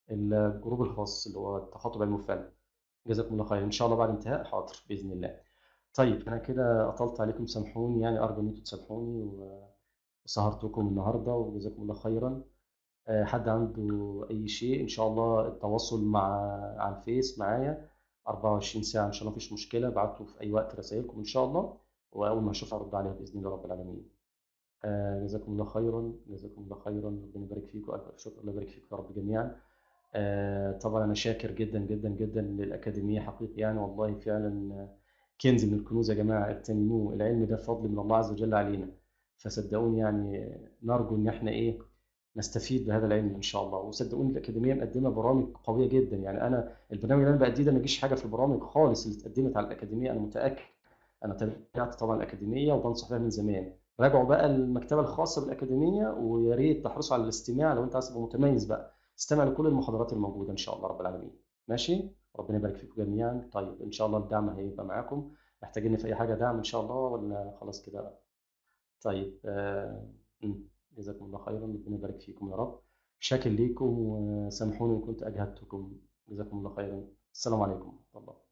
الجروب الخاص اللي هو التخاطب علم الفن جزاكم الله خير ان شاء الله بعد انتهاء حاضر باذن الله طيب انا كده اطلت عليكم سامحوني يعني ارجو ان انتم تسامحوني و- وسهرتكم النهارده وجزاكم الله خيرا آه، حد عنده اي شيء ان شاء الله التواصل مع على الفيس معايا 24 ساعه ان شاء الله مفيش مشكله ابعتوا في اي وقت رسائلكم ان شاء الله واول ما اشوفها ارد عليها باذن الله رب العالمين آه، جزاكم الله خيرا جزاكم الله خيرا ربنا يبارك فيكم ألف ألف شكر الله يبارك فيكم يا رب جميعا آه، طبعا أنا شاكر جدا جدا جدا للأكاديمية حقيقي يعني والله فعلا آه، كنز من الكنوز يا جماعة اغتنموه العلم ده فضل من الله عز وجل علينا فصدقوني يعني نرجو إن احنا إيه نستفيد بهذا العلم ان شاء الله وصدقوني الاكاديميه مقدمه برامج قويه جدا يعني انا البرنامج اللي انا باديه ده ما يجيش حاجه في البرامج خالص اللي اتقدمت على الاكاديميه انا متاكد انا تابعت طبعا الاكاديميه وبنصح بها من زمان راجعوا بقى المكتبه الخاصه بالاكاديميه ويا ريت تحرصوا على الاستماع لو انت عايز تبقى متميز بقى استمع لكل المحاضرات الموجوده ان شاء الله رب العالمين ماشي ربنا يبارك فيكم جميعا طيب ان شاء الله الدعم هيبقى معاكم محتاجين في اي حاجه دعم ان شاء الله ولا خلاص كده طيب آه... م. جزاكم الله خيرا ربنا يبارك فيكم يا رب شاكر ليكم وسامحوني ان كنت اجهدتكم جزاكم الله خيرا السلام عليكم ورحمه الله